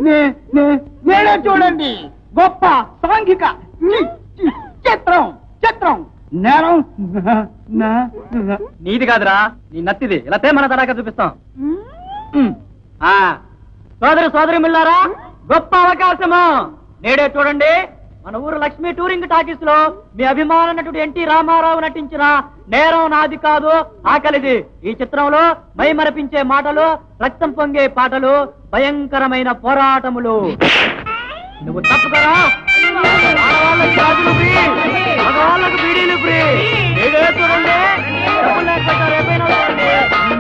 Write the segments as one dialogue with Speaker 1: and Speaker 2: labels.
Speaker 1: నే- నే- నేనే చూడండి గొప్ప సాంఘిక చి- చి- చిత్రం చిత్రం నేరం నా- నా-
Speaker 2: నీది కాదురా నీ నత్తిది ఇలా తే మన తడాక చూపిస్తాం ఉమ్. ఆ సోదరి సోదరి మిల్లారా గొప్ప అవకాశము నేడే చూడండి మన ఊరు లక్ష్మీ టూరింగ్ టాకీస్ లో మీ అభిమాన నటుడు ఎన్టీ రామారావు నటించిన నేరం నాది కాదు ఆకలిది ఈ చిత్రంలో మై మరపించే మాటలు రక్తం పొంగే పాటలు భయంకరమైన పోరాటములు నువ్వు తప్పుకరా ఆడవాళ్ళకి గాజులు ఫ్రీ మగవాళ్ళకు బీడీలు ఫ్రీ నేడే చూడండి డబ్బులు లేకపోతే రేపైనా చూడండి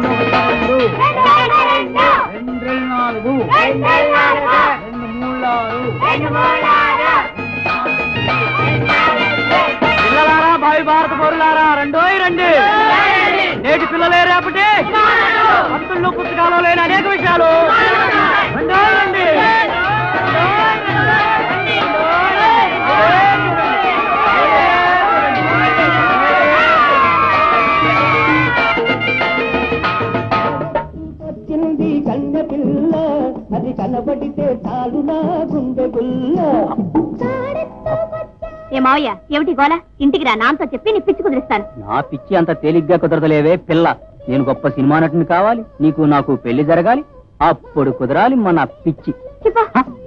Speaker 1: రెండు నాలుగు రెండు మూడు ఆరు
Speaker 2: పిల్లలారా భావి భారత పౌరులారా రెండోయ్ రండి నేటి పిల్లలే రేపటి పంతుల్లో పుస్తకాలు లేని అనేక విషయాలు రెండోయ్ రండి
Speaker 3: వచ్చింది కన్నె పిల్ల అది కనబడితే చాలు నా గుండె గుల్ల
Speaker 4: ఏ మావయ్య ఏమిటి గోల ఇంటికి రా నాన్నతో చెప్పి నీ పిచ్చి కుదిరిస్తాను
Speaker 2: నా పిచ్చి అంత తేలిగ్గా కుదరదలేవే పిల్ల నేను గొప్ప సినిమా నటుని కావాలి నీకు నాకు పెళ్లి జరగాలి అప్పుడు కుదరాలి మన పిచ్చి
Speaker 4: చెప్పా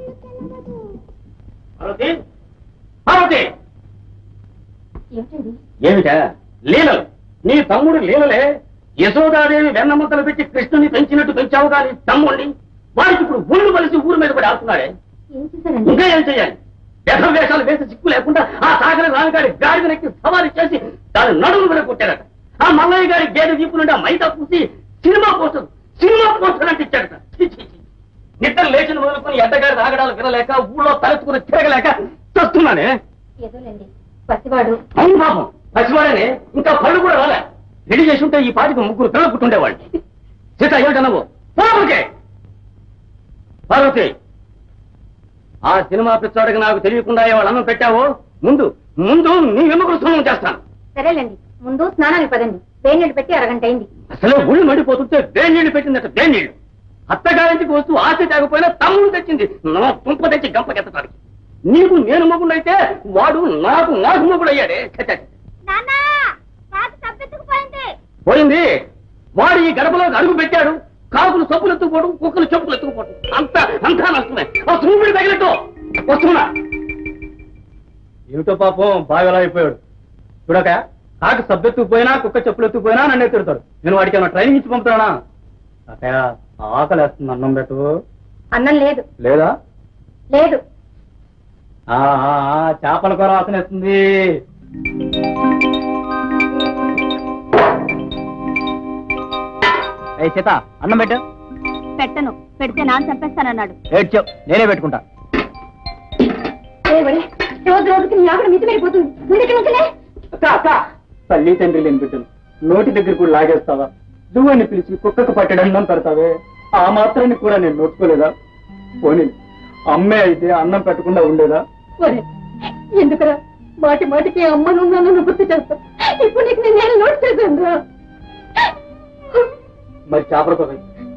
Speaker 5: ఏమిటా లీలలు నీ తమ్ముడు లీలలే యశోదాదేవి వెన్నముద్దలు పెట్టి కృష్ణుని పెంచినట్టు పెంచావు కానీ తమ్ముడిని వాడికి ఇప్పుడు ఒళ్ళు కలిసి ఊరి మీద పడి ఆడుతున్నాడే ఇంకా ఏం చెయ్యాలి వ్యధ వేషాలు వేసి సిక్కు లేకుండా ఆ సాగర రామగారి గాడి వెనక్కి సవారీ చేసి దాని నడుము మీద కొట్టారట ఆ మల్లయ్య గారి గేదె వీపు నుండి ఆ మైదా పూసి సినిమా పోస్టర్ సినిమా పోస్టర్ అంటే ఇచ్చాడట ఛీ, ఛీ, ఛీ. నిద్ర లేచిన మొదలుకొని ఎడ్డగారి రాగడాలు వినలేక ఊళ్ళో తలెత్తుకుని తిరగలేక చస్తున్నానే
Speaker 4: ఏదోలేండి పసివాడు
Speaker 5: అవును పాపం పసివాడనే ఇంకా పళ్ళు కూడా రాలే రెడీ చేసి ఉంటే ఈ పాటికి ముగ్గురు పిల్లలు పుట్టుండేవాళ్ళు సీత ఏమిటన్నావు పార్వతి పార్వతి ఆ సినిమా పిచ్చాడికి నాకు తెలియకుండా వాళ్ళ అన్నం పెట్టావో ముందు ముందు నీ వెనుకలు స్నానం చేస్తాను
Speaker 4: సరేలేండి ముందు స్నానానికి పదండి వేడి నీళ్ళు పెట్టి అరగంట అయింది
Speaker 5: అసలే ఒళ్ళు మండిపోతుంటే వేడి నీళ్లు పెట్టిందట వేడి నీళ్లు అత్తగారింటికి వస్తూ ఆశ తాగపోయినా తమ్ముడు తెచ్చింది నా తుంప తెచ్చి గంపకెత్తడానికి నీకు నేను మొగుడైతే వాడు నాకు నాకు మొగుడు అయ్యాడే ఛ, ఛ, ఛ. పోయింది వాడు ఈ గడపలో అడుగు పెట్టాడు కాకులు సప్పులు ఎత్తుకుపోవడం కుక్కలు చెప్పులు ఎత్తుకుపోవడం అంత అంతా నష్టమే ఆ చూపిడి తగినట్టు వస్తున్నా
Speaker 2: ఏమిటో పాపం బాగా అయిపోయాడు చూడక కాకి సబ్బెత్తుకుపోయినా కుక్క చెప్పులు ఎత్తుకుపోయినా నన్ను ఎత్తుతాడు నేను వాడికి ఏమైనా ట్రైనింగ్ ఇచ్చి పంపుతానా అక్కయ్య ఆకలి వేస్తుంది అన్నం పెట్టు
Speaker 4: అన్నం లేదు
Speaker 2: లేదా
Speaker 4: లేదు
Speaker 2: ఆ, ఆ, ఆ, చేపల కూర వాసన వేస్తుంది ఏ సీత అన్నం పెట్టు
Speaker 4: పెట్టను పెడితే నాన్న చంపేస్తానన్నాడు
Speaker 2: ఏడ్చావు నేనే పెట్టుకుంటా
Speaker 4: రోజు రోజుకి నీ ఆవిడ మితిమైపోతుంది ముందుకి నుంచిలే
Speaker 2: అక్క, అక్క, తల్లి తండ్రి లేని బిడ్డలు నోటి దగ్గర కూడా లాగేస్తావా నువ్వని పిలిచి కుక్కకు పట్టడం పెడతావే ఆ మాత్రాన్ని కూడా నేను నోచుకోలేదా పోనీ అమ్మే అయితే అన్నం పెట్టకుండా ఉండేదా
Speaker 4: ఎందుకురా మాటి మాటికి అమ్మను నన్ను గుర్తు చేస్తా ఇప్పుడు నీకు నేను నోట్ చేశాను రా
Speaker 2: మరి చేపల కూర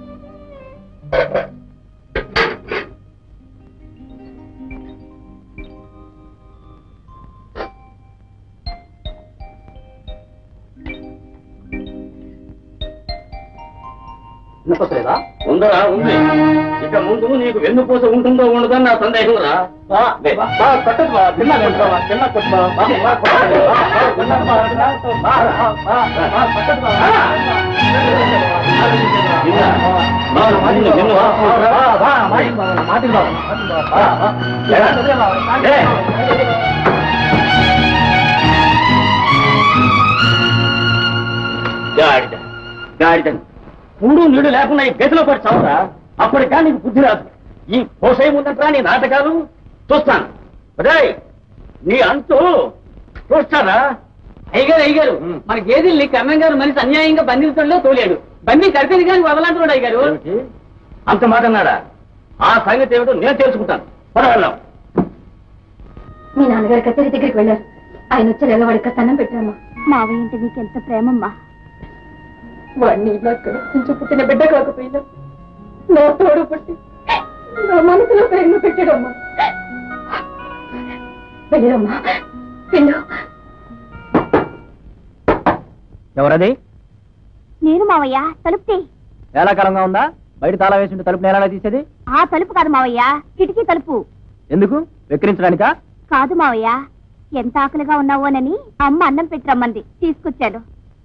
Speaker 2: వినపట్లేదా
Speaker 5: ఉందరా ఉంది ఇక ముందు నీకు వెన్నుపూస ఉంటుందో ఉండదని నా సందేహం రా గాడిద గాడిద పూడు నీడు లేకుండా ఈ గదిలో పడి చావురా అప్పటికా నీకు బుద్ధి రాదు ఈ పోసే ముందంటరా నీ నాటకాలు చూస్తాను అదే నీ అంతు చూస్తారా
Speaker 2: అయ్యగారు అయ్యగారు మన గేదెల్ని కర్ణం గారు మనిషి అన్యాయంగా బంధించడంలో తోలేడు బండి కడితేది కానీ వదలంటున్నాడు అయ్యగారు
Speaker 5: ఏమిటి? అంత మాట అన్నాడా ఆ సంగతి ఏమిటో నేను తెలుసుకుంటాను పదవెళ్ళాం
Speaker 4: మీ నాన్నగారి కచేరీ దగ్గరికి వెళ్ళారు ఆయన వచ్చి ఎల్లవాడి కథనం పెట్టాను మావయ్య అంటే నీకు ఎంత ప్రేమమ్మా వాడిని ఇలా కొంచెం పుట్టిన బిడ్డ కాకపోయినా నా తోడు పుట్టి నా మనసులో ప్రేమ పెట్టడమ్మా వెళ్ళరమ్మా వెళ్ళు
Speaker 2: ఎవరది
Speaker 4: నేను మావయ్య తలుపు తీ.
Speaker 2: వేలాకాలంగా ఉందా బయట తాళం వేసింటే తలుపు నేలా తీసేది
Speaker 4: ఆ తలుపు కాదు మావయ్య కిటికీ తలుపు
Speaker 2: ఎందుకు వెక్కిరించడానికా
Speaker 4: కాదు మావయ్య ఎంత ఆకలిగా ఉన్నావోనని అమ్మ అన్నం పెట్టి రమ్మంది తీసుకొచ్చాను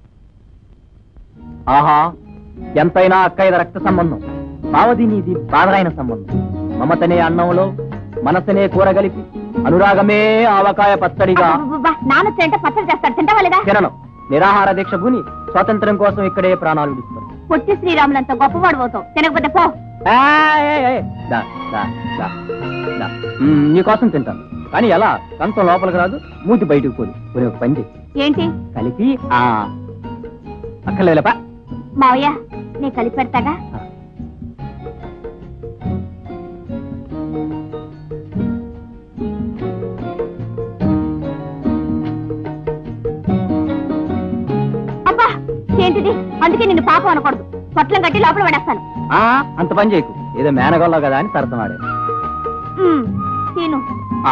Speaker 2: ఆహా ఎంతైనా అక్కయ్యద రక్త సంబంధం బావది నీది బాధరైన సంబంధం మమతనే అన్నంలో మనసనే కూర కలిపి అనురాగమే ఆవకాయ పచ్చడిగా
Speaker 4: అబ్బబ్బబ్బా, నాన్న తింటే పచ్చడి చేస్తాడు తింటావా లేదా
Speaker 2: కిరణం నిరాహార దీక్ష భూని స్వాతంత్ర్యం కోసం ఇక్కడే ప్రాణాలు విడుస్తారు
Speaker 4: పొట్టి శ్రీరాములంత గొప్పవాడు పోతావు తినకపోతే పో
Speaker 2: నీకోసం తింటాను కానీ ఎలా కంచం లోపలికి రాదు మూతి బయటకు పోదు పోనీ ఒక పని చెయ్యి.
Speaker 4: ఏంటి
Speaker 2: కలిపి ఆ అక్కర్లేపా
Speaker 4: మావయ్య నీ కలిపి పెడతాగా అబ్బా ఏంటిది అందుకే నిన్ను పాపం అనకూడదు పొట్లం కట్టి లోపల పడేస్తాను
Speaker 2: ఆ అంత పని చేయకు ఏదో మేనగొల్ల కదా అని సరసమాడే
Speaker 4: ఉమ్, తిను
Speaker 2: ఆ.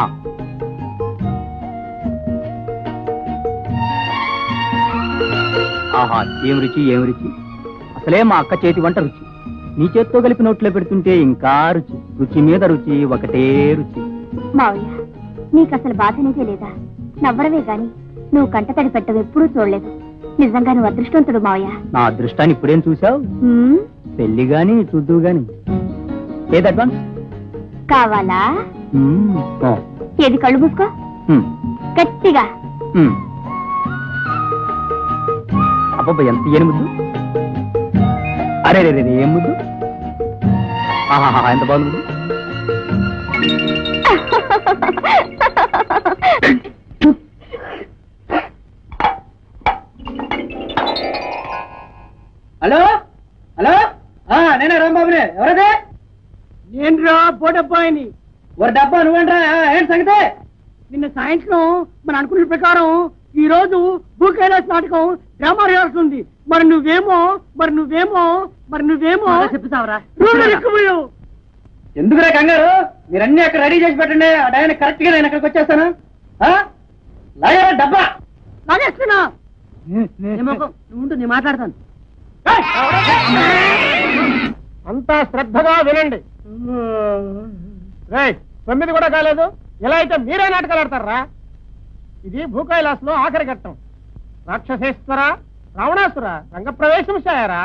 Speaker 2: ఆహా ఏం రుచి ఏం రుచి అసలే మా అక్క చేతి వంట రుచి నీ చేత్తో కలిపి నోట్లో పెడుతుంటే ఇంకా రుచి రుచి మీద రుచి ఒకటే రుచి
Speaker 4: మావయ్య నీకు అసలు బాధనేదే లేదా నవ్వడమే గాని నువ్వు కంటతడి పెట్టవు ఎప్పుడూ చూడలేదు నిజంగా నువ్వు అదృష్టవంతుడు మావయ్య
Speaker 2: నా అదృష్టాన్ని ఇప్పుడేం చూసావు
Speaker 4: ఉమ్,
Speaker 2: పెళ్లి గాని చూద్దు గాని ఏది అడ్వాన్స్
Speaker 4: కావాలా
Speaker 2: మ్మ్. ఓ.
Speaker 4: ఏది కళ్ళు మూసుకో
Speaker 2: మ్మ్.
Speaker 4: గట్టిగా
Speaker 2: మ్మ్. అబ్బబ్బ ఎంత ఏను ముద్దు అరే రే రే రే, ఏం ముద్దు ఆహాహా ఎంత బాగుంది ముద్దు
Speaker 1: హలో హలో ఆ, నేనే రాంబాబునే ఎవరదే నేను రా పోటబ్బాయిని ఒక డబ్బా నువ్వేంట్రా ఆ, ఏంటి సంగతే నిన్న సాయంత్రం మన అనుకున్న ప్రకారం ఈ రోజు భూ కైలాస్ నాటకం డ్రామా రిహార్సల్ ఉంది మరి నువ్వేమో మరి నువ్వేమో మరి నువ్వేమో చెప్తావరా ఎందుకురా కంగారు మీరన్నీ అక్కడ రెడీ చేసి పెట్టండి ఆ టైం కరెక్ట్ గా నేను అక్కడికి వచ్చేస్తాను ఆ? లాగేరా డబ్బా లాగేస్తున్నా ఉండు నేను మాట్లాడతాను
Speaker 6: అంతా శ్రద్ధగా వినండి రేయ్ తొమ్మిది కూడా కాలేదు ఇలా అయితే మీరే నాటకాలు ఆడతారా ఇది భూకైలాస్ లో ఆఖరి ఘట్టం రాక్షసేశ్వర రావణాసుర రంగప్రవేశం చేయారా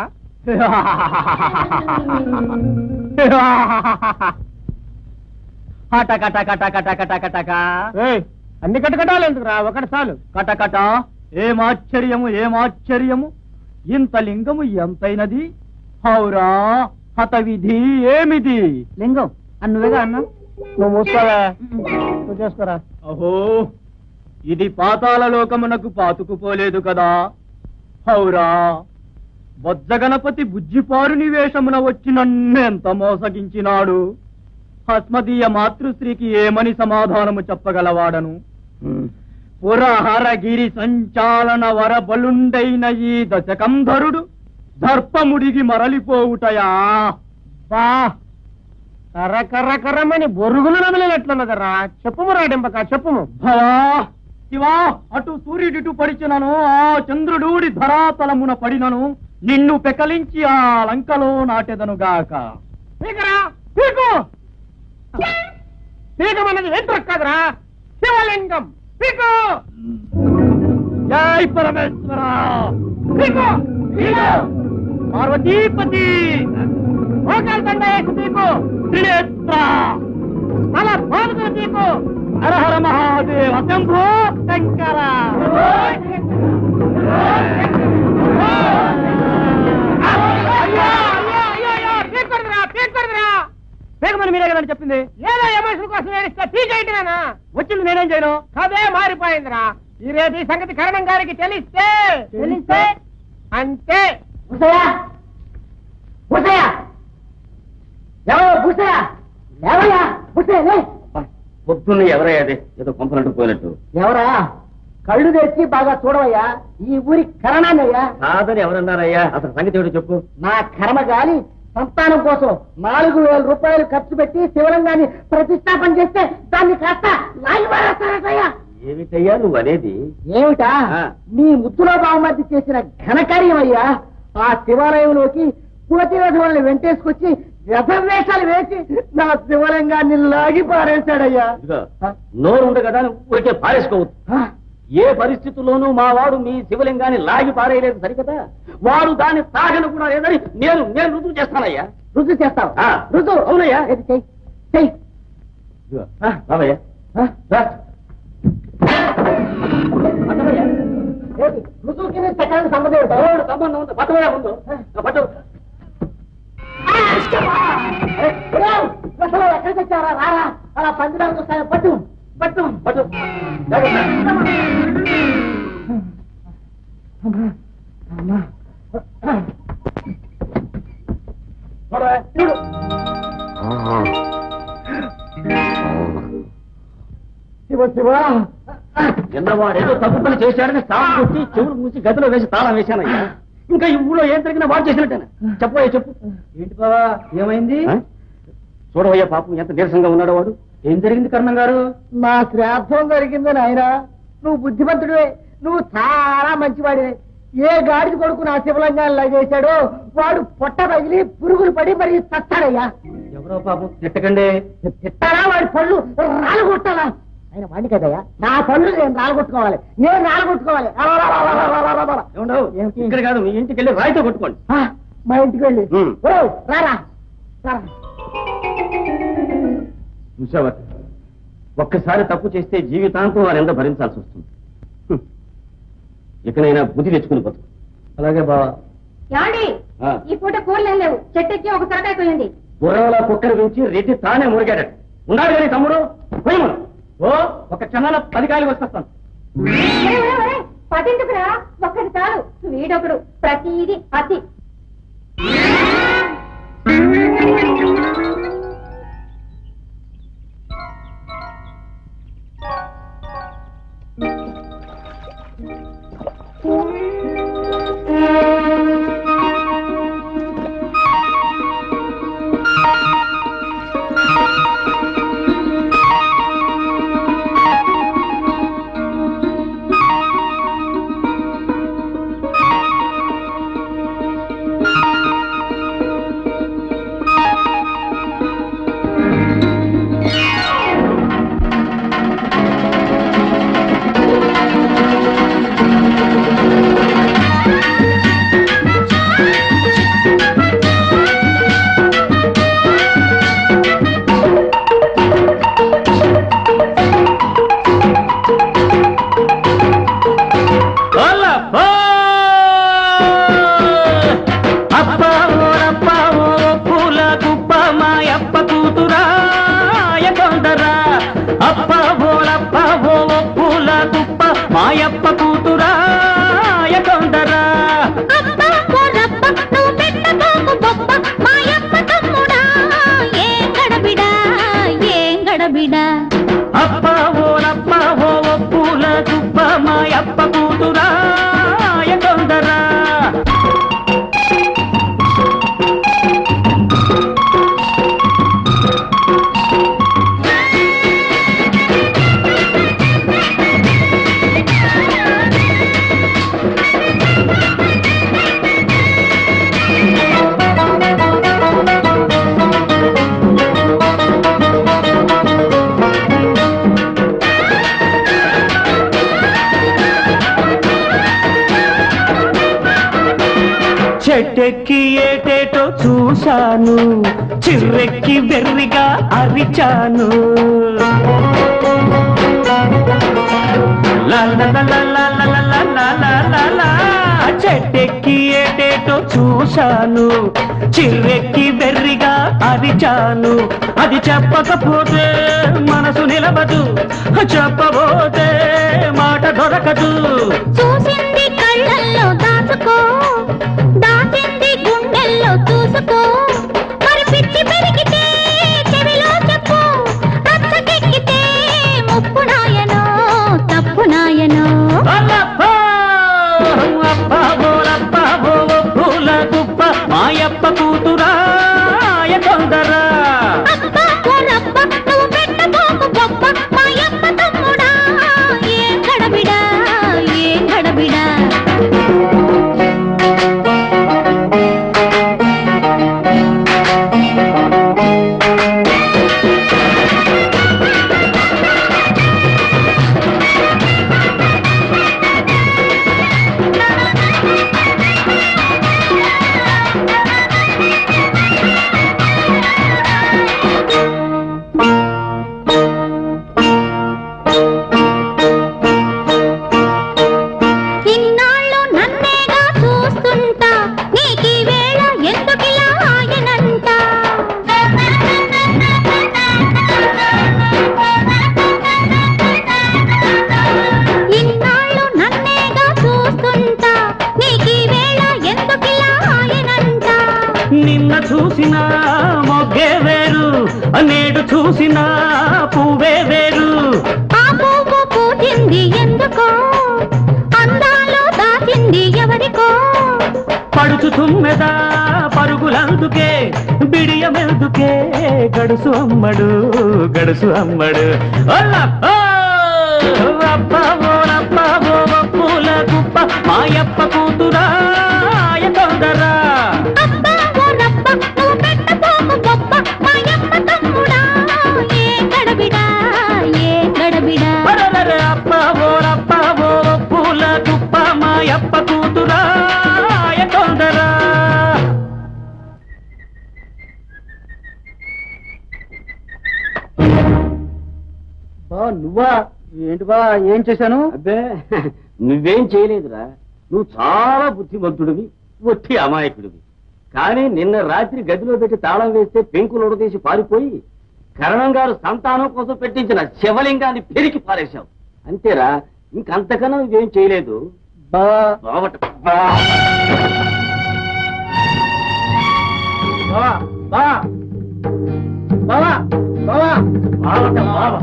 Speaker 2: టక టక టక టక టక టక
Speaker 6: రేయ్ అన్ని కట్టకటాలు ఎందుకురా ఒకటి చాలు
Speaker 2: కటకట ఏమాశ్చర్యము ఏమాశ్చర్యము ఇంత లింగము ఎంతైనది హౌరా హత విధి ఏమిది
Speaker 1: లింగం అన్నువేగా అన్నా
Speaker 6: నువ్వు మూసుకోవా నువ్వు చేసుకోరా
Speaker 2: అహో ఇది పాతాళ లోకమునకు పాతుకుపోలేదు కదా హౌరా బొజ్జగణపతి బుజ్జిపారుని వేషమున వచ్చి నన్నెంత మోసగించినాడు హస్మదీయ మాతృశ్రీకి ఏమని సమాధానము చెప్పగలవాడను పురహరగిరి సంచాలన వర బలుండైన ఈ దశకంధరుడు దర్పముడిగి మరలిపోవుటయా
Speaker 6: బా కర్ర కర్ర కర్రమని బొరుగులు నమిలినట్లున్నదరా చెప్పుము రాడింపక చెప్పుము
Speaker 2: భవా శివా అటు సూర్యుడిటు పడిచినను ఆ చంద్రుడూడి ధరాతలమున పడినను నిన్ను పెకలించి ఆ లంకలో నాటెదనుగాక
Speaker 6: పీకరా పీకు పీకమన్నది వెంట్రుక కాదురా శివలింగం పీకు
Speaker 2: జై పరమేశ్వర
Speaker 6: పీకు పీకు
Speaker 2: పార్వతీపతి
Speaker 6: మోకాలు దండ వేసి పీకు
Speaker 2: త్రినేత్ర
Speaker 6: అలా బాదుకుని పీకు
Speaker 2: హర హర మహాదేవ శంభో శంకర
Speaker 6: అయ్యో అయ్యో అయ్యో అయ్యో పీకూడదురా పీకూడదురా
Speaker 2: వేగమని మీరే కదని చెప్పింది
Speaker 6: ఏదో ఎమోషన్ కోసం ఏడిస్తే పీకేయటమేనా
Speaker 2: వచ్చింది నేనేం చేయను
Speaker 6: కథే మారిపోయిందిరా ఈ రేపు ఈ సంగతి కరణం గారికి తెలిస్తే తెలిస్తే అంతే
Speaker 5: పొద్దున్న ఎవరయ్యా అది ఏదో కొంపనట్టు పోయినట్టు
Speaker 1: ఎవరా కళ్ళు తెచ్చి బాగా చూడవయ్యా ఈ ఊరి కరణాన్నయ్యా
Speaker 5: కాదని ఎవరన్నారయ్యా అసలు సంగతి ఏమిటో చెప్పు
Speaker 1: నా కర్మ గాలి సంతానం కోసం నాలుగు వేల రూపాయలు ఖర్చు పెట్టి శివలింగాన్ని ప్రతిష్టాపన చేస్తే దాన్ని కాస్త లాగి పారేస్తారటయ్యా
Speaker 5: ఏమిటయ్యా నువ్వు అనేది
Speaker 1: ఏమిటా
Speaker 5: ఆ.
Speaker 1: నీ ముద్దులో బావమతి చేసిన ఘనకార్యమయ్యా ఆ శివాలయంలోకి కోతి రథములను వెంటేసుకొచ్చి రథవేషాలు వేసి నా శివలింగాన్ని లాగి పారేశాడయ్యా
Speaker 5: ఇదిగో నోరు ఉంది కదా నువ్వు ఊరికే పారేసుకోవద్దు
Speaker 1: ఆ,
Speaker 5: ఏ పరిస్థితుల్లోనూ మా వాడు మీ శివలింగాన్ని లాగి పారేయలేదు సరికదా వాడు దాన్ని తాగను కూడా లేదని నేను నేను రుజువు చేస్తానయ్యా
Speaker 1: రుజువు చేస్తావు
Speaker 5: ఆ.
Speaker 1: రుజువు
Speaker 5: అవునయ్యా.
Speaker 1: ఏది చెయ్యి చెయ్యి
Speaker 5: ఇదిగో, ఆ, రావయ్యా
Speaker 1: ఆ,
Speaker 5: రా.
Speaker 1: పట్టవయ్యా. ఏది? రుజువుకి నేను చక్రానికి సంబంధం ఏంటో?
Speaker 5: ఎవడు సంబంధం ఉంది పట్టవయ్యా ముందు ఆ, పట్టు
Speaker 1: ఆ, ఇష్టమా? ఏ, ఒరేయ్, అసలు ఎక్కడికి వచ్చారా రారా అలా పందిరానికి వస్తాను పట్టు పట్టు
Speaker 5: పట్టు జాగ్రత్త. చూడవే.
Speaker 1: చూడు శివ శివ
Speaker 5: చిన్నవాడు ఏదో తప్పు పని చేశాడని తాళం కొట్టి చెవులు మూసి గదిలో వేసి తాళం వేశానయ్యా ఇంకా ఈ ఊళ్ళో ఏం జరిగినా వాడు చేసినట్టేనా చెప్పవయ్యా చెప్పు
Speaker 2: ఏంటి బావా ఏమైంది
Speaker 5: ఆ? చూడవయ్యా పాపం ఎంత నీరసంగా ఉన్నాడో వాడు
Speaker 2: ఏం జరిగింది కర్ణం గారు
Speaker 1: నా శ్రాద్ధం జరిగింది నాయన నువ్వు బుద్ధిమంతుడివే నువ్వు చాలా మంచివాడివే ఏ గాడిద కొడుకు నా శివలింగాన్ని లాగేశాడో వాడు పొట్ట పగిలి పురుగులు పడి మరి చస్తాడయ్యా
Speaker 2: ఎవరో పాపం తిట్టకండి
Speaker 1: తిట్టాలా వాడి పళ్ళు రాలగొట్టాలా ఆయన వాడిని కదయ్యా నా పళ్ళు నేను రాలగొట్టుకోవాలి నేను రాలగొట్టుకోవాలి అలా, అలా, అలా, అలా, అలా, అలా, అలా.
Speaker 5: ఏమండవు
Speaker 1: ఏమిటి?
Speaker 5: ఇక్కడ కాదు మీ ఇంటికి వెళ్ళి రాయితో కొట్టుకోండి
Speaker 1: ఆ, మా ఇంటికి వెళ్ళి
Speaker 5: ఉమ్.
Speaker 1: ఓయ్, రారా రారా
Speaker 5: చూసావా ఒక్కసారి తప్పు చేస్తే జీవితాంతం వారు ఎంత భరించాల్సి వస్తుంది హ్మ్. ఇకనైనా బుద్ధి తెచ్చుకుని బతుకు
Speaker 2: అలాగే బావా
Speaker 4: ఏమండి
Speaker 5: ఆ.
Speaker 4: ఈ పూట కూరలు లేవు చెట్టు ఎక్కి ఒక సరకాయ పోయింది
Speaker 5: గుర్రంలో కుక్కను పెంచి రెడ్డి తానే మురిగాడట ఉన్నాడు కానీ తమ్ముడు పోయమను
Speaker 2: ఓ ఒక క్షణాల పది కాయలు వచ్చేస్తాను
Speaker 4: పదింటికురా ఒక్కటి చాలు వీడొకడు ప్రతిదీ అతి
Speaker 3: అప్ప ఓరప్ప ఓ పూల గుప్ప మాయప్ప కూతురాయ కొందరా అప్ప ఓరప్ప ఓ పూల గుప్ప మాయప్ప కూతురాయ కొందరా అప్ప ఓరప్ప ఓ పూల గుప్ప మాయప్ప కూతురాయ కొందరా చెట్టెక్కి ఏటేటో చూశాను చిర్రెక్కి వెర్రిగా అరిచాను లా లా లా లా లా లా లా లా లా లా లా లా. చెట్టెక్కి ఏటేటో చూశాను చిర్రెక్కి వెర్రిగా అరిచాను అది చెప్పకపోతే మనసు నిలబదు చెప్పబోతే మాట దొరకదు
Speaker 4: చూసింది కళ్ళల్లో దాచుకో దాచింది గుండెల్లో చూసుకో మరి పిచ్చి పెరిగితే చెవిలో చెప్పు రచ్చకెక్కితే ముప్పు నాయనో తప్పు నాయనో
Speaker 3: అల్లప్ప అప్ప ఓరప్ప ఓ పూల గుప్ప మాయప్ప కూతురా పూసినా పువ్వే వేరు
Speaker 4: ఆ పువ్వు పూసింది ఎందుకో అందాలో దాచింది ఎవరికో
Speaker 3: పడుచు తుమ్మెద పరుగులందుకే బిడియమెందుకే గడుసు అమ్మడు గడుసు అమ్మడు ఒల్లప్పో! అబ్బవో రబ్బవో పూల గుప్ప మాయప్ప కూతురా ఆయ తొందరా
Speaker 4: అబ్బా ఓ రబ్బ నువ్వు పెట్టబోకు గొప్ప మాయమ్మ తమ్ముడా ఏ గడబిడా ఏ గడబిడా
Speaker 3: అరరర అబ్బవో రబ్బవో పూల గుప్ప మాయప్ప కూతురా ఆయ తొందరా
Speaker 1: బా నువ్వా ఏంటి బా ఏం చేశాను
Speaker 5: అబ్బే నువ్వేం చేయలేదురా నువ్వు చాలా బుద్ధిమంతుడివి ఒట్టి అమాయకుడివి కానీ నిన్న రాత్రి గదిలో పెట్టి తాళం వేస్తే పెంకులు ఉడదీసి పారిపోయి కరణం గారు సంతానం కోసం పెట్టించిన శివలింగాన్ని పెరికి పారేశావు అంతేరా ఇంకంతకన్నా నువ్వేం చేయలేదు
Speaker 1: బా
Speaker 5: బావట
Speaker 1: బా బా బావా బావా
Speaker 5: బావట బావ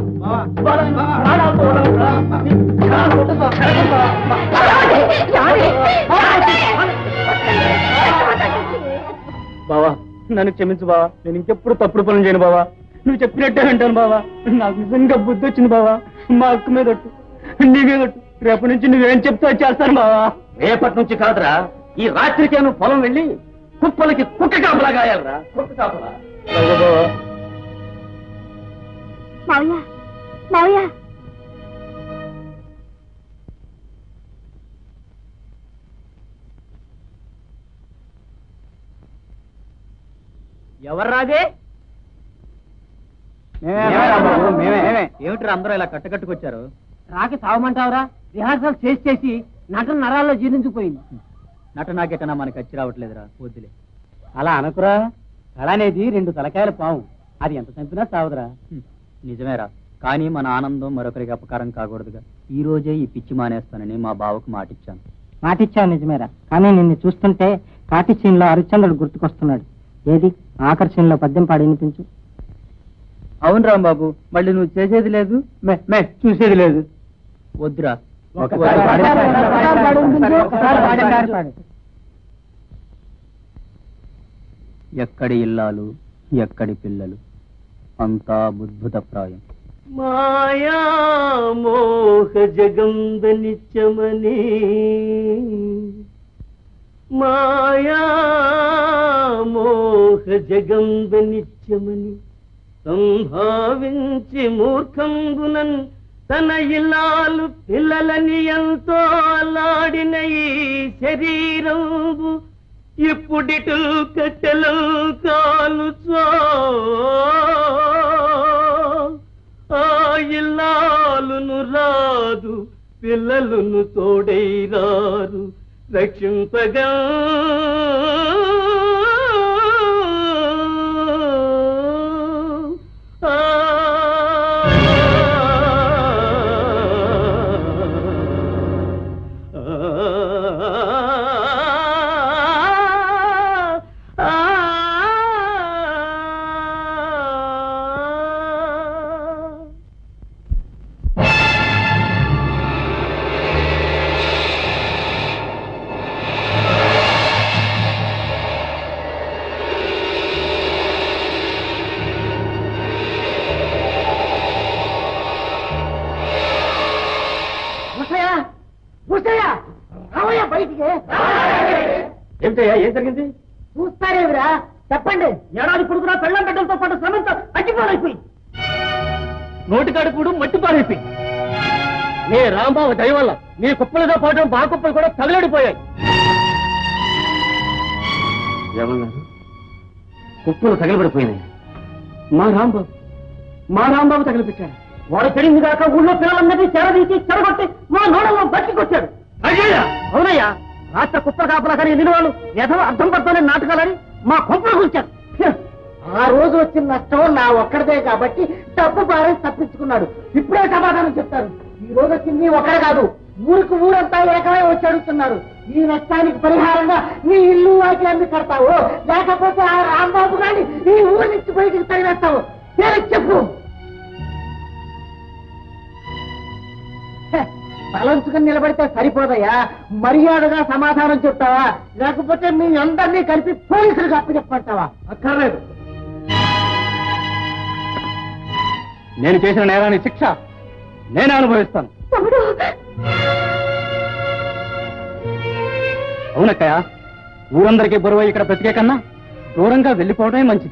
Speaker 1: బావా నన్ను క్షమించు బావా నేను ఇంకెప్పుడు తప్పుడు పనులు చేయను బావా నువ్వు చెప్పినట్టే వింటాను బావా నాకు నిజంగా బుద్ధి వచ్చింది బావా మా అక్క మీద ఒట్టు నీ మీద ఒట్టు రేపటి నుంచి నువ్వేం చెప్తా చేస్తాను బావా
Speaker 5: రేపటి నుంచి కాదురా ఈ రాత్రికే నువ్వు పొలం వెళ్ళి కుప్పలకి కుక్క కాపలా గాయాలరా కుక్క కాపలా
Speaker 1: బావా, బావా
Speaker 4: మావయ్య మావయ్య
Speaker 2: ఎవర్రాదే
Speaker 1: మేమే రా బాబు, మేమే మేమే
Speaker 2: ఏమిటి అందరూ ఇలా కట్టకట్టుకొచ్చారు
Speaker 1: రాకి తావమంటావురా రిహార్సల్ చేసి చేసి నటన నరాల్లో జీర్ణించిపోయింది
Speaker 2: నట నాకెటనా మనకి వచ్చి రావట్లేదురా వద్దులే
Speaker 1: అలా అనుకురా కళ అనేది రెండు తలకాయల పాము అది ఎంత చంపినా సావదురా
Speaker 2: హ్మ్, నిజమేరా కానీ మన ఆనందం మరొకరికి అపకారం కాకూడదుగా ఈ రోజే ఈ పిచ్చి మానేస్తానని మా బావకు మాటిచ్చాను
Speaker 1: మాటిచ్చావు నిజమేరా కానీ నిన్ను చూస్తుంటే కాటి సీన్ లో హరిశ్చంద్రుడు గుర్తుకొస్తున్నాడు ఏది ఆఖరి సీన్ లో పద్యం పాడి వినిపించు
Speaker 2: అవును రాంబాబు మళ్ళీ నువ్వు చేసేది లేదు
Speaker 1: మే చూసేది లేదు
Speaker 2: వద్దురా
Speaker 1: ఒకసారి పాడి- ఒకసారి పాడి వినిపించు. ఒకసారి పాడి, ఒకసారి పాడి.
Speaker 2: ఎక్కడి ఇల్లాలు ఎక్కడి పిల్లలు అంతా బుద్భుత ప్రాయం
Speaker 3: మాయా మోహ జగంబ నిత్యమని మాయా మోహ జగంబ నిత్యమని సంభావించి మూర్ఖంబునన్ తన ఇల్లాలు పిల్లలని ఎంతో అలాడిన ఈ శరీరంబు ఇప్పుడిటు కట్టెలు కాలుచో ఆ ఇల్లాలును రాదు పిల్లలును తోడై రారు రక్షింపగా ఆ
Speaker 5: ఏమిటయ్యా ఏం జరిగింది
Speaker 1: చూస్తారేమిరా చెప్పండి ఏడాది పొడుగునా పెళ్ళం బిడ్డలతో పాటు శ్రమంతా అగ్గిపోలైపోయి
Speaker 5: నోటికాడు మట్టి పారైపోయి నీ రాంబాబు దయ వల్ల నీ కుప్పలతో పాటు మా కుప్పలు కూడా తగలడిపోయాయి ఏమన్నారు కుప్పలు తగలబడిపోయినాయి మా రాంబాబు మా రాంబాబు తగలబెట్టాడు వాడు తెలియదు కాక ఊళ్ళో పిల్లలందరినీ చెరదీసి చెరగొట్టి మా నోడలో బతికొచ్చాడు అయ్యా అవునయ్యా రాష్ట్ర కుప్పల కాపలా కానీ ఎన్ని వాళ్ళు ఎదవ అర్థం పడుతున్న నాటకాలని మా కొంపలు కూర్చారు
Speaker 1: ఆ రోజు వచ్చిన నష్టం నా ఒక్కడిదే కాబట్టి డబ్బు పారేసి తప్పించుకున్నాడు ఇప్పుడే సమాధానం చెప్తారు ఈ రోజు వచ్చింది ఒక్కడే కాదు ఊరికి ఊరంతా ఏకమై వచ్చి అడుగుతున్నారు ఈ నష్టానికి పరిహారంగా నీ ఇల్లు వాకి అన్ని కడతావు లేకపోతే ఆ రాంబాబు గాని ఈ ఊరి నుంచి బయటికి తగిలేస్తావు తేలిచి చెప్పు హె, తలంచుకుని నిలబడితే సరిపోదయ్యా మర్యాదగా సమాధానం చెప్తావా లేకపోతే మీ అందరినీ కలిపి పోలీసులకు అప్పచెప్పంటావా
Speaker 2: అక్కర్లేదు నేను చేసిన నేరానికి శిక్ష నేనే అనుభవిస్తాను
Speaker 4: తమ్ముడు
Speaker 2: అవునక్కయ్య ఊరందరికీ బరువు ఇక్కడ బ్రతికే కన్నా దూరంగా వెళ్ళిపోవడమే మంచిది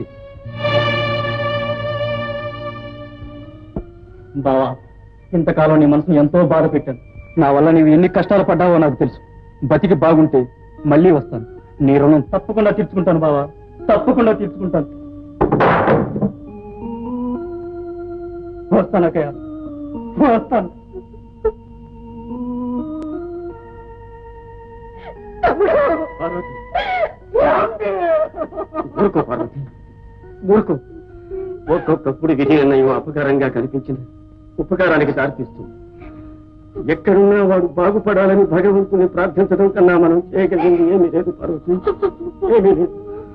Speaker 2: బావా ఇంతకాలం నీ మనసును ఎంతో బాధ పెట్టాను నా వల్ల నీవు ఎన్ని కష్టాలు పడ్డావో నాకు తెలుసు బతికి బాగుంటే మళ్ళీ వస్తాను నీ రుణం తప్పకుండా తీర్చుకుంటాను బావా తప్పకుండా తీర్చుకుంటాను వస్తాను అక్కయ్య వస్తాను పార్వతి ఊరుకో పార్వతి ఊరుకో ఒక్కొక్కప్పుడు విజయన్నయం అపకారంగా కనిపించింది ఉపకారానికి దారితీస్తుంది ఎక్కడున్నా వాడు బాగుపడాలని భగవంతుని ప్రార్థించడం కన్నా మనం చేయగలిగింది ఏమీ లేదు పార్వతి ఏమీ లేదు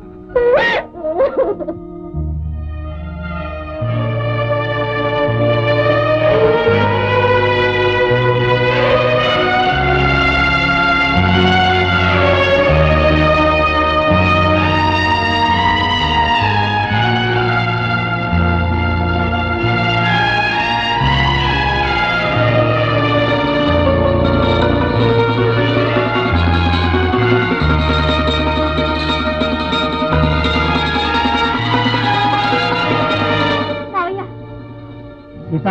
Speaker 4: మావయ్య
Speaker 2: సీత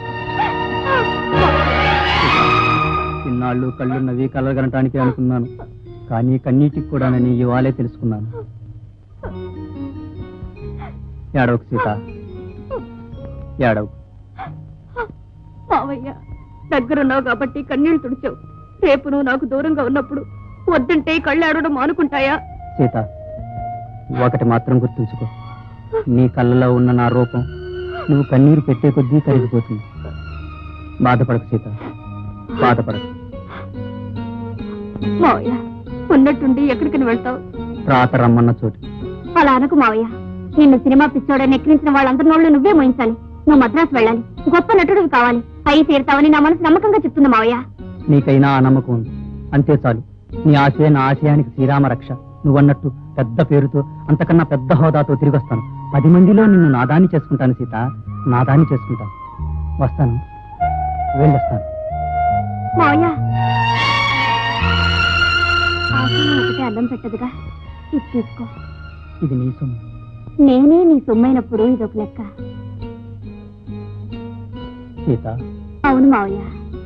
Speaker 2: ఇన్నాళ్ళు కళ్ళున్నవి కలగనటానికి అనుకున్నాను కానీ కన్నీటికి కూడా నేను ఇవాళే తెలుసుకున్నాను ఏడవకు సీత ఏడవకు
Speaker 4: మావయ్య దగ్గరున్నావు కాబట్టి కన్నీళ్లు తుడిచావు రేపు నువ్వు నాకు దూరంగా ఉన్నప్పుడు వద్దంటే కళ్ళు ఆడడం మానుకుంటాయా
Speaker 2: సీత ఒకటి మాత్రం గుర్తుంచుకో నీ కళ్ళలో ఉన్న నా రూపం నువ్వు కన్నీరు పెట్టే కొద్దీ కరిగిపోతుంది బాధపడకు సీత బాధపడకు
Speaker 4: మావయ్య ఉన్నట్టుండి ఎక్కడికి వెళ్తావు
Speaker 2: రాత రమ్మన్న చోటు
Speaker 4: అలా అనకు మావయ్య నిన్ను సినిమా పిచ్చోడని ఎక్కిరించిన వాళ్ళందరి నోళ్ళు నువ్వే మోయించాలి నువ్వు మద్రాసు వెళ్ళాలి గొప్ప నటుడివి కావాలి అయి తీరుతావని నా మనసు నమ్మకంగా చెప్తుంది మావయ్య
Speaker 2: నీకైనా ఆ నమ్మకం ఉంది అంతే చాలు నీ ఆశే నా ఆశయానికి శ్రీరామ రక్ష నువ్వన్నట్టు పెద్ద పేరుతో అంతకన్నా పెద్ద హోదాతో తిరిగి వస్తాను పది మందిలో నిన్ను నాదాన్ని చేసుకుంటాను సీత నాదాన్ని చేసుకుంటాను వస్తాను వెళ్ళొస్తాను
Speaker 4: మావయ్య ఆశయం ఒకటే అల్లం పెట్టదుగా ఇది తీసుకో
Speaker 2: ఇది నీ సొమ్ము
Speaker 4: నేనే నీ సొమ్మైనప్పుడు ఇదొక లెక్క
Speaker 2: సీత
Speaker 4: అవును మావయ్య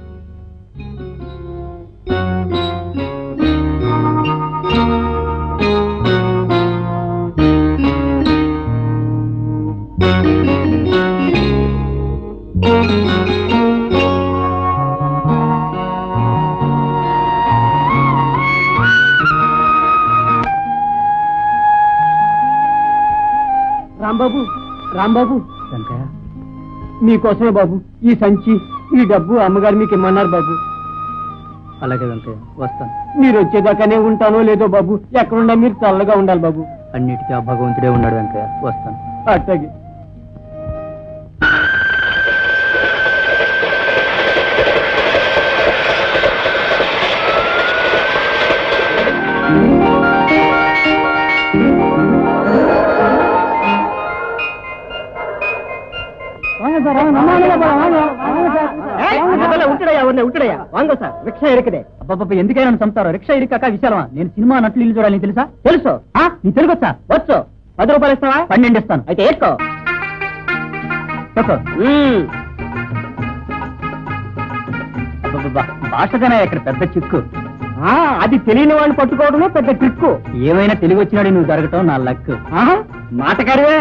Speaker 1: రాంబాబు రాంబాబు
Speaker 2: వెంకయ్య
Speaker 1: మీకోసమే బాబు ఈ సంచి ఈ డబ్బు అమ్మగారు మీకు ఇమ్మన్నారు బాబు
Speaker 2: అలాగే వెంకయ్య వస్తాను
Speaker 1: మీరు వచ్చేదాకానే ఉంటానో లేదో బాబు ఎక్కడున్నా మీరు చల్లగా ఉండాలి బాబు
Speaker 2: అన్నిటికీ ఆ భగవంతుడే ఉన్నాడు వెంకయ్య వస్తాను
Speaker 1: అట్లాగే
Speaker 6: ఉట్టుడయ్యా వాంగ సార్ రిక్షా ఇరుకుదే
Speaker 2: అబ్బాబ్బా ఎందుకైనా నన్ను చంపుతారు రిక్షా ఇరికాక విశాలమా నేను సినిమా నటులు ఇల్లు చూడాలి నీకు తెలుసా
Speaker 6: తెలుసు
Speaker 2: ఆ? నీ తెలుగొచ్చా
Speaker 6: వచ్చు పది రూపాయలు ఇస్తావా
Speaker 2: పన్నెండు ఇస్తాను
Speaker 6: అయితే ఎక్కువ
Speaker 2: చెప్పు. అబ్బబ్బబ్బా, భాషగానే ఇక్కడ పెద్ద చిక్కు
Speaker 6: అది తెలియని వాడిని పట్టుకోవడమే పెద్ద ట్రిక్కు
Speaker 2: ఏమైనా తెలివి వచ్చినాడు నువ్వు జరగటం నా లక్
Speaker 6: ఆహా, మాటకాడివే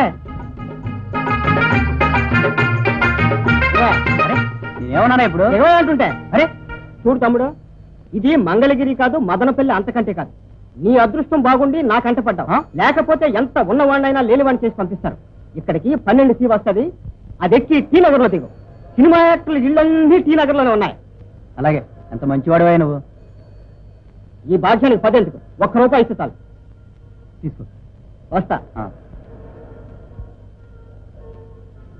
Speaker 2: అరే, నేనేమన్నానా ఇప్పుడు
Speaker 6: ఇరవై అంటుంటే
Speaker 2: అరే
Speaker 6: చూడు తమ్ముడు ఇది మంగళగిరి కాదు మదనపల్లి అంతకంటే కాదు నీ అదృష్టం బాగుండి నా కంట పడ్డావు లేకపోతే ఎంత ఉన్నవాడినైనా లేనివాడిని చేసి పంపిస్తారు ఇక్కడికి పన్నెండు సీ వస్తుంది అది ఎక్కి టీ నగర్ లో దిగు సినిమా యాక్టర్ల ఇళ్ళన్నీ టీ నగర్ లోనే ఉన్నాయి
Speaker 2: అలాగే ఎంత మంచివాడివా నువ్వు
Speaker 6: ఈ భాగ్యానికి పదెందుకు ఒక్క రూపాయి ఇస్తే చాలు
Speaker 2: తీసుకో
Speaker 6: వస్తా
Speaker 2: ఆ.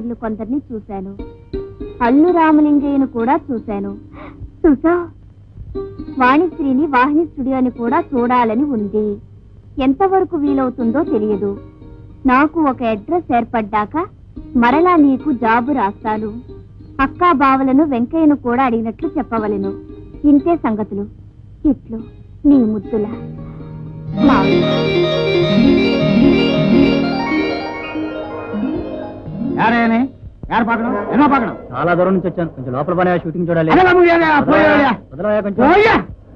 Speaker 4: డాక్టర్లు కొందరిని చూశాను అల్లు రామలింగయ్యను కూడా చూశాను చూసా వాణిశ్రీని వాహిని స్టూడియోని కూడా చూడాలని ఉంది ఎంతవరకు వీలవుతుందో తెలియదు నాకు ఒక అడ్రస్ ఏర్పడ్డాక మరలా నీకు జాబు రాస్తాను అక్కా బావలను వెంకయ్యను కూడా అడిగినట్లు చెప్పవలెను ఇంతే సంగతులు ఇట్లు నీ ముద్దుల మావయ్య
Speaker 1: யாரே யார் பார்க்கணும் என்ன பார்க்கணும்
Speaker 2: చాలా దూరం నుంచి వచ్చాను కొంచెం లోపల పని షూటింగ్ చూడాలి
Speaker 1: அதெல்லாம் முடியாது போயா
Speaker 2: వదలవయ్యా కొంచెం
Speaker 1: போயா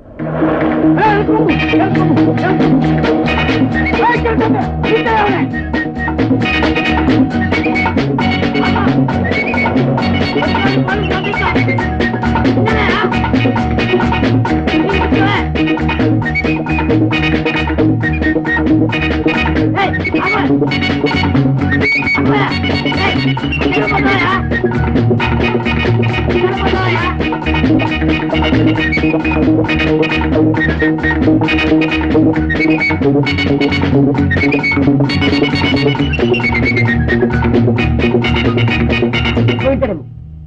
Speaker 1: పోయింటాడేమో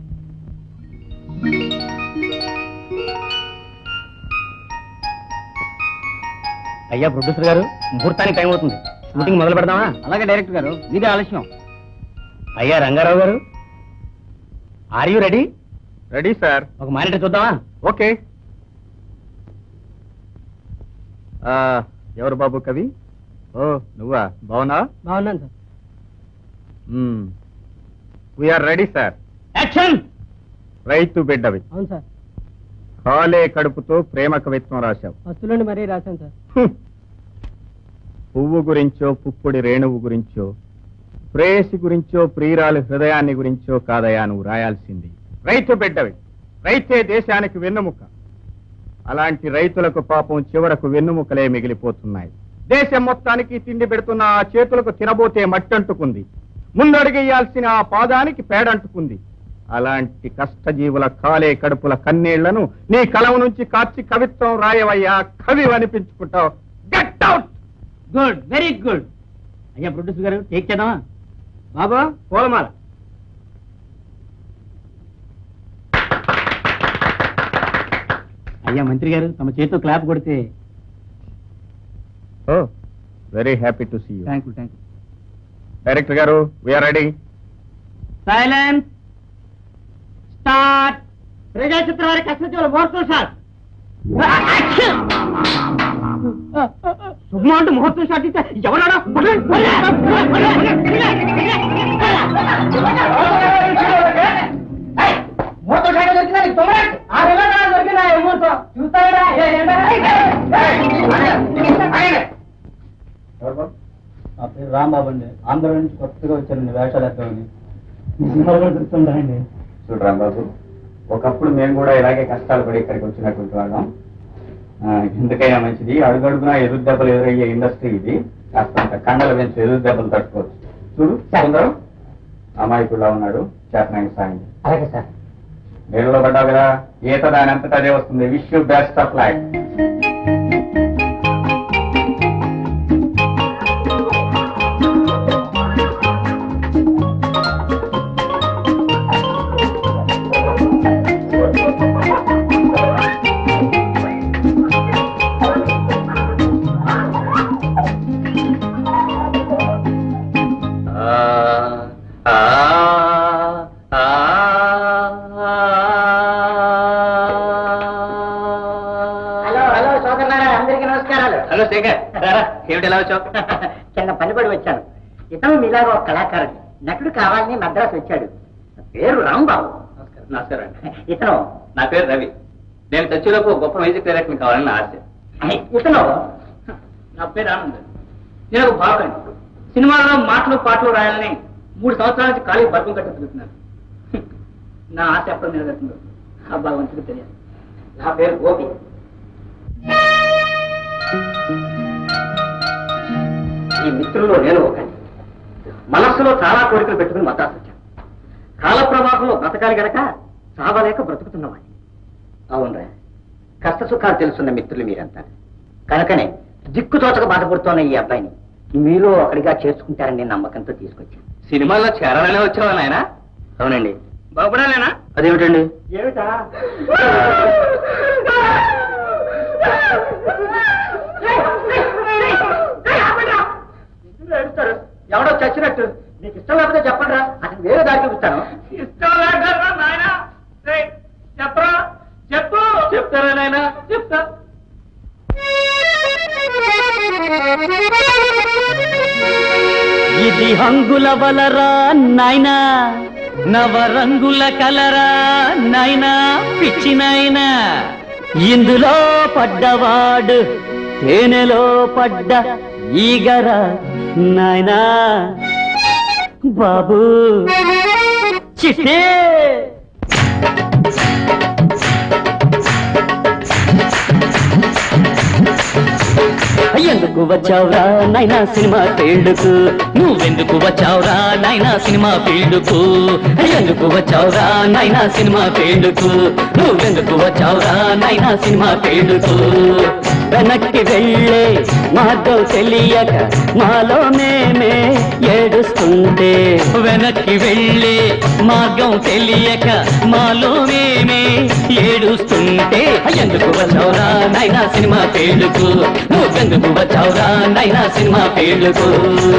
Speaker 2: అయ్యా ప్రొడ్యూసర్ గారు ముహూర్తానికి టైం అవుతుంది షూటింగ్ మొదలు పెడదామా అలాగే డైరెక్టర్ గారు మీదే ఆలస్యం అయ్యా రంగారావు గారు are you ready
Speaker 7: ready sir
Speaker 2: ఒక మానిటర్ చూద్దామా
Speaker 7: ఓకే ఆ, ఎవరు బాబు కవి ఓ నువ్వా బావునా
Speaker 1: బాగున్నాను sir
Speaker 7: we are ready sir
Speaker 2: action
Speaker 7: రైతు బిడ్డవి
Speaker 1: అవును సార్
Speaker 7: కాలే కడుపుతో ప్రేమ కవిత్వం రాశావు
Speaker 1: వస్తువులండి మరీ రాశాను సార్
Speaker 7: హ్మ్. పువ్వు గురించో పుప్పుడి రేణువు గురించో ప్రేయసి గురించో ప్రియురాలి హృదయాన్ని గురించో కాదయా నువ్వు రాయాల్సింది రైతు బిడ్డవి రైతే దేశానికి వెన్నుముక అలాంటి రైతులకు పాపం చివరకు వెన్నుముకలే మిగిలిపోతున్నాయి దేశం మొత్తానికి తిండి పెడుతున్న ఆ చేతులకు తినబోతే మట్టంటుకుంది ముందడుగేయాల్సిన ఆ పాదానికి పేడంటుకుంది అలాంటి కష్టజీవుల కాలే కడుపుల కన్నీళ్లను నీ కలం నుంచి కార్చి కవిత్వం రాయవయ్యా కవి అనిపించుకుంటావు get out
Speaker 2: good very good అయ్యా ప్రొడ్యూసర్ గారు టేక్ చేద్దామా బాబు పూలమాల అయ్యా మంత్రి గారు తమ చేతితో క్లాప్ కొడితే
Speaker 7: ఓ very happy to see you
Speaker 2: thank you thank you
Speaker 7: director గారు we are ready
Speaker 2: silence start Prajachitra వారి కష్టజీవుల మోర్చల్ షాట్ శుభ్మ అంటూ ముహూర్తం షాట్ ఇస్తే ఎవరాడా
Speaker 1: మూర్తం సైడ్ దొరికిందా నీకు తొమ్మిది ఆరు వేల దొరికిందా ఈ మూర్తం చూస్తాడా
Speaker 2: నా పేరు రాంబాబు అండి ఆంధ్ర నుంచి కొత్తగా వచ్చారండి వేషాలు ఎక్కడని సినిమాలు కూడా గుర్తుంటాయండి
Speaker 7: చూడు రాంబాబు ఒకప్పుడు మేము కూడా ఇలాగే కష్టాలు పడి ఇక్కడికి వచ్చినటువంటి వాళ్ళం ఆ, ఎందుకైనా మంచిది అడుగడుగునా ఎదురు దెబ్బలు ఎదురయ్యే ఇండస్ట్రీ ఇది కాస్తంత కండలు పెంచి ఎదురు దెబ్బలు తట్టుకోవచ్చు చూడు సుందరం అమాయకుల్లా ఉన్నాడు చేతనానికి సాయం చేయి.
Speaker 1: అలాగే సార్
Speaker 7: నీళ్ళలో పడ్డావు కదా ఈత దాని అంతటా అదే వస్తుంది wish you best of life
Speaker 1: hello hello సోదరులారా అందరికీ నమస్కారాలు
Speaker 2: హలో శేఖర్ రారా, ఏమిటి ఎలా వచ్చావు
Speaker 1: చిన్న పనిపడి వచ్చాను ఇతను మీలాగా ఒక కళాకారుడు నటుడు కావాలని మద్రాసు వచ్చాడు పేరు రాంబాబు
Speaker 2: నమస్కారం అండి
Speaker 1: ఇతను
Speaker 2: నా పేరు రవి నేను చచ్చిలోపు గొప్ప మ్యూజిక్ డైరెక్టర్ కావాలని నా ఆశ
Speaker 1: ఇతను
Speaker 2: నా పేరు ఆనంద్ నేను ఒక భాగం సినిమాలో మాటలు పాటలు రాయాలని మూడు సంవత్సరాల నుంచి ఖాళీ బర్గం కట్టి తిరుగుతున్నాను నా ఆశ ఎప్పుడు నిలబెడుతుందో ఆ భగవంతుడికి తెలియాలి
Speaker 1: నా పేరు గోపి ఈ మిత్రుల్లో నేను ఒకని మనస్సులో చాలా కోరికలు పెట్టుకుని మద్రాసు వచ్చాను కాల ప్రవాహంలో బ్రతకాలి గనక చావలేక బ్రతుకుతున్నవాడిని అవునరా కష్ట సుఖాలు తెలుసున్న మిత్రులు మీరంతా కనుకనే దిక్కు తోచక బాధపడుతోన్న ఈ అబ్బాయిని మీలో ఒకడిగా చేర్చుకుంటారని నేను నమ్మకంతో తీసుకొచ్చాను
Speaker 2: సినిమాలో చేరాలనే వచ్చావా నాయన అవునండి బాగుపడాలేనా అదేమిటండి
Speaker 1: ఏమిటా ఏడుస్తారు ఎవడో చచ్చినట్టు నీకు ఇష్టం లేకపోతే చెప్పండి రా అతను వేరే దారి చూపిస్తాను ఇష్టం లేకపోతే నాయన చెప్పరా చెప్పు
Speaker 2: చెప్తారా నాయన చెప్తా
Speaker 3: ఇది హంగుల వలరా నాయనా నవరంగుల కలరా నాయనా పిచ్చి నాయనా ఇందులో పడ్డవాడు తేనెలో పడ్డ ఈగరా నాయనా బాబు చిట్టే ఎందుకు వచ్చావురా నైనా సినిమా ఫీల్డ్కు నువ్వెందుకు వచ్చావురా నైనా సినిమా ఫీల్డ్కు ఎందుకు వచ్చావురా నైనా సినిమా ఫీల్డ్కు నువ్వెందుకు వచ్చావురా నైనా సినిమా ఫీల్డ్కు వెనక్కి వెళ్ళే మార్గం తెలియక మాలో మేమే ఏడుస్తుంటే వెనక్కి వెళ్ళే మార్గం తెలియక మాలో మేమే ఏడుస్తుంటే ఎందుకు వచ్చావురా నైనా సినిమా ఫీల్డ్కు నువ్వెందుకు వచ్చావురా నైనా సినిమా ఫీల్డ్కు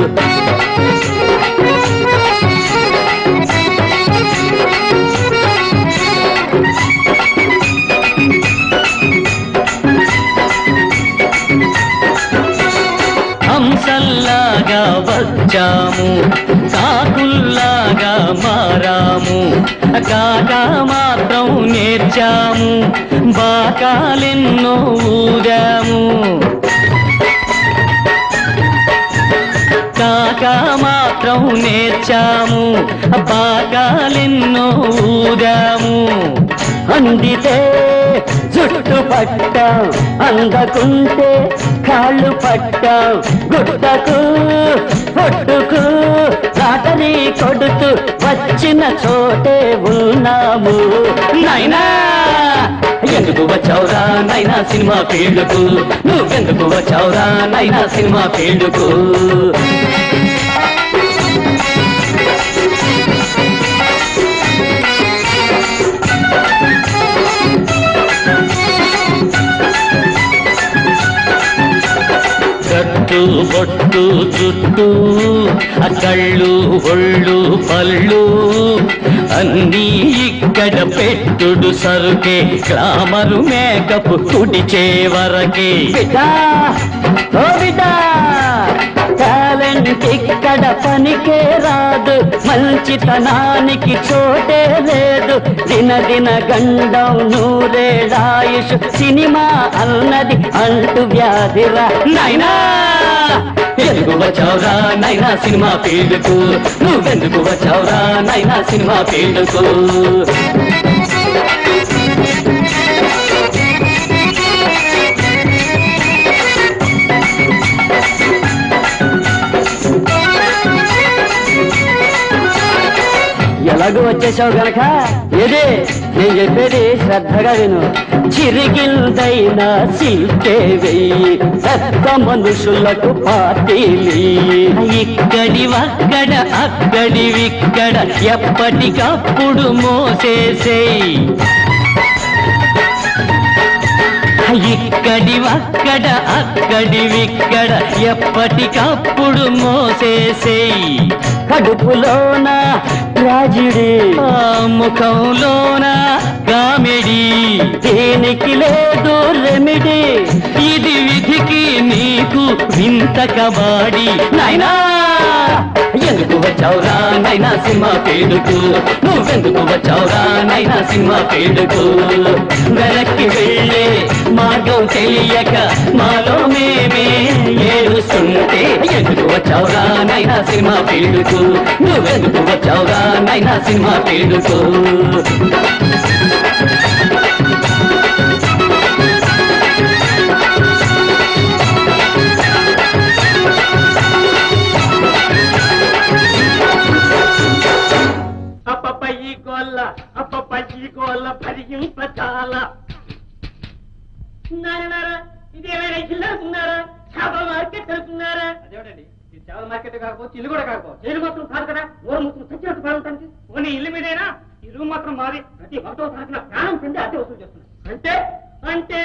Speaker 3: హంసల్లాగా వచ్చాము కాకుల్లాగా మారాము కాక మాత్రం నేర్చాము బాకాలెన్నో ఊదాము కాక మాత్రం నేర్చాము బాగాలెన్నో ఊదాము అందితే జుట్టు పట్టాం అందకుంటే కాళ్ళు పట్టాం గుట్టకు పొట్టుకు లాటరీ కొడుతూ వచ్చిన చోటే ఉన్నాము నాయనా ఎందుకు వచ్చావురా నైనా సినిమా ఫీల్డ్కు నువ్వెందుకు వచ్చావురా నైనా సినిమా ఫీల్డ్కు కట్టు బొట్టు జుట్టు ఆ కళ్ళు ఒళ్ళు పళ్ళు అన్నీ ఇక్కడ పెట్టుడు సరుకే గ్లామరు మేకప్ కుడిచే వరకే బిడ్డా ఓ బిడ్డా టాలెంట్ ఇక్కడ పనికే రాదు మంచితనానికి చోటే లేదు దిన దిన గండం నూరేడాయుష్ సినిమా అన్నది అంటు వ్యాధిరా నాయనా ఎందుకు వచ్చావురా నైనా సినిమా ఫీల్డ్కు నువ్వెందుకు వచ్చావురా నైనా సినిమా ఫీల్డ్కు ఎలాగో వచ్చేసావు గనక ఏదే నేను చెప్పేది శ్రద్ధగా విను చిరిగిందైన సిల్కే వెయ్యి పెద్ద మనుషులకు పార్టీలి ఇక్కడి వక్కడ అక్కడి విక్కడ ఎప్పటికప్పుడు మోసేసేయి ఇక్కడి వక్కడ అక్కడి విక్కడ ఎప్పటికప్పుడు మోసేసేయి కడుపులోన ట్రాజిడీ ఆ ముఖంలోన కామెడీ దేనికి లేదు రెమిడీ ఇది విధికి నీకు వింత కబాడి నాయనా ఎందుకు వచ్చావురా నైనా సినిమా పేడుకు నువ్వెందుకు వచ్చావురా నైనా సినిమా పేడుకు వెనక్కి వెళ్ళే మార్గం తెలియక మాలో మేమే ఏడుస్తుంటే ఎందుకు వచ్చావురా నైనా సినిమా పేడుకు నువ్వెందుకు వచ్చావురా నైనా సినిమా పేడుకు
Speaker 1: అప్పప్ప ఈ గోళ్ళ అప్పప్ప ఈ గోళ్ళ భరింప చాలా నారాయణారా ఇదేమైనా ఇల్లు అనుకున్నారా చేపల మార్కెట్ అనుకున్నారా
Speaker 2: అదేమిటండి ఇది చేపల మార్కెట్ కాకపోవచ్చు ఇల్లు కూడా కాకపోవచ్చు ఇల్లు మాత్రం కాదు కదా ఊరు మొత్తం చచ్చినట్టు బాగుంటుంది పోనీ ఇల్లు మీదైనా ఇల్లు మాత్రం మాది ప్రతి ఒకటో తారీఖున ప్రాణం చెంది అద్దె వసూలు చేస్తున్నారు అంటే అంటే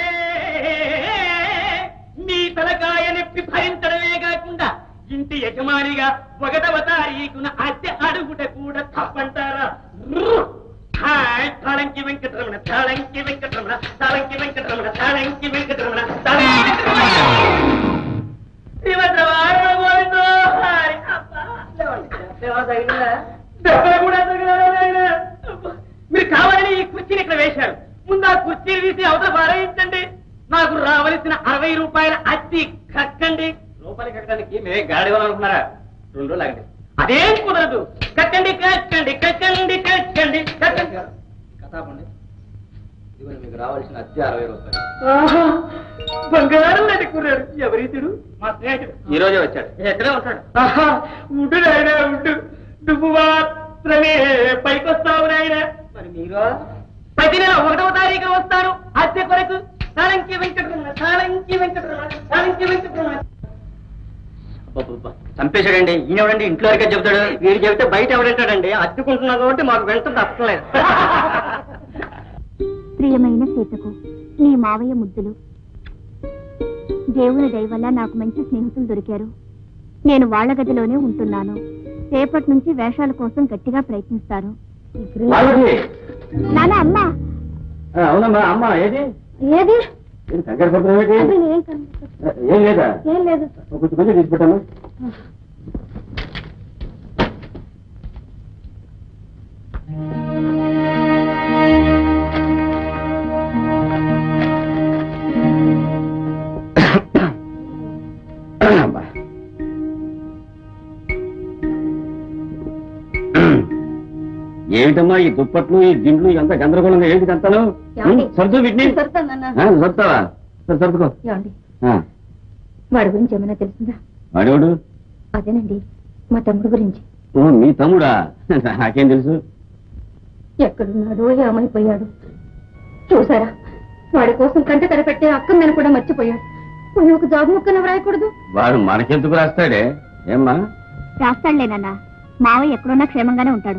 Speaker 2: మీ తలకాయ నొప్పి భరించడమే కాకుండా ఇంటి యజమానిగా ఒకటవ తారీఖున అద్దె అడుగుట కూడా తప్పంటారా హాయ్, తాళంకి వెంకటరమణ తాళంకి వెంకటరమణ తాళంకి వెంకటరమణ తాళంకి వెంకటరమణ తాళంకి వెంకటరమణ శ్రీమంతవారు గోవిందో హరి అబ్బా. దెబ్బ తగిలిందా? దెబ్బ కూడా తగిలారా నాయనా? అబ్బా. మీరు కావాలని ఈ కుర్చీని ఇక్కడ వేశారు ముందు ఆ కుర్చీని తీసి అవతల పారేయించండి నాకు రావలసిన అరవై రూపాయల అద్దె కక్కండి రూపాయలు కట్టడానికి మేమే గాడి అనుకున్నారా రెండు రోజులు ఆగండి అదేం కుదరదు కక్కండి కక్కండి కక్కండి కక్కండి కక్కండి కథాపండి ఇదిగో మీకు రావాల్సిన అద్దె అరవై రూపాయలు బంగారం లాంటి కుర్రాడు ఎవరితుడు మా స్నేహితుడు ఈ రోజే వచ్చాడు ఎక్కడే ఉంటాడు ఉండు నాయన ఉండు నువ్వు మాత్రమే పైకొస్తావు నాయన మరి మీరు ప్రతి నెల ఒకటవ తారీఖు వస్తారు అద్దె కొరకు సాలంకి వెంకటరమణ సాలంకి వెంకటరమణ సాలంకి వెంకటరమణ చంపేశాడండి ఈయన ఎవడండి ఇంట్లో వరకే చెబుతాడు వీడు చెబితే బయట ఎవడంటాడండి అద్దెకుంటున్నావు కాబట్టి మాకు వెంటనే తప్పలేదు
Speaker 4: ప్రియమైన సీతకు నీ మావయ్య ముద్దులు దేవుని దయ వల్ల నాకు మంచి స్నేహితులు దొరికారు నేను వాళ్ళ గదిలోనే ఉంటున్నాను రేపటి నుంచి వేషాల కోసం గట్టిగా ప్రయత్నిస్తాను నాన్న అమ్మ
Speaker 5: అవునమ్మా అమ్మ ఏది
Speaker 4: ఏది
Speaker 5: ఏం కంగారు పడుతున్నావు
Speaker 4: అది ఏం కనిపించదు.
Speaker 5: ఏం లేదా
Speaker 4: ఏం లేదు
Speaker 5: కొంచెం కొంచెం తీసి పెట్టాను ఏమిటమ్మా ఈ దుప్పట్లు ఈ దిండ్లు ఎంత గందరగోళంగా ఏంటి అంతాను
Speaker 4: ఏమండి?
Speaker 5: సర్దు వీటిని
Speaker 4: సర్దుతానన్నా.
Speaker 5: ఆ, సర్దుతావా సరే, సర్దుకో
Speaker 4: ఏమండి
Speaker 5: ఆ,
Speaker 4: వాడి గురించి ఏమైనా తెలిసిందా
Speaker 5: వాడేవాడు
Speaker 4: అదేనండి మా తమ్ముడు గురించి
Speaker 5: ఓ మీ తమ్ముడా నాకేం తెలుసు
Speaker 4: ఎక్కడున్నాడో ఏమైపోయాడు చూసారా వాడి కోసం కంట తరపెట్టే అక్కని కూడా మర్చిపోయాడు పోయి ఒక జాబ్ ముక్కన వ్రాయకూడదు
Speaker 5: వాడు మనకెందుకు రాస్తాడే ఏమ్మా
Speaker 4: రాస్తాడులేనన్నా మావయ్య ఎక్కడున్నా క్షేమంగానే ఉంటాడు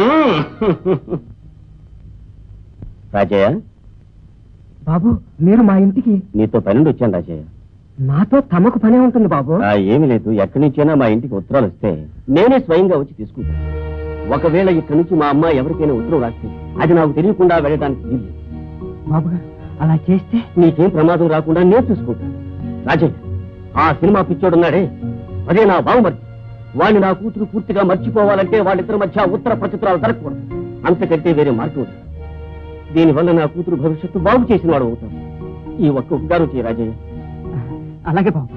Speaker 5: రాజయ్య
Speaker 6: బాబు మీరు మా ఇంటికి
Speaker 5: నీతో పని నుండి వచ్చాను రాజయ్య
Speaker 6: నాతో తమకు పనే ఉంటుంది బాబు
Speaker 5: ఆ, ఏమీ లేదు ఎక్కడి నుంచైనా మా ఇంటికి ఉత్తరాలు వస్తే నేనే స్వయంగా వచ్చి తీసుకుంటాను ఒకవేళ ఇక్కడి నుంచి మా అమ్మ ఎవరికైనా ఉత్తరం రాస్తే అది నాకు తెలియకుండా వెళ్ళడానికి వీలు
Speaker 6: బాబు గారు అలా చేస్తే
Speaker 5: నీకేం ప్రమాదం రాకుండా నేను చూసుకుంటాను రాజయ్య ఆ సినిమా పిచ్చోడున్నాడే అదే నా బావమర్ది వాడిని నా కూతురు పూర్తిగా మర్చిపోవాలంటే వాళ్ళిద్దరి మధ్య ఉత్తర ప్రచిత్రాలు జరగకూడదు అంతకంటే వేరే మార్గం లేదు దీనివల్ల నా కూతురు భవిష్యత్తు బాగు చేసిన వాడు అవుతాడు ఈ ఒక్క ఉపకారం చేయ రాజయ్య
Speaker 6: అలాగే బాబు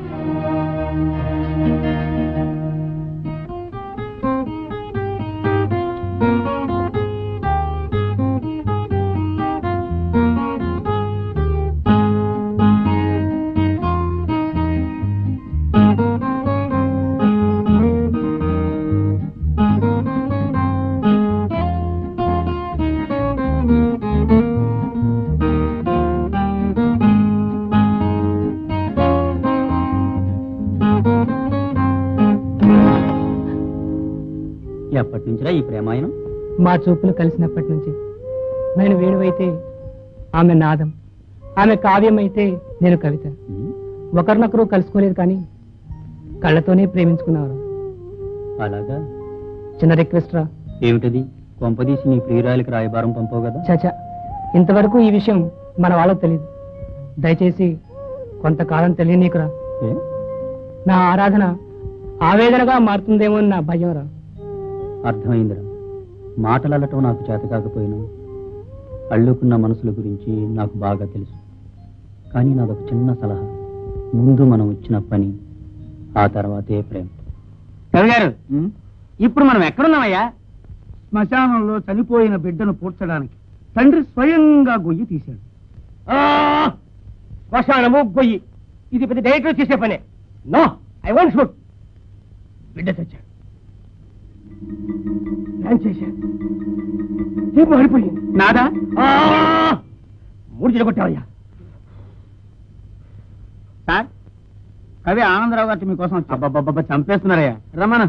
Speaker 2: ఎప్పటి నుంచిరా ఈ ప్రేమాయణం
Speaker 1: మా చూపులు కలిసినప్పటి నుంచి నేను వేణువైతే ఆమె నాదం ఆమె కావ్యం అయితే నేను కవిత ఒకరినొకరు కలుసుకోలేదు కానీ కళ్ళతోనే ప్రేమించుకున్నారు
Speaker 2: అలాగా
Speaker 1: చిన్న రిక్వెస్ట్ రా
Speaker 2: ఏమిటది కొంపదీసి నీ ప్రియురాలకి రాయబారం పంపవు కదా
Speaker 1: చచా ఇంతవరకు ఈ విషయం మన వాళ్ళకు తెలియదు దయచేసి కొంతకాలం తెలియనీకురా
Speaker 2: ఏ?
Speaker 1: నా ఆరాధన ఆవేదనగా మారుతుందేమో అని నా భయం రా
Speaker 2: అర్థమైందిరా మాటలటం నాకు చేత కాకపోయినా అల్లుకున్న మనసుల గురించి నాకు బాగా తెలుసు కానీ నాదొక చిన్న సలహా ముందు మనం వచ్చిన పని ఆ తర్వాతే ప్రేమ
Speaker 1: కవి గారు ఇప్పుడు మనం ఎక్కడున్నామయ్యా శ్మశానంలో చనిపోయిన బిడ్డను పూడ్చడానికి తండ్రి స్వయంగా గొయ్యి తీశాడు శ్మశానము గొయ్యి ఇది పెద్ద డైరెక్టర్ చేసే పనే నో ఐ వాంట్ షూట్ బిడ్డ తెచ్చాడు ప్లాన్ చేశాడు జీపు మారిపోయింది నాదా మూడు చెడగొట్టావయ్యా సార్ కవి ఆనందరావు గారి మీకోసం వచ్చా
Speaker 7: అబ్బబ్బబ్బ చంపేస్తున్నారయ్యా రమ్మను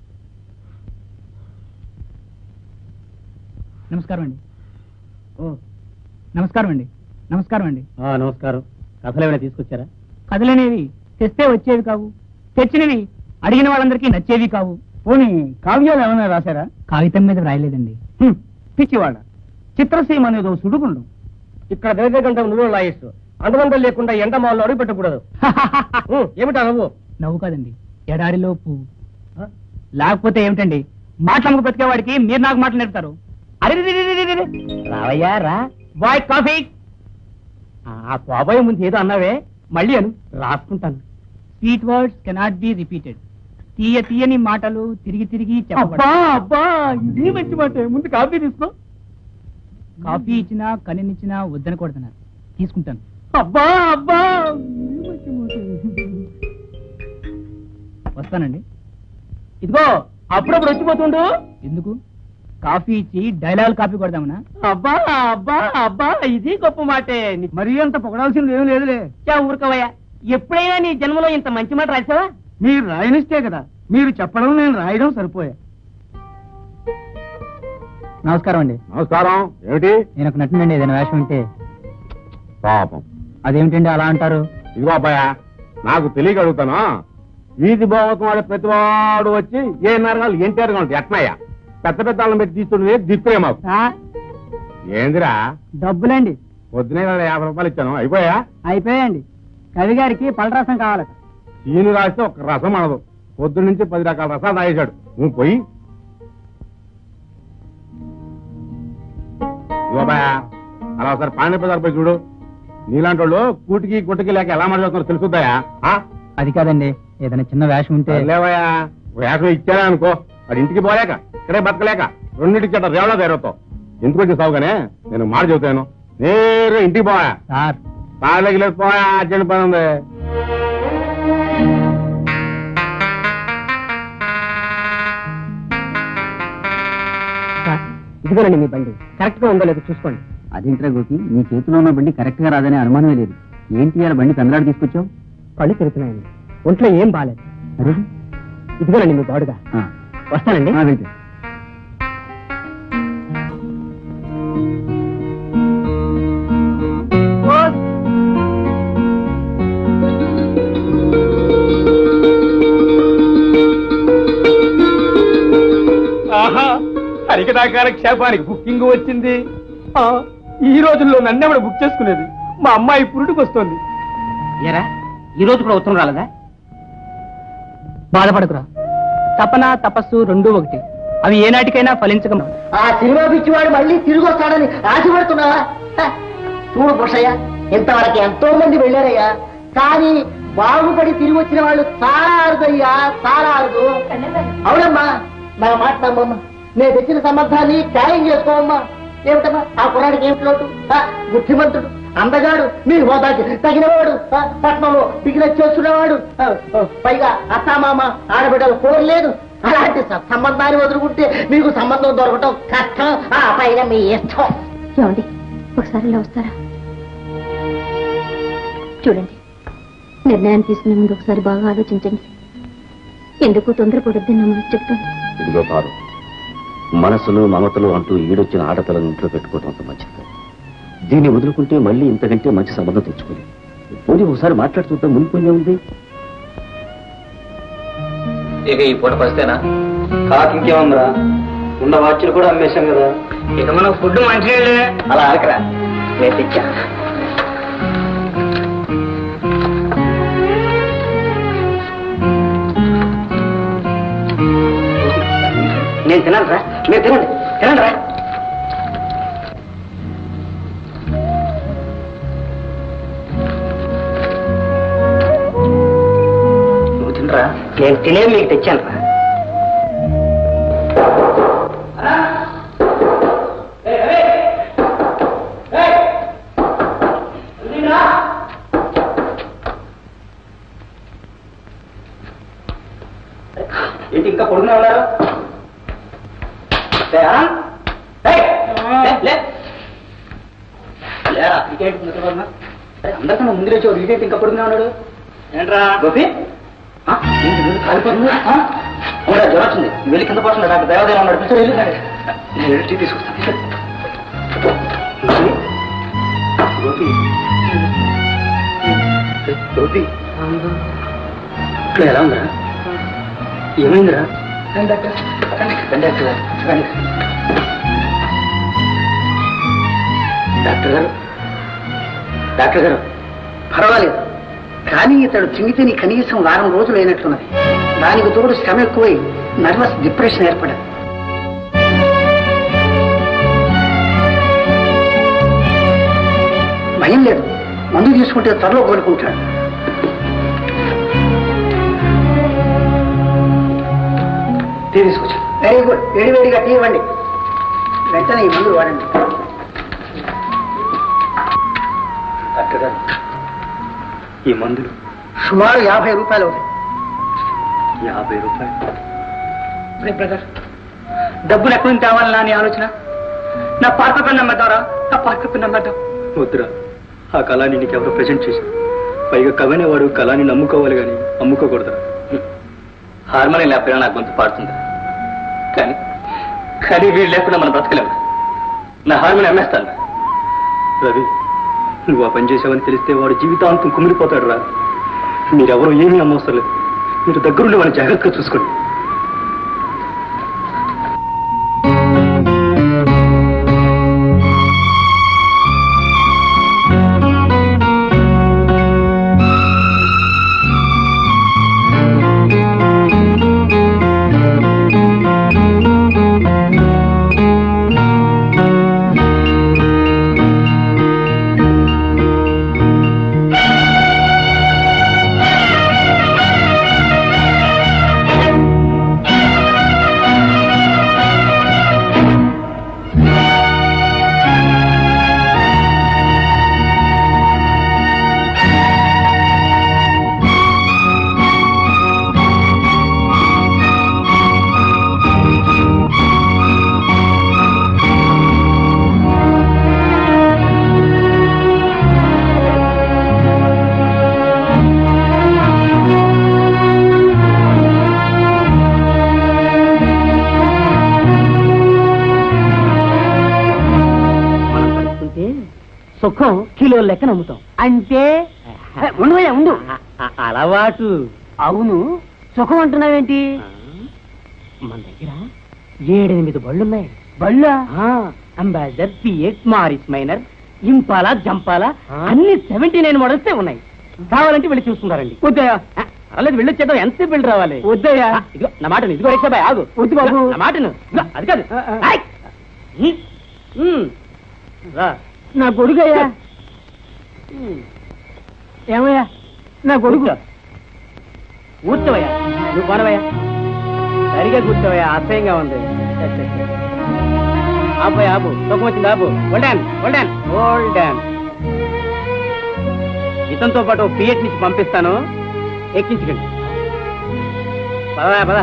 Speaker 1: నమస్కారం అండి ఓ నమస్కారం అండి నమస్కారం అండి
Speaker 6: నమస్కారం కథలు ఏమైనా తీసుకొచ్చారా
Speaker 1: కథలనేవి తెస్తే వచ్చేవి కావు తెచ్చినవి అడిగిన వాళ్ళందరికీ నచ్చేవి కావు పోనీ కావ్యాలు ఏమైనా రాశారా కాగితం మీద రాయలేదండి పిచ్చివాడ చిత్రసీమ అనేది ఒక సుడుగుండు
Speaker 6: ఇక్కడ దగ్గర గంట నువ్వు లాయేస్తు అండవందలు లేకుండా ఎండమాల్లో అడుగు పెట్టకూడదు ఉమ్, ఏమిటా నువ్వు
Speaker 1: నవ్వు కాదండి ఎడారిలో పువ్వు లేకపోతే ఏమిటండి మాటలకు బ్రతికేవాడికి మీరు నాకు మాటలు నేర్పుతారు అరే
Speaker 6: రావయ్యా రా
Speaker 1: బాయ్ కాఫీ
Speaker 6: ఆ కోబోయే ముందు ఏదో అన్నావే మళ్ళీ అను రాసుకుంటాను
Speaker 1: sweet words cannot be repeated తీయ తీయని మాటలు తిరిగి తిరిగి
Speaker 6: అబ్బా
Speaker 1: చెప్పబడతాయి
Speaker 6: అబ్బా ఇది మంచి మాట ముందు కాఫీ తీసుకో
Speaker 1: కాఫీ ఇచ్చినా కనినిచ్చినా వద్దని కొడుతున్నారు తీసుకుంటాను
Speaker 6: అబ్బా అబ్బా ఇది మంచి మాట.
Speaker 1: వస్తానండి
Speaker 6: ఇదిగో అప్పుడప్పుడు వచ్చిపోతుండు
Speaker 1: ఎందుకు కాఫీ ఇచ్చి డైలాగ్ కాఫీ కొడదామనా
Speaker 6: అబ్బా అబ్బా అబ్బా ఇది గొప్ప మాటే
Speaker 1: మరీ అంత పొగడాల్సింది ఏం లేదులే
Speaker 6: చా ఊరుకోవయ్యా ఎప్పుడైనా నీ జన్మలో ఇంత మంచి మాట రాసావా
Speaker 1: మీరు రాయనిస్తే కదా మీరు చెప్పడం నేను రాయడం సరిపోయా నమస్కారం అండి
Speaker 7: నమస్కారం ఏమిటి
Speaker 1: నేను ఒక నటునండి ఏదైనా వేషం ఉంటే
Speaker 7: పాపం
Speaker 1: అదేమిటండి అలా అంటారు
Speaker 7: ఇదిగో అబ్బాయా నాకు తెలియక అడుగుతాను వీధి భోగతం వాడే ప్రతివాడు వచ్చి ఏ నరగాలు ఎన్టీఆర్ గా ఉంటాయి ఎట్నయ్యా పెద్ద పెద్ద వాళ్ళని పెట్టి తీసుకుంటే దిక్కులే మాకు ఏందిరా
Speaker 1: డబ్బులండి
Speaker 7: పొద్దునే కదా యాభై రూపాయలు ఇచ్చాను అయిపోయా
Speaker 1: అయిపోయాయండి కవి గారికి పలరసం కావాలట
Speaker 7: సీను రాస్తే ఒక రసం అనదు పొద్దు నుంచి పది రకాల రసాలు తాగేశాడు నువ్వు పోయి ఇదిగో అబ్బాయా అలా ఒకసారి పాండే బజార్ పోయి చూడు నీలాంటి వాళ్ళు కూటికి గుట్టకి లేక ఎలా మాట్లాడుతున్నారో తెలుసుద్దాయా ఆ?
Speaker 1: అది కాదండి ఏదైనా చిన్న వేషం ఉంటే
Speaker 7: లేవయ్యా వేసవి ఇచ్చారా అనుకో వాడి ఇంటికి పోలేక ఇక్కడే బతకలేక రెండింటికి చెడ్డ రేవడా తేరవుతావు ఎందుకు వచ్చి సాగుగానే నేను మాట చెబుతాను నేరు ఇంటికి పోయా
Speaker 1: సార్
Speaker 7: పాలకి లేదు పోయా అర్జెంట్ పని ఉంది
Speaker 6: ఇదిగోనండి మీ బండి కరెక్ట్ గా ఉందో లేదో చూసుకోండి
Speaker 2: అదేంట్రా గోపి నీ చేతిలో ఉన్న బండి కరెక్ట్ గా రాదనే అనుమానమే లేదు ఏంటి అలా బండి పెందలాడు తీసుకొచ్చావు
Speaker 6: కళ్ళు తిరుగుతున్నాయండి ఒంట్లో ఏం బాలేదు
Speaker 2: అరే
Speaker 6: ఇదిగోనండి మీ బాడుగా
Speaker 2: ఆ,
Speaker 6: వస్తానండి
Speaker 2: ఆ, వెళ్ళు.
Speaker 7: ఆహా హరికటాకార క్షేపానికి బుకింగ్ వచ్చింది ఆ, ఈ రోజుల్లో నన్నెవడ బుక్ చేసుకునేది మా అమ్మాయి పురుటికి వస్తుంది
Speaker 6: ఏరా ఈ రోజు కూడా ఉత్తరం రాలేదా
Speaker 1: బాధపడకురా తపన తపస్సు రెండూ ఒకటి అవి ఏనాటికైనా ఫలించక
Speaker 8: ఆ సినిమా పిచ్చివాడు మళ్ళీ తిరిగి వస్తాడని ఆశపడుతున్నావా హ, చూడు బుషయ్య ఇంతవరకు ఎంతో మంది వెళ్ళారయ్యా కానీ బాగుపడి తిరిగి వచ్చిన వాళ్ళు చాలా అరుదయ్యా చాలా అరుదు అవునమ్మా నా మాట నమ్మమ్మా నేను తెచ్చిన సంబంధాన్ని ఖాయం చేసుకోవమ్మా ఏమిటమ్మా ఆ కుర్రాడికి ఏమిటి లోటు హ, బుద్ధిమంతుడు అందగాడు మీ హోదాకి తగినవాడు హ, పట్నంలో బిజినెస్ చేస్తున్నవాడు హ, హ, పైగా అత్తామామ ఆడబిడ్డలు కోరలేదు అలాంటి సత్సంబంధాన్ని వదులుకుంటే మీకు సంబంధం దొరకటం కష్టం ఆ పైన మీ ఇష్టం
Speaker 4: ఏమండి ఒకసారి ఇలా వస్తారా చూడండి నిర్ణయం తీసుకునే ముందు ఒకసారి బాగా ఆలోచించండి ఎందుకు తొందరపడొద్దని నా మనసు చెప్తాను
Speaker 5: ఇదిగో పారు మనసులు మమతలు అంటూ ఈడొచ్చిన ఆడపిల్లను ఇంట్లో పెట్టుకోవడం అంత మంచిది కాదు. దీన్ని వదులుకుంటే మళ్ళీ ఇంతకంటే మంచి సంబంధం తెచ్చుకోలేదు పోనీ ఒకసారి మాట్లాడి చూద్దాం మునిపోయినే ఉంది
Speaker 2: ఇక ఈ పూట పస్తేనా కాకి ఇంకేముందిరా ఉన్న వాచ్లు కూడా అమ్మేశాం కదా ఇక మన ఫుడ్ మంచిగా అలా ఆరకరా నేను తెచ్చా
Speaker 8: నేను తినాలి రా మీరు తినండి తినండి రా
Speaker 2: నువ్వు తినరా
Speaker 8: నేను తినేది మీకు తెచ్చాను రా
Speaker 2: ఏంటి ఇంకా పొడుగునే ఉన్నారు లేరా? ఏయ్! లే, లే. లేరా, ఇంకేంటి నిద్రపోతున్నా? అరే, అందరికన్నా ముందు లేచి ఇదేంటి ఇంకా పొడుగునే ఉన్నాడు ఏంట్రా
Speaker 5: గోపి ఆ, ఏంటి వీళ్ళు కాలిపోతుంది ఆ, అవునా, జ్వరం వచ్చింది వెళ్ళి కింద పోతుంది డాక్టర్ దేవదేవ నడిపించి వెళ్ళి నేను వెళ్ళి టీ తీసుకొస్తాను గోపి గోపి ఇక్కడ ఎలా ఉందిరా ఏమైందిరా రండి డాక్టర్ రండి డాక్టర్ గారు రండి డాక్టర్ గారు డాక్టర్ గారు పర్వాలేదు కానీ ఇతడు తిండి తిని కనీసం వారం రోజులు అయినట్లున్నది దానికి తోడు శ్రమ ఎక్కువై నర్వస్ డిప్రెషన్ ఏర్పడదు భయం లేదు మందు తీసుకుంటే త్వరలో కోలుకుంటాడు టీ తీసుకొచ్చాను వెరీ గుడ్ వేడి వేడిగా టీ ఇవ్వండి వెంటనే ఈ మందులు వాడండి డాక్టర్ గారు ఈ మందులు సుమారు యాభై రూపాయలు అవుతాయి యాభై రూపాయలు బ్రదర్ డబ్బులు ఎక్కడి నుంచి తేవాలన్నా అని ఆలోచన నా పార్క పిన్న అమ్మేద్దారా నా పార్క పిన్న అమ్మేద్దాం
Speaker 9: వద్దురా ఆ కళాన్ని నీకెవరో ప్రజెంట్ చేశారు పైగా కవనేవాడు కళాన్ని నమ్ముకోవాలి కానీ అమ్ముకోకూడదురా
Speaker 5: హార్మోనియం లేకపోయినా నాకు గొంతు పాడుతుంది కానీ కానీ వీళ్ళు లేకుండా మనం బ్రతకలేము నా హార్మోనియం అమ్మేస్తాను
Speaker 9: రవి నువ్వు ఆ పని చేసావని తెలిస్తే వాడు జీవితాంతం కుమిలిపోతాడు రా మీరెవరూ ఏమీ అమ్మవసరం లేదు మీరు దగ్గరుండి వాడిని జాగ్రత్తగా చూసుకోండి
Speaker 6: మనం కలుసుకుంటే సుఖం కిలో లెక్కన అమ్ముతాం అంటే ఉండు ఉండు అలవాటు అవును సుఖం అంటున్నావేంటి మన దగ్గర ఏడెనిమిది బళ్ళున్నాయి బళ్ళ Ambassador PS Morris Minor Impala జంపాలా అన్ని సెవెంటీ నైన్ మోడల్స్ ఉన్నాయి కావాలంటే వెళ్ళి చూసుకుంటారండి వద్దయా పర్లేదు వెళ్ళొచ్చేద్దాం ఎంతసేపు వెళ్ళి రావాలి వద్దయా ఇదిగో నా మాటను ఇదిగో రిక్షా బాయ్ ఆగు వద్దు బాబు నా మాటను ఇదిగో, అది కాదు ఆయ్. ఉమ్, ఉమ్. రా నా కొడుకయ్యా ఏమయ్యా నా కొడుకు కూర్చోవయ్యా నువ్వు పోనవయ్యా సరిగా కూర్చోవయ్యా అసహ్యంగా ఉంది ఆపోయ్ ఆపు సుఖం వచ్చింది ఆపు హోల్డాన్ హోల్డాన్ హోల్డాన్ ఇతనితో పాటు పిఎట్ నుంచి పంపిస్తాను ఎక్కించకండి పదా పదా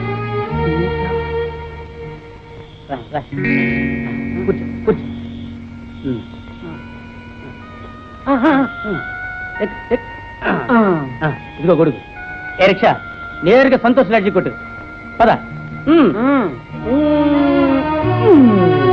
Speaker 6: రా, రా. కూర్చో కూర్చో ఉమ్. ఎక్, ఎక్. ఆ, ఇదిగో కొడుకు ఏ రిక్షా నేరుగా సంతోష్ లాడ్జి కొట్టు పద ఉమ్. ఉమ్.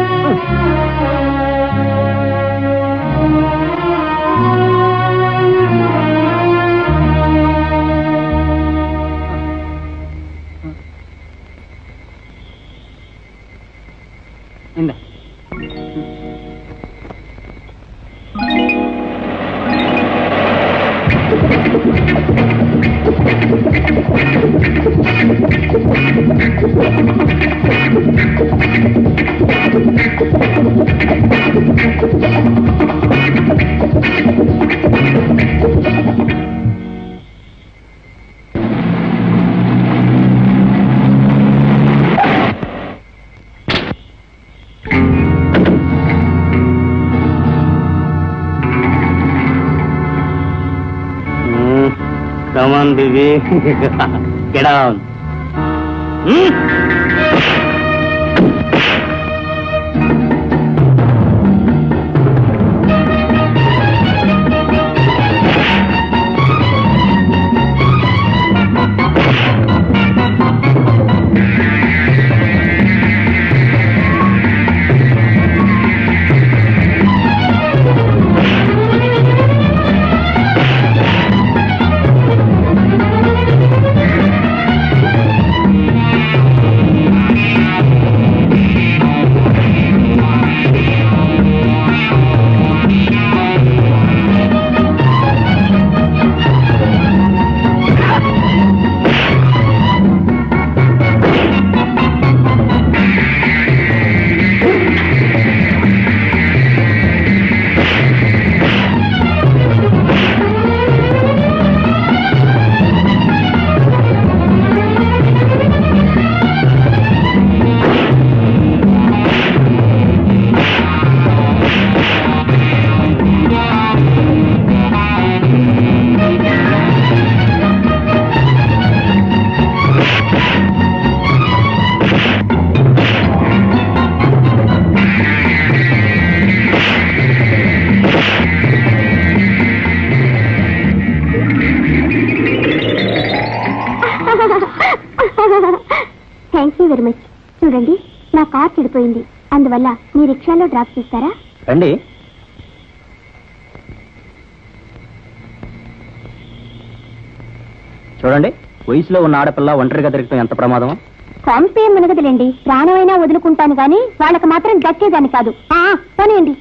Speaker 6: ఇందా Come on, baby. Get down.
Speaker 4: చూడండి నా కార్ చెడిపోయింది అందువల్ల మీ రిక్షాలో డ్రాప్ చేస్తారా
Speaker 2: రండి చూడండి వయసులో ఉన్న ఆడపిల్ల ఒంటరిగా తిరగటం ఎంత ప్రమాదమో
Speaker 4: పంపే మునగదులేండి ప్రాణమైనా వదులుకుంటాను గాని వాళ్ళకి మాత్రం దక్కేదాన్ని కాదు ఆ పోనీయండి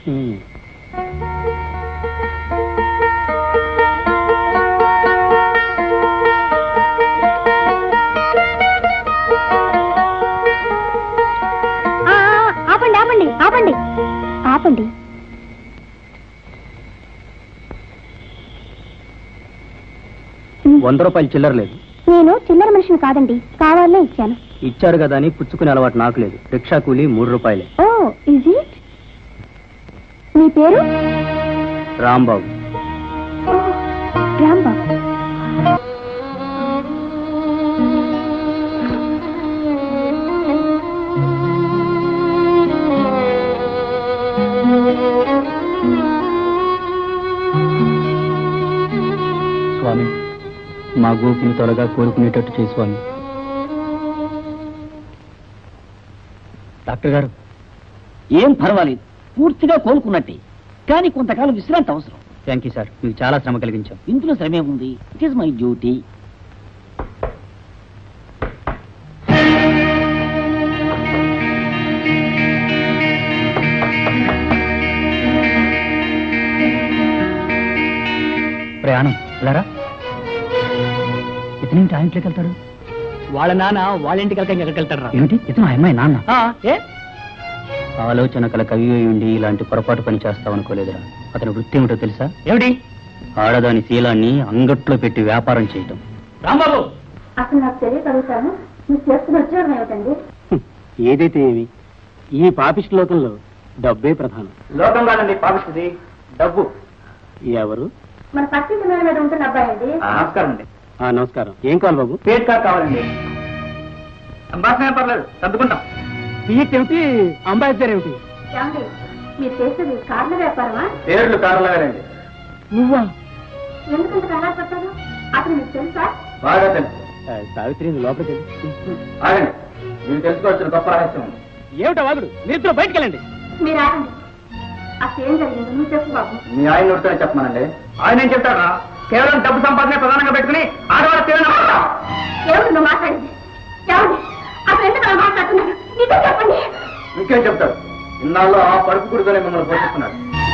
Speaker 4: ఆ, ఆ, ఆపండి ఆపండి ఆపండి ఆపండి
Speaker 2: వంద రూపాయలు చిల్లర లేదు
Speaker 4: నేను చిల్లర మనిషిని కాదండి కావాలనే ఇచ్చాను
Speaker 2: ఇచ్చారు కదా అని పుచ్చుకునే అలవాటు నాకు లేదు రిక్షా కూలి మూడు రూపాయలే
Speaker 4: ఓ ఇజ్ ఇట్ మీ పేరు
Speaker 2: రాంబాబు
Speaker 4: ఓ, రాంబాబు
Speaker 2: స్వామి మా గోపిని త్వరగా కోరుకునేటట్టు చేయి స్వామి డాక్టర్ గారు
Speaker 1: ఏం పర్వాలేదు పూర్తిగా కోలుకున్నట్టే కానీ కొంతకాలం విశ్రాంతి అవసరం
Speaker 2: థ్యాంక్ యూ సార్ మీకు చాలా శ్రమ కలిగించాం
Speaker 1: ఇందులో శ్రమే ఉంది ఇట్ ఈస్ మై డ్యూటీ
Speaker 2: ప్రయాణం వెళ్ళారా ఇతను ఏంటి ఇంట్లోకి వెళ్తాడు
Speaker 6: వాళ్ళ నాన్న వాళ్ళ ఇంటికి వెళ్ళక ఎక్కడికి వెళ్తాడు
Speaker 2: ఏమిటి ఇతను ఆ అమ్మాయి నాన్న
Speaker 6: ఏ
Speaker 2: ఆలోచన కల కవి అయి ఉండి ఇలాంటి పొరపాటు పని చేస్తావనుకోలేదురా అతని వృత్తి ఏమిటో తెలుసా
Speaker 6: ఏమిటి
Speaker 2: ఆడదాని శీలాన్ని అంగట్లో పెట్టి వ్యాపారం చేయటం
Speaker 6: రాంబాబు
Speaker 4: అసలు నాకు తెలియగలుగుతాను మీరు చేస్తున్న ఉద్యోగం ఏమిటండి
Speaker 6: ఏదైతే ఏమి ఈ పాపిస్ట్ లోకంలో డబ్బే ప్రధానం
Speaker 2: లోకం కాదండి పాపిస్తుంది డబ్బు
Speaker 6: ఎవరు
Speaker 4: మన పక్కింటి మీద ఉంటున్న అబ్బాయి అండి
Speaker 2: నమస్కారం అండి
Speaker 6: ఆ నమస్కారం ఏం కావాలి బాబు
Speaker 2: పేట్ కార్డ్ కావాలండి సంభాషణ పర్లేదు సర్దుకుంటాం
Speaker 6: సీట్ ఏమిటి అంబాసిడర్ ఏమిటి
Speaker 4: ఏమండి మీరు చేసేది కార్ల వ్యాపారమా
Speaker 2: పేర్లు కారణండి
Speaker 6: నువ్వా
Speaker 4: ఎందుకంత కంగారు పడతారు అతను మీకు తెలుసా
Speaker 2: బాగా తెలుసు
Speaker 6: ఆ, సావిత్రి నువ్వు లోపలికి వెళ్ళు.
Speaker 2: ఆగండి మీరు తెలుసుకోవాల్సిన గొప్ప రహస్యం ఉంది
Speaker 6: ఏమిటా వాగుడు మీరిద్దరు బయటికి వెళ్ళండి
Speaker 4: మీరు ఆగండి అసలు ఏం జరిగిందో నువ్వు చెప్పు బాబు
Speaker 2: మీ ఆయన నోటితోనే చెప్పమనండి ఆయన ఏం చెప్తాడా కేవలం డబ్బు సంపాదనే ప్రధానంగా పెట్టుకుని ఆడవాళ్ళ సేవలు నమ్ముతాం.
Speaker 4: ఏమిటి నువ్వు మాట్లాడింది ఏమండి అసలు ఎందుకు అలా మాట్లాడుతున్నారు నిజం చెప్పండి
Speaker 2: ఇంకేం చెప్తాడు ఇన్నాళ్ళు ఆ పరుపు గుడితోనే మిమ్మల్ని పోషిస్తున్నాడు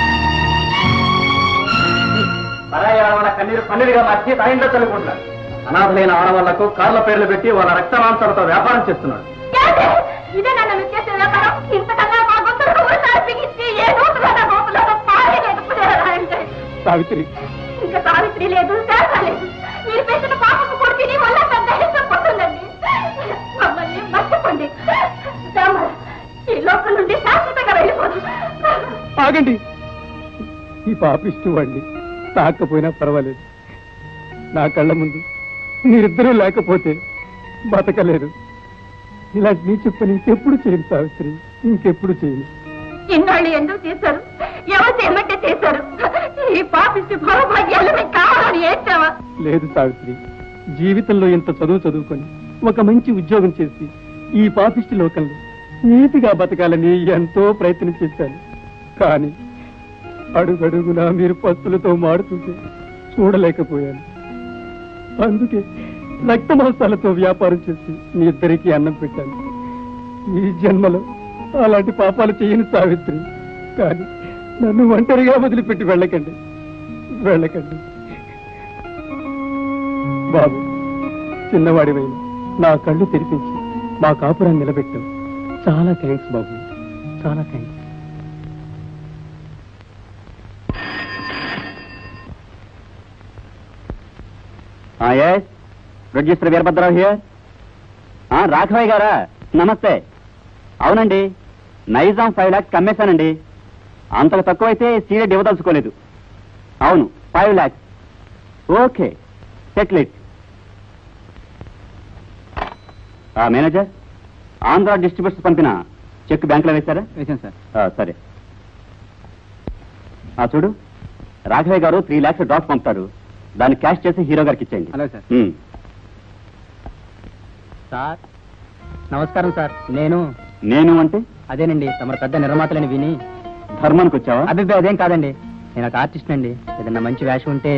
Speaker 2: పరాయి ఆడవాళ్ళ కన్నీరు పన్నీరుగా మార్చి సాయంలో చల్లుకుంటున్నాడు అనాథలైన ఆడవాళ్లకు కార్ల పేర్లు పెట్టి వాళ్ళ రక్త మాంసాలతో వ్యాపారం చేస్తున్నాడు
Speaker 4: ఏమండి? ఇదే నన్ను మీరు చేసే వ్యాపారం ఇంతకన్నా మా గొంతులకు ఊరిసారి బిగించి ఏ నూతులో నా గోపులో పాడి ఎదుపులేరంటే
Speaker 6: సావిత్రి
Speaker 4: ఇంకా సావిత్రి లేదు శాఖ లేదు మీరు పెట్టిన పాపకు కొడుకుని వల్ల పెద్ద హింస పుట్టిందండి మమ్మల్ని మర్చిపోండి రామర్, ఈ లోకం నుండి శాశ్వతంగా వెళ్ళిపోదు
Speaker 6: ఆగండి ఈ పాపిస్తూ వాడిని తాకపోయినా పర్వాలేదు నా కళ్ళ ముందు మీరిద్దరూ లేకపోతే బతకలేదు ఇలాంటి నీ చెప్పని ఇంకెప్పుడు చేయను సావిత్రి ఇంకెప్పుడు చేయను
Speaker 4: ఇన్నాళ్ళు ఎందుకు చేశారు ఎవరు చేయమంటే చేశారు ఈ పాపిష్టి భవభాగ్యాలు మీకు కావాలని ఏడ్చావా
Speaker 6: లేదు సావిత్రి జీవితంలో ఇంత చదువు చదువుకొని ఒక మంచి ఉద్యోగం చేసి ఈ పాపిష్టి లోకంలో నీతిగా బతకాలని ఎంతో ప్రయత్నం చేశాను కానీ అడుగడుగునా మీరు పస్తులతో మాడుతుంటే చూడలేకపోయాను అందుకే రక్త మాంసాలతో వ్యాపారం చేసి మీ ఇద్దరికీ అన్నం పెట్టాను ఈ జన్మలో అలాంటి పాపాలు చేయని సావిత్రి కానీ నన్ను ఒంటరిగా వదిలిపెట్టి వెళ్ళకండి వెళ్ళకండి బాబు చిన్నవాడివైన నా కళ్ళు తెరిపించి మా కాపురాన్ని నిలబెట్టావు చాలా థ్యాంక్స్ బాబు చాలా thanks
Speaker 2: yes producer Veerabhadrarao here Raghavaiah గారా నమస్తే అవునండి నైజాం ఫైవ్ ల్యాక్స్ కమ్మేశానండి అంతకు తక్కువైతే సీరియడ్ ఇవ్వదలుచుకోలేదు అవును five lakhs okay settle manager Andhra distributors పంపిన చెక్ బ్యాంకులో వేశారా వేసాను సార్ సరే ఆ, చూడు రాఘవయ్య గారు త్రీ ల్యాక్స్ డ్రాప్ పంపుతారు దాన్ని క్యాష్ చేసి హీరో గారికి ఇచ్చేయండి
Speaker 6: అలాగే సార్.
Speaker 2: ఉమ్. సార్ నమస్కారం సార్ నేను
Speaker 9: నేను అంటే
Speaker 2: అదేనండి తమరు పెద్ద నిర్మాతలని విని
Speaker 9: ధర్మానికి వచ్చావా
Speaker 2: అభిప్రాయం అదేం కాదండి నేను ఒక ఆర్టిస్ట్ అండి ఏదన్నా మంచి వేషం ఉంటే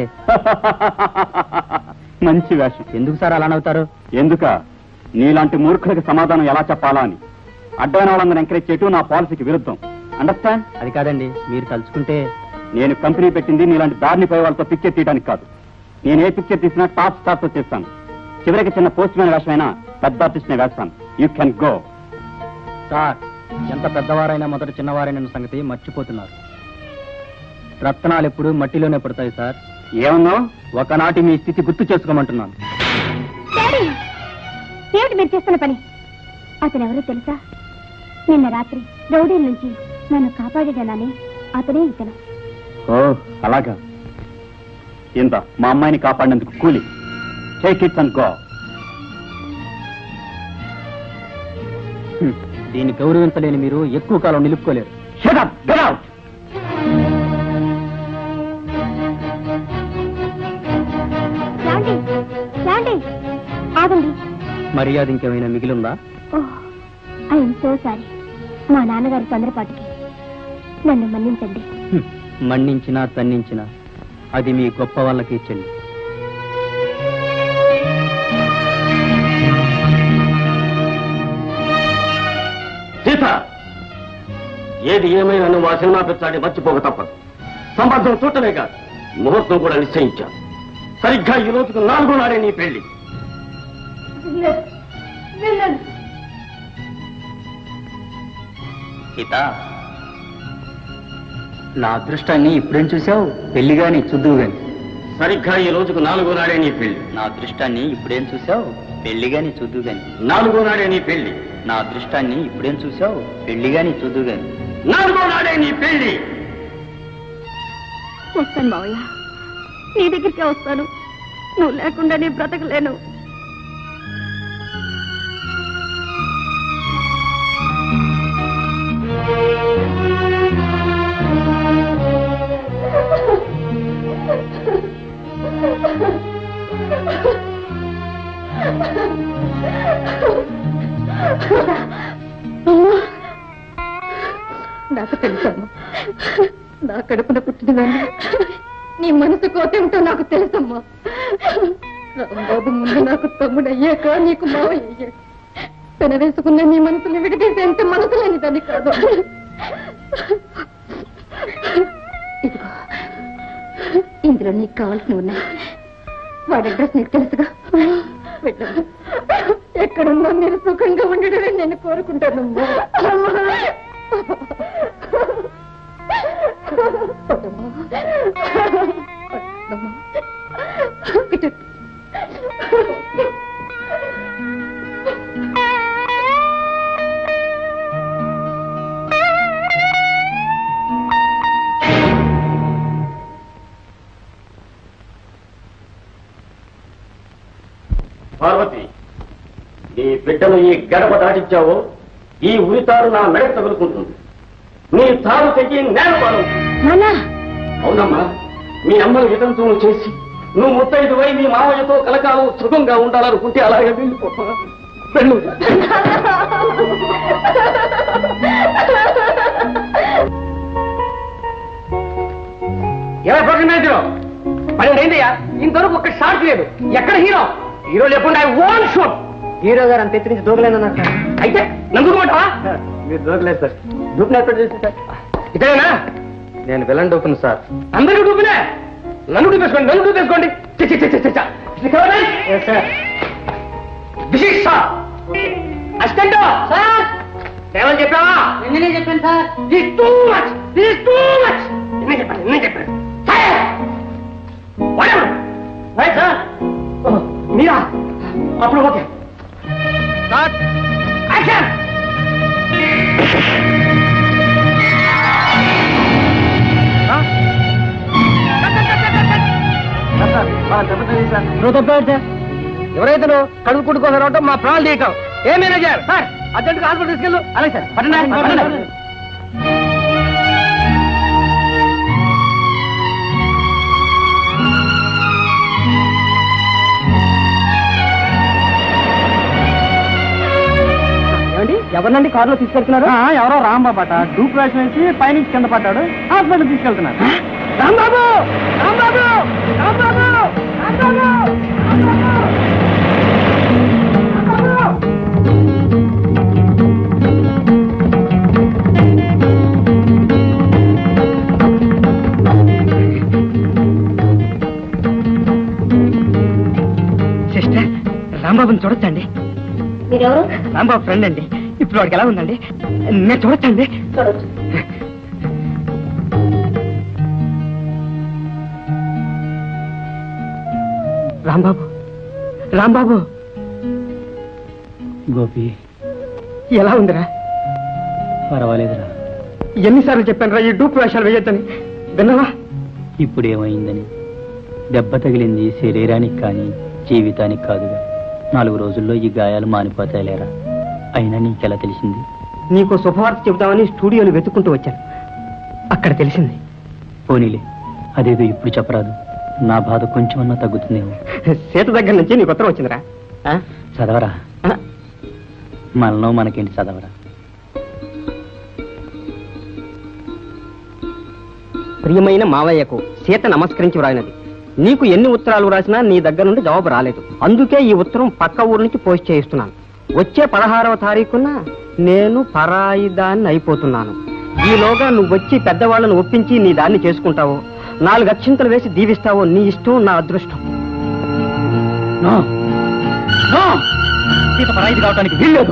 Speaker 9: మంచి వేషం
Speaker 2: ఎందుకు సార్ అలా నవ్వుతారు
Speaker 9: ఎందుక నీలాంటి మూర్ఖులకి సమాధానం ఎలా చెప్పాలా అని అడ్డమైన వాళ్ళందరూ ఎంకరేజ్ చేయటం నా పాలసీకి విరుద్ధం అండర్స్టాండ్
Speaker 2: అది కాదండి మీరు తలుచుకుంటే
Speaker 9: నేను కంపెనీ పెట్టింది నీలాంటి దారిని పోయే వాళ్ళతో పిక్చర్ తీయడానికి కాదు నేను ఏ పిక్చర్ తీసినా టాప్ స్టార్ తో చేస్తాను చివరికి చిన్న పోస్ట్ మ్యాన్ వేషమైనా పెద్ద ఆర్టిస్ట్ నే వేస్తాను యూ కెన్ గో
Speaker 2: సార్ ఎంత పెద్దవారైనా మొదట చిన్నవారైన సంగతి మర్చిపోతున్నారు రత్నాలు ఎప్పుడు మట్టిలోనే పడతాయి సార్
Speaker 9: ఏమన్నావు
Speaker 2: ఒకనాటి మీ స్థితి గుర్తు చేసుకోమంటున్నాను
Speaker 4: డాడీ ఏమిటి మీరు చేస్తున్న పని అతను ఎవరో తెలుసా నిన్న రాత్రి రౌడీల నుంచి నన్ను కాపాడేదనని అతనే ఇతను
Speaker 9: ఓ అలాగా ఇంత మా అమ్మాయిని కాపాడినందుకు కూలి టేక్ ఇట్ అండ్ గో
Speaker 2: హ్మ్. దీన్ని గౌరవించలేని మీరు ఎక్కువ కాలం నిలుపుకోలేరు
Speaker 9: షట్ అప్ గెట్ అవుట్
Speaker 4: ఏమండి ఏమండి ఆగండి
Speaker 2: మర్యాద ఇంకేమైనా మిగిలిందా
Speaker 4: ఓహ్ ఐఎమ్ సో సారీ మా నాన్నగారి తొందరపాటుకి నన్ను మన్నించండి
Speaker 2: హ్మ్. మన్నించినా తన్నించినా అది మీ గొప్ప వాళ్ళకి ఇచ్చండి
Speaker 5: సీత ఏది ఏమైనా నువ్వు ఆ సినిమా పెచ్చాడి మర్చిపోక తప్పదు సంబంధం చూడటమే కాదు ముహూర్తం కూడా నిశ్చయించాను సరిగ్గా ఈ రోజుకు నాలుగో నాడే నీ పెళ్లి
Speaker 2: సీత నా అదృష్టాన్ని ఇప్పుడేం చూసావు పెళ్లి గాని చూద్దువు గాని
Speaker 5: సరిగ్గా ఈ రోజుకు నాలుగో నాడే నీ పెళ్లి
Speaker 2: నా అదృష్టాన్ని ఇప్పుడేం చూసావు పెళ్లి గాని చూద్దువు గాని
Speaker 5: నాలుగో నాడే నీ పెళ్లి
Speaker 2: నా అదృష్టాన్ని ఇప్పుడేం చూసావు పెళ్లి గాని చూద్దువు గాని
Speaker 5: నాలుగో నాడే నీ పెళ్లి
Speaker 4: వస్తాను మావయ్య నీ దగ్గరికే వస్తాను నువ్వు లేకుండా నేను బ్రతకలేను
Speaker 10: నాకు తెలుసమ్మా నా కడుపున పుట్టినదాన్ని నీ మనసు కోతేమిటో నాకు తెలుసమ్మా రాంబాబు ముందు నాకు తమ్ముడు అయ్యాక నీకు మావయ్య అయ్యాడు పెనవేసుకున్న నీ మనసుని విడిదీసి ఎంత మనసు లేని దాన్ని కాదు ఇదిగో ఇందులో నీకు కావాల్సినవి ఉన్నాయి వాడి అడ్రస్ నీకు తెలుసుగా వెళ్ళమ్మా. ఎక్కడున్నా మీరు సుఖంగా ఉండడమే నేను కోరుకుంటానమ్మా పదమ్మా. పదమ్మా. ఇటు.
Speaker 5: పార్వతి నీ బిడ్డను ఈ గడప దాటించావో ఈ ఉరితారు నా మెడ తగులుకుంటుంది నీ తారు తెగి నేల పాలవుతుంది అవునమ్మా మీ అమ్మను వితంతువును చేసి నువ్వు ముత్తైదువై మీ మావయ్యతో కలకాలం సుఖంగా ఉండాలనుకుంటే అలాగే వెళ్ళిపోతా వెళ్ళు
Speaker 1: ఎలా ప్రోగ్రామ్ పన్నెండైందయ్యా ఇంతవరకు ఒక్క షాట్ లేదు ఎక్కడ హీరో హీరో లేకుండా ఓన్ షూట్ హీరో గారు అంత ఎత్తి నుంచి దూకలేదన్నారు సార్ అయితే నన్ను దూకమంటావా
Speaker 9: మీరు దొరకలేదు సార్ డూప్ని ఎక్కడ చేసి సార్
Speaker 1: ఇదేనా
Speaker 9: నేను విలన్ డూపును సార్
Speaker 1: అందరూ డూపినే నన్ను డూపేసుకోండి నన్ను డూపేసుకోండి చి, చి, చి, చి, చి, చి. ఇది కావాలా? This is sir. Assistant sir ఏమని చెప్పావా నిన్ననే చెప్పాను sir this too much this too much నిన్నే చెప్పాను నిన్నే చెప్పాను sir whatever. Right, sir? Oh, మీరా అప్పుడు ఓకే సార్ యాక్షన్ నువ్వు తప్పాడు సార్ ఎవరైతే నువ్వు కడుపు కుట్టుకోసారో మా ప్రాణాలు తీయటం ఏ మేనేజర్ సార్ అర్జెంట్ హాస్పిటల్ తీసుకెళ్ళు అలాగే సార్ పట్టండి పట్టండి
Speaker 6: ఎవరినండి కారులో తీసుకెళ్తున్నారు ఎవరో రాంబాబట డూప్ వేషం వేసి పైనుంచి కింద పడ్డాడు హాస్పిటల్ తీసుకెళ్తున్నారు రాంబాబు రాంబాబు రాంబాబు రాంబాబు సిస్టర్ రాంబాబుని చూడొచ్చండి
Speaker 10: మీరెవరు
Speaker 6: రాంబాబు ఫ్రెండ్ అండి ఇప్పుడు వాడికి ఎలా ఉందండి నేను చూడొచ్చండి
Speaker 10: చూడొచ్చు
Speaker 6: రాంబాబు రాంబాబు
Speaker 2: గోపి
Speaker 6: ఎలా ఉందిరా
Speaker 2: పర్వాలేదురా
Speaker 6: ఎన్నిసార్లు చెప్పాను రా ఈ డూప్ వేషాలు వేయొద్దని విన్నావా
Speaker 2: ఇప్పుడు ఏమైందని దెబ్బ తగిలింది శరీరానికి కానీ జీవితానికి కాదుగా నాలుగు రోజుల్లో ఈ గాయాలు మానిపోతాయిలేరా అయినా నీకెలా తెలిసింది
Speaker 6: నీకు శుభవార్త చెబుతామని స్టూడియోలు వెతుక్కుంటూ వచ్చాను అక్కడ తెలిసింది
Speaker 2: పోనీలే అదేదో ఇప్పుడు చెప్పరాదు నా బాధ కొంచెమన్నా తగ్గుతుందేమో
Speaker 6: సీత దగ్గర నుంచి నీకు ఉత్తరం వచ్చిందిరా ఆ?
Speaker 2: చదవరా
Speaker 6: ఆ?
Speaker 2: మనలో మనకేంటి చదవరా
Speaker 6: ప్రియమైన మావయ్యకు సీత నమస్కరించి వ్రాయినది నీకు ఎన్ని ఉత్తరాలు రాసినా నీ దగ్గర నుండి జవాబు రాలేదు అందుకే ఈ ఉత్తరం పక్క ఊరు నుంచి పోస్ట్ చేయిస్తున్నాను వచ్చే పదహారవ తారీఖున నేను పరాయి దాన్ని అయిపోతున్నాను ఈలోగా నువ్వు వచ్చి పెద్దవాళ్ళను ఒప్పించి నీ దాన్ని చేసుకుంటావో నాలుగు అక్షింతలు వేసి దీవిస్తావో నీ ఇష్టం నా అదృష్టం
Speaker 2: నో నో సీత పరాయిది కావటానికి వీల్లేదు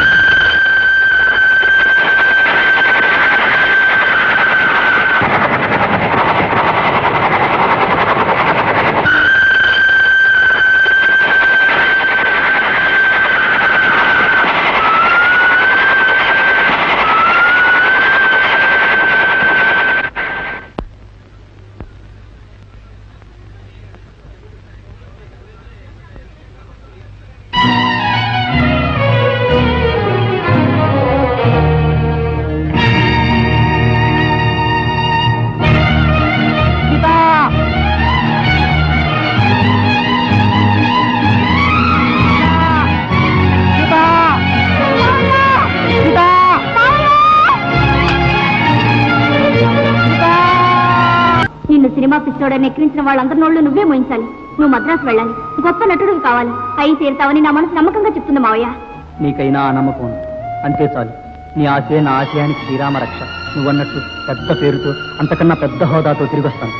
Speaker 4: నిన్ను సినిమా పిచ్చోడని ఎక్కిరించిన వాళ్ళందరి నోళ్ళు నువ్వే మోయించాలి నువ్వు మద్రాసు వెళ్ళాలి గొప్ప నటుడు కావాలి అయి తీరుతావని నా మనసు నమ్మకంగా చెప్తుంది మావయ్య
Speaker 2: నీకైనా ఆ నమ్మకం ఉంది. అంతే చాలు నీ ఆశే నా ఆశయానికి శ్రీరామ రక్ష నువ్వన్నట్టు పెద్ద పేరుతో అంతకన్నా పెద్ద హోదాతో తిరిగి వస్తాను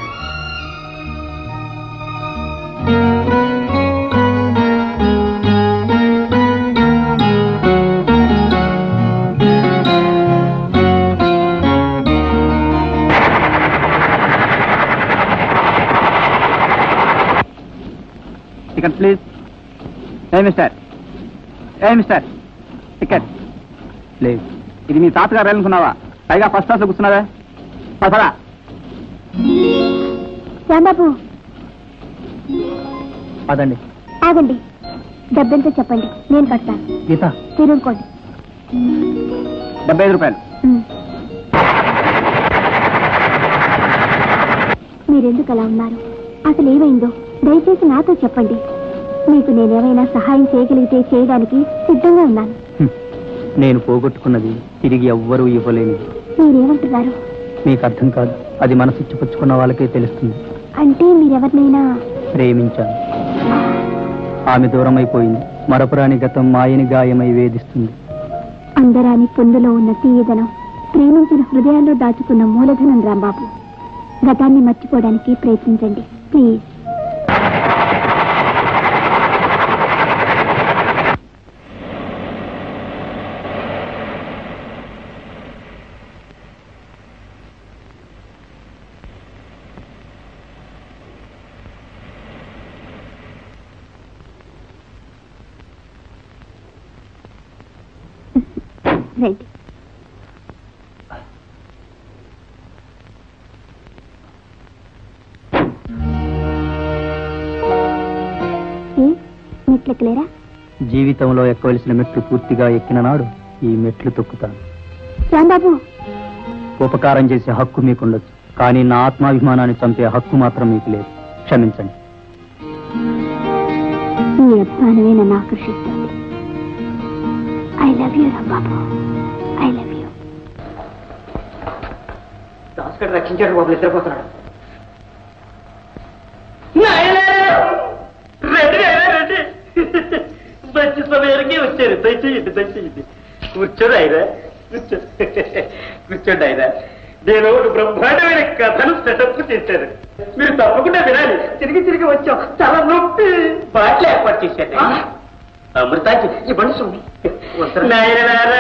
Speaker 6: టికెట్ ప్లీజ్ ఏ మిస్టర్ ఏ మిస్టర్ టికెట్
Speaker 2: లేదు
Speaker 6: ఇది మీ తాతగారు అనుకున్నావా పైగా ఫస్ట్ క్లాస్ కూర్చున్నావే పదరా
Speaker 4: రాంబాబు
Speaker 2: పదండి
Speaker 4: ఆగండి డబ్బెంతో చెప్పండి నేను కడతాను
Speaker 2: గీత
Speaker 4: తిరుగుకోండి
Speaker 6: డెబ్బై ఐదు రూపాయలు
Speaker 4: మీరెందుకు అలా ఉన్నారు అసలు ఏమైందో దయచేసి నాతో చెప్పండి మీకు నేనేమైనా సహాయం చేయగలిగితే చేయడానికి సిద్ధంగా ఉన్నాను
Speaker 2: హ్మ్. నేను పోగొట్టుకున్నది తిరిగి ఎవ్వరూ ఇవ్వలేనిది
Speaker 4: మీరేమంటున్నారు
Speaker 2: మీకు అర్థం కాదు అది మనసిచ్చి పుచ్చుకున్న వాళ్ళకే తెలుస్తుంది
Speaker 4: అంటే మీరెవరినైనా
Speaker 2: ప్రేమించాను ఆమె దూరం అయిపోయింది మరపురాని గతం మాయని గాయమై వేధిస్తుంది
Speaker 4: అందరాని పొందులో ఉన్న తీయదనం ప్రేమించిన హృదయాల్లో దాచుకున్న మూలధనం రాంబాబు గతాన్ని మర్చిపోవడానికి ప్రయత్నించండి ప్లీజ్ రైట్ ఏ మెట్లెక్కలేరా
Speaker 2: జీవితంలో ఎక్కవలసిన మెట్లు పూర్తిగా ఎక్కిన నాడు ఈ మెట్లు తొక్కుతాను
Speaker 4: రాంబాబు
Speaker 2: ఉపకారం చేసే హక్కు మీకుండొచ్చు కానీ నా ఆత్మాభిమానాన్ని చంపే హక్కు మాత్రం మీకు లేదు క్షమించండి
Speaker 4: మీ అభిమానమే నన్ను ఆకర్షిస్తుంది I love you Rambabu I love you
Speaker 2: దాసుగడు రక్షించాడు బాబు నిద్రపోతున్నాడు రెడ్డి రెడ్డి మంచి సమయానికి వచ్చారు దయచేయండి దయచేయండి కూర్చోడు ఆయన కూర్చో కూర్చోండి ఆయన నేను ఒక బ్రహ్మాండమైన కథను సెటప్ చేశాను మీరు తప్పకుండా వినాలి తిరిగి తిరిగి వచ్చాం చాలా నొప్పి బాట్లు ఏర్పాటు చేశాను అమృతాకి ఇవ్వండి స్వామి నాయనలారా,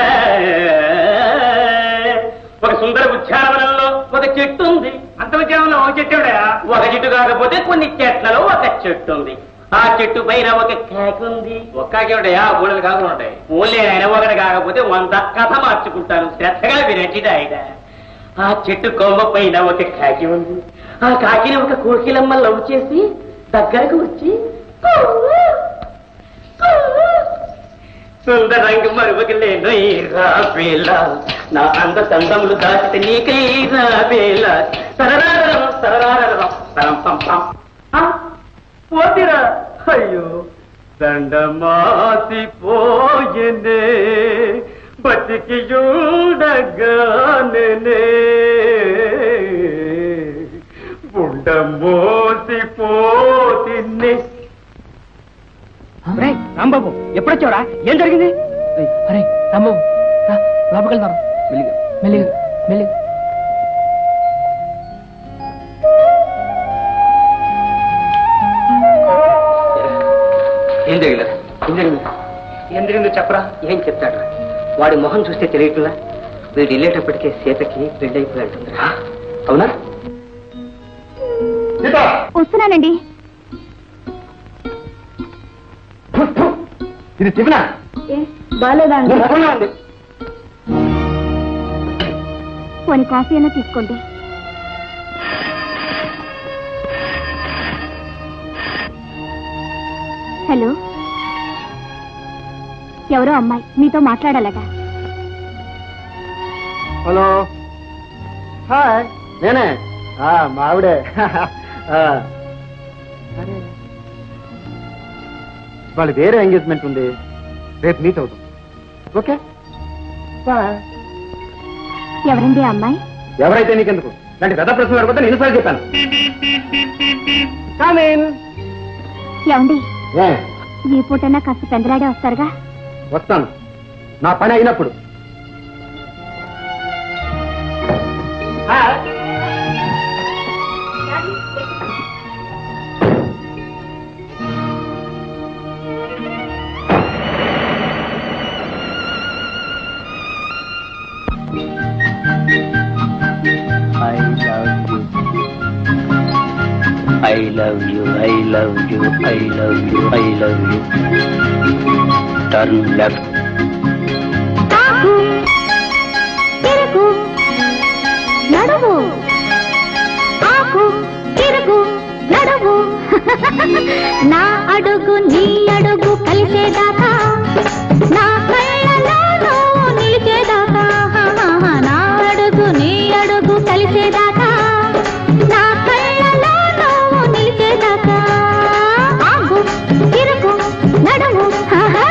Speaker 2: ఒక సుందర ఉద్యానవనంలో ఒక చెట్టు ఉంది అంత ఉద్యానంలో ఒక చెట్టు ఒక చెట్టు కాకపోతే కొన్ని చెట్లలో ఒక చెట్టు ఉంది ఆ చెట్టు పైన ఒక కాకి ఉంది ఒక్కాకేమిటయా ఊళ్ళలు కాకుండా ఉంటాయి ఊళ్ళే ఆయన ఒకటి కాకపోతే వంద కథ మార్చుకుంటాను శ్రద్ధగా వినండి ఆయన ఆ చెట్టు కొమ్మ పైన ఒక కాకి ఉంది ఆ కాకిని ఒక కోకిలమ్మ లవ్ చేసి దగ్గరకు వచ్చి సుందరంగ మరువగలేను ఈ రావేళ నా అంద సందములు దాచితే నీకై రావేళ సరరారరం సరరారరం సరం పం పం ఆ, పోతిరా అయ్యో దండమాసి పోయనే బతికి ఉండగానే బుండమోసి పోతిన్నే
Speaker 1: రాంబాబు ఎప్పుడొచ్చావురా ఏం జరిగింది అరే రాంబాబు రా, లోపలికి వెళ్దాం మెల్లిగా మెల్లిగా మెల్లిగా
Speaker 2: ఏం జరిగింది ఏం జరిగింది ఏం జరిగిందో చెప్పరా ఏం చెప్తాడు వాడి మొహం చూస్తే తెలియట్లా వీడు వెళ్ళేటప్పటికే సీతకి పెళ్ళైపోయింటుందిరా అవునా
Speaker 4: వస్తున్నానండి
Speaker 2: ఇది శివనా
Speaker 4: బాగాలేదా అండి
Speaker 2: ఉంది
Speaker 4: కొన్ని కాఫీ అయినా తీసుకోండి హలో ఎవరో అమ్మాయి మీతో మాట్లాడాలట
Speaker 8: హలో హాయ్ నేనే ఆ, మా ఆవిడే ఆ. అరే. వాళ్ళ వేరే ఎంగేజ్మెంట్ ఉంది రేపు మీట్ అవుతాం ఓకే బాయ్
Speaker 4: ఎవరండి ఆ అమ్మాయి
Speaker 8: ఎవరైతే నీకెందుకు ఇలాంటి పెద్ద ప్రశ్న అడిగితే నేను సార్లు చెప్పాను కామీన్
Speaker 4: ఏమండి ఈ పూటైనా కాస్త పెందలాడే వస్తారుగా
Speaker 8: వస్తాను నా పని అయినప్పుడు
Speaker 2: I love you. I love you, I love you, I love you, I love you. Turn left.
Speaker 4: ఆకు, తిరుగు, నడువు ఆకు తిరుగు నడువు నా అడుగు నీ అడుగు కలిసేదాకా నా కళ్ళలో నువ్వు నిలిచేదాకా నా అడుగు నీ అడుగు కలిసేదాకా నా కళ్ళలో నువ్వు నిలిచేదాకా ఆగు తిరుగు నడువు ఆహా.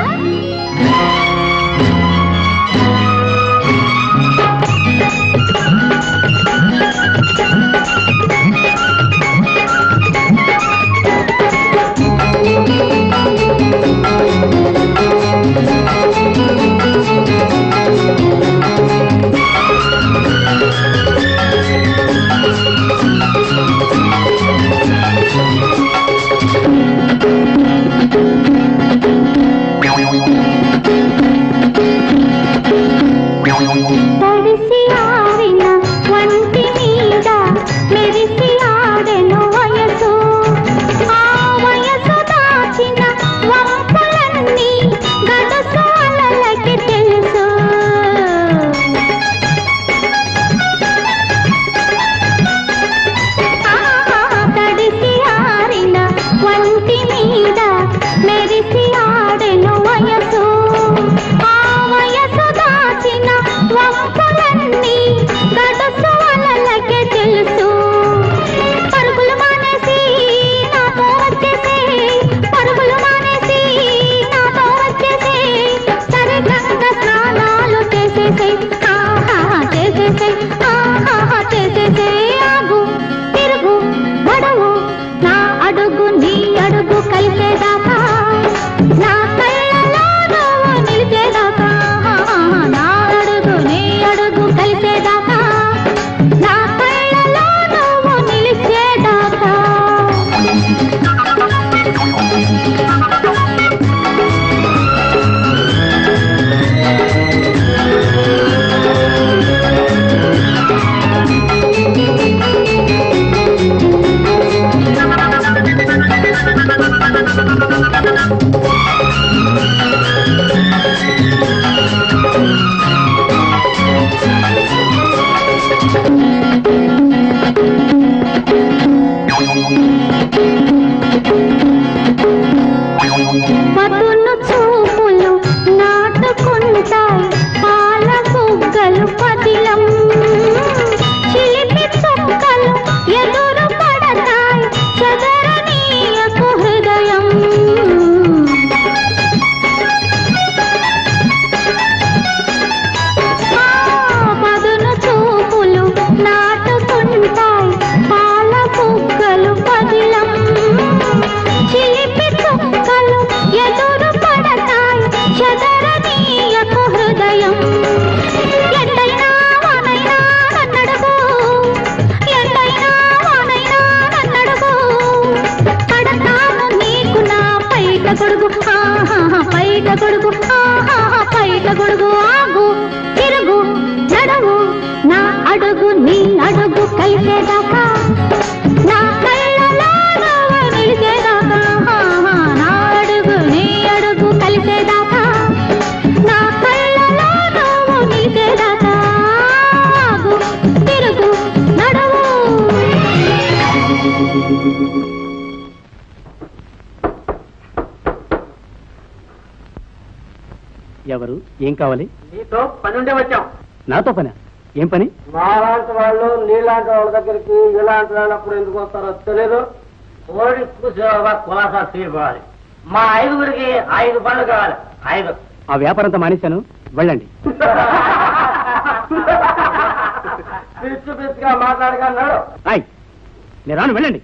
Speaker 4: అడుగు కలిపేదాకా నా కళ్ళలో నువ్వు నిలిచేదాకా నా అడుగు నీ అడుగు కలిపేదాకా నా కళ్ళలో నువ్వు నిలిచేదాకా పదును చూపులు నాటుకుంటాయి పాల బుగ్గలు పదిలం చిలిపి చుక్కలు ఎదురు పడతాయి చదరనీయకు హృదయం ఆ, పదును చూపులు నాటుకుంటాయి పాల బుగ్గలు పదిలం చిలిపి చుక్కలు ఎదురు పడతాయి చదరనీయకు హృదయం ఎంతైనా వానైనా నన్నడుగు ఎంతైనా వానైనా నన్నడుగు పడతాను నీకు నా పైట గొడుగు ఆహాహా, పైట గొడుగు ఆహాహా, పైట గొడుగు ఆగు తిరుగు నడవు నా అడుగు నీ అడుగు కలిసేదాకా నా కళ్ళలో నువ్వు నిలిచేదాకా ఆహా, నా అడుగు నీ అడుగు కలిసేదాకా నా కళ్ళలో నువ్వు నిలిచేదాకా ఆగు తిరుగు నడవు
Speaker 6: ఎవరు ఏం కావాలి
Speaker 1: నీతో పని ఉండే వచ్చాం
Speaker 6: నాతో పని ఏం పని
Speaker 1: మాలాంటి వాళ్ళు నీలాంటి వాళ్ళ దగ్గరికి ఇలాంటి వాళ్ళు అప్పుడు ఎందుకు వస్తారో తెలియదు కోడి కూర్చోవా కులాసా తీరుకోవాలి మా ఐదుగురికి ఐదు పనులు కావాలి ఐదు
Speaker 6: ఆ వ్యాపారంతో మానేశాను వెళ్ళండి
Speaker 1: పిచ్చి పిచ్చిగా మాట్లాడగలడు
Speaker 6: రాయ్ నేను రాను వెళ్ళండి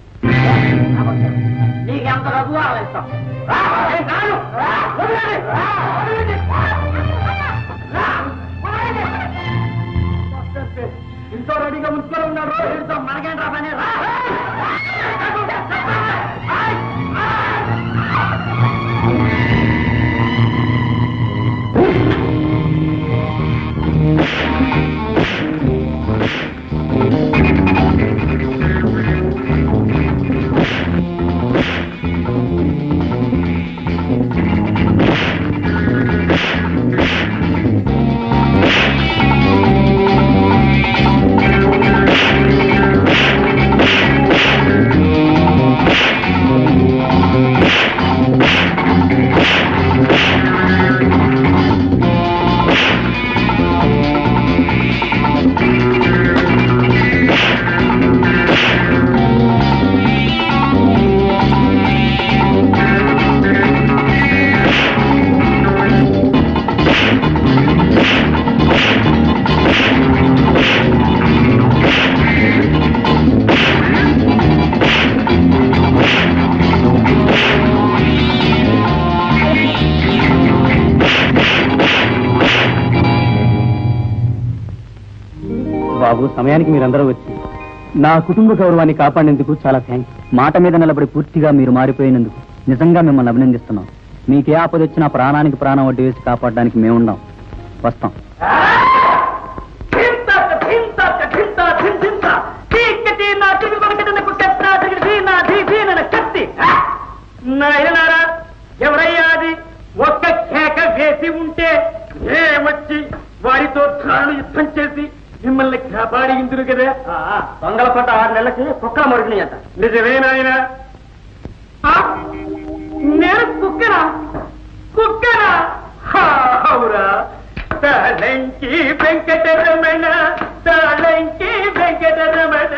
Speaker 1: నీకెంత డబ్బు కావాలి ఇస్తాం రా, నేను రాను. రా, వదలండి. రా, వదలండి. రా, వదలండి. ఇంట్లో రెడీగా ఉంచుకొని ఉన్నారు ఇంట్లో మనకేంట్రా పని రా.
Speaker 6: బాబు సమయానికి మీరందరూ వచ్చి నా కుటుంబ గౌరవాన్ని కాపాడేందుకు చాలా థ్యాంక్స్ మాట మీద నిలబడి పూర్తిగా మీరు మారిపోయినందుకు నిజంగా మిమ్మల్ని అభినందిస్తున్నాం మీకే ఆపద వచ్చినా ప్రాణానికి ప్రాణం వడ్డీ వేసి కాపాడడానికి మేమున్నాం వస్తాం
Speaker 1: ధింత, ధింత, ధింత, ధిం, ధింత. చీకటి నా చివి కొరకటనకు కత్త, దిగిడి నా ధీ, ధీనన కత్తి. ఆ! నాయనారా ఎవరయ్యా అది ఒక్క కేక వేసి ఉంటే ఏమొచ్చి వారితో తాను యుద్ధం చేసి మిమ్మల్ని కాపాడి ఇందురు కదా దొంగల పట్ట ఆరు నెలలకి కుక్కల మరుగుని అంట నిజమేనాయన నేను కుక్కరా కుక్కరా హా, అవురా Talanki Venkataramana Talanki Venkataramana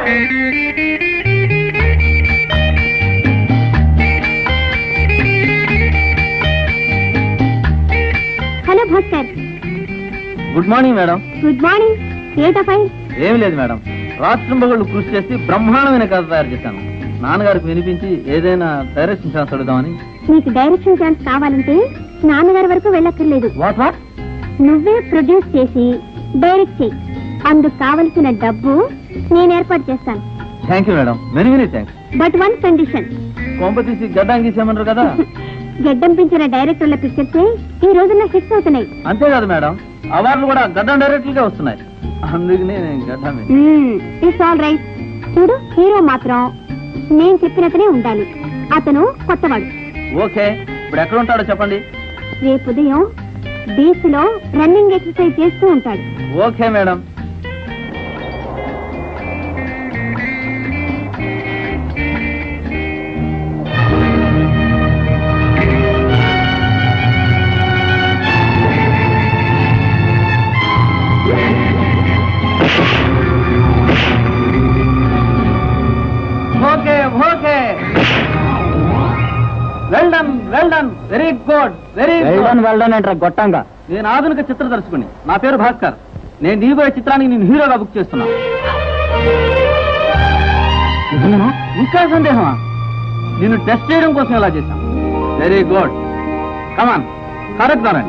Speaker 4: hello Bhaskar
Speaker 2: good morning madam
Speaker 4: good morning ఏటా ఫైల్
Speaker 2: ఏమి లేదు మేడం రాష్ట్రం బగుళ్ళు కృషి చేసి బ్రహ్మాండమైన కథ తయారు చేశాను నాన్నగారికి వినిపించి ఏదైనా డైరెక్షన్ ఛాన్స్ అడుగుదామని
Speaker 4: నీకు డైరెక్షన్ ఛాన్స్ కావాలంటే నాన్నగారి వరకు వెళ్ళక్కర్లేదు
Speaker 2: వాట్ వాట్
Speaker 4: నువ్వే ప్రొడ్యూస్ చేసి డైరెక్ట్ చేయి అందుకు కావలసిన డబ్బు నేను ఏర్పాటు చేస్తాను
Speaker 2: thank you madam many many thanks
Speaker 4: but one condition
Speaker 2: కొంప తీసి గడ్డం గీసేయమన్నారు కదా
Speaker 4: గడ్డం పెంచిన డైరెక్టర్ల పిక్చర్సే ఈ రోజున హిట్స్ అవుతున్నాయి
Speaker 2: అంతేకాదు మేడం అవార్డులు కూడా గడ్డం డైరెక్ట్ గా వస్తున్నాయి అందుకని నేను గడ్డమే
Speaker 4: ఇట్స్ ఆల్ రైట్ చూడు హీరో మాత్రం నేను చెప్పినతనే ఉండాలి అతను కొత్తవాడు
Speaker 2: ఓకే ఇప్పుడు ఎక్కడ ఉంటాడో చెప్పండి
Speaker 4: రేపు ఉదయం బీచ్ లో రన్నింగ్ ఎక్సర్సైజ్ చేస్తూ ఉంటాడు
Speaker 2: okay madam okay okay well done well done very good very
Speaker 6: well done well done అంటారా గొట్టంగా
Speaker 2: నేను ఆధునిక చిత్ర దర్శకుని నా పేరు భాస్కర్ నేను దిగిపోయే చిత్రానికి నేను హీరోగా బుక్ చేస్తున్నా నిజమేనా? ఇంకా సందేహమా నేను టెస్ట్ చేయడం కోసం ఇలా చేశాం వెరీ గుడ్ కమాన్ కరెక్ట్ దానండి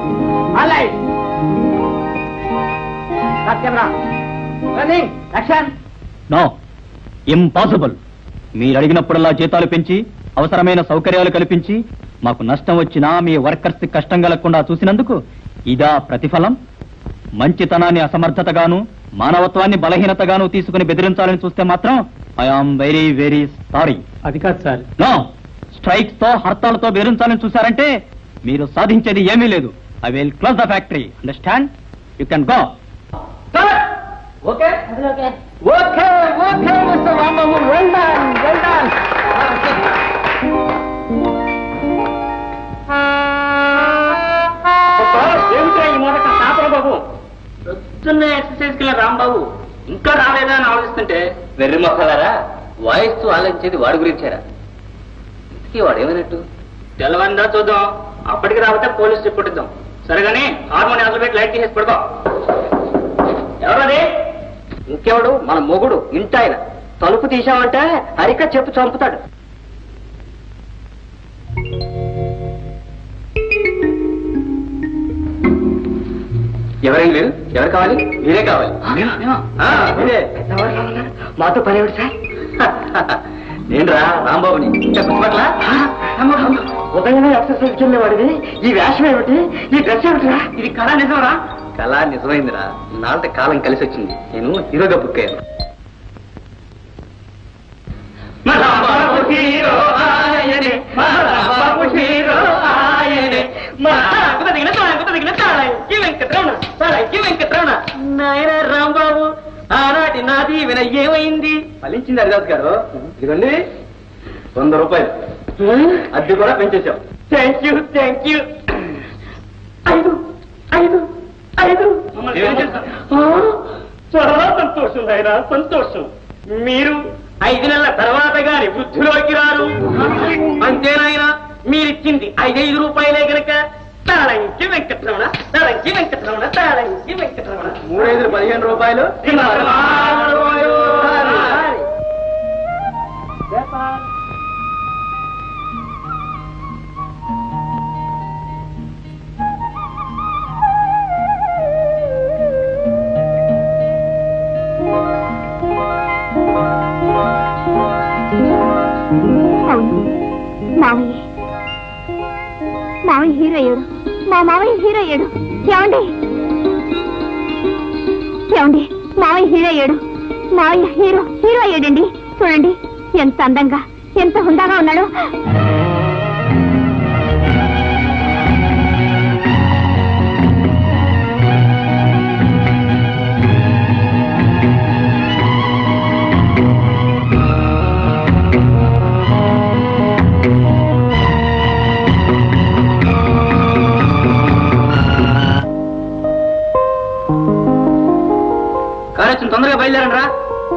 Speaker 9: నో ఇంపాసిబుల్ మీరు అడిగినప్పుడల్లా జీతాలు పెంచి అవసరమైన సౌకర్యాలు కల్పించి మాకు నష్టం వచ్చినా మీ వర్కర్స్ కష్టం కలగకుండా చూసినందుకు ఇదా ప్రతిఫలం మంచితనాన్ని అసమర్థతగాను మానవత్వాన్ని బలహీనతగాను తీసుకుని బెదిరించాలని చూస్తే మాత్రం ఐఆమ్ వెరీ వెరీ సారీ
Speaker 6: అది కాదు సార్
Speaker 9: నో స్ట్రైక్స్ తో హర్తాలతో బెదిరించాలని చూశారంటే మీరు సాధించేది ఏమీ లేదు I will close the factory understand you can go
Speaker 2: okay okay okay mister Rambabu well done well done
Speaker 5: ఏమిటా ఈ మొదట కాపర బాబు పొద్దున్నే ఎక్సర్సైజ్ కి రాంబాబు ఇంకా రాలేదా అని ఆలోచిస్తుంటే వెర్రి మొక్కలారా వాయిస్తూ ఆలోచించేది వాడి గురించారా ఇంతకీ వాడు ఏమైనట్టు తెల్లవందా చూద్దాం అప్పటికి రాకపోతే పోలీస్ రిపోర్ట్ ఇద్దాం సరేగాని హార్మోని అసలు పెట్టి లైట్ తీసేసి పడుకో ఎవరది ఇంకెవడు మన మొగుడు ఇంటాయన తలుపు తీసామంటే హరిక చెప్పు చంపుతాడు ఎవరైనా మీరు ఎవరు కావాలి మీరే కావాలి ఆ, మీరే మాతో పని ఏమిటి సార్ నేను రా రాంబాబుని ఇంకా గుర్తుపట్లా ఉదయమే ఎక్సర్సైజ్ వెళ్ళేవాడివి ఈ వేషం ఏమిటి ఈ డ్రెస్ ఏమిటిరా ఇది కళ నిజమరా కళ నిజమైందిరా నాంత కాలం కలిసి వచ్చింది నేను హీరోగా బుక్ అయ్యాను మహాబాబు హీరో ఆయనే మహాబాబు హీరో ఆయనే మహాకు తగిన తాళకు తగిన తాళకి వెంకటరమణ తాళకి వెంకటరమణ నాయన రాంబాబు ఆనాటి నాది విన ఏమైంది ఫలించింది హరిదాస్ గారు ఇదిగోండి వంద రూపాయలు అద్దె కూడా పెంచేశాం థ్యాంక్ యూ థ్యాంక్ యూ ఐదు ఐదు ఐదు ఆ, చాలా సంతోషం నాయనా సంతోషం మీరు ఐదు నెలల తర్వాత గాని వృద్ధిలోకి రారు అంతేనాయన మీరిచ్చింది ఐదైదు రూపాయలే గనక తాళంకి వెంకటరమణ తాళంకి వెంకటరమణ తాళంకి వెంకటరమణ మూడైదు పదిహేను రూపాయలు
Speaker 4: అవును మావయ్య మావయ్య హీరో అయ్యాడు మా మావయ్య హీరో అయ్యాడు ఏమండి ఏమండి మావయ్య హీరో అయ్యాడు మావయ్య హీరో హీరో అయ్యాడండి చూడండి ఎంత అందంగా ఎంత హుందాగా ఉన్నాడు
Speaker 5: కాలేజ్ తొందరగా బయలుదేరండి రా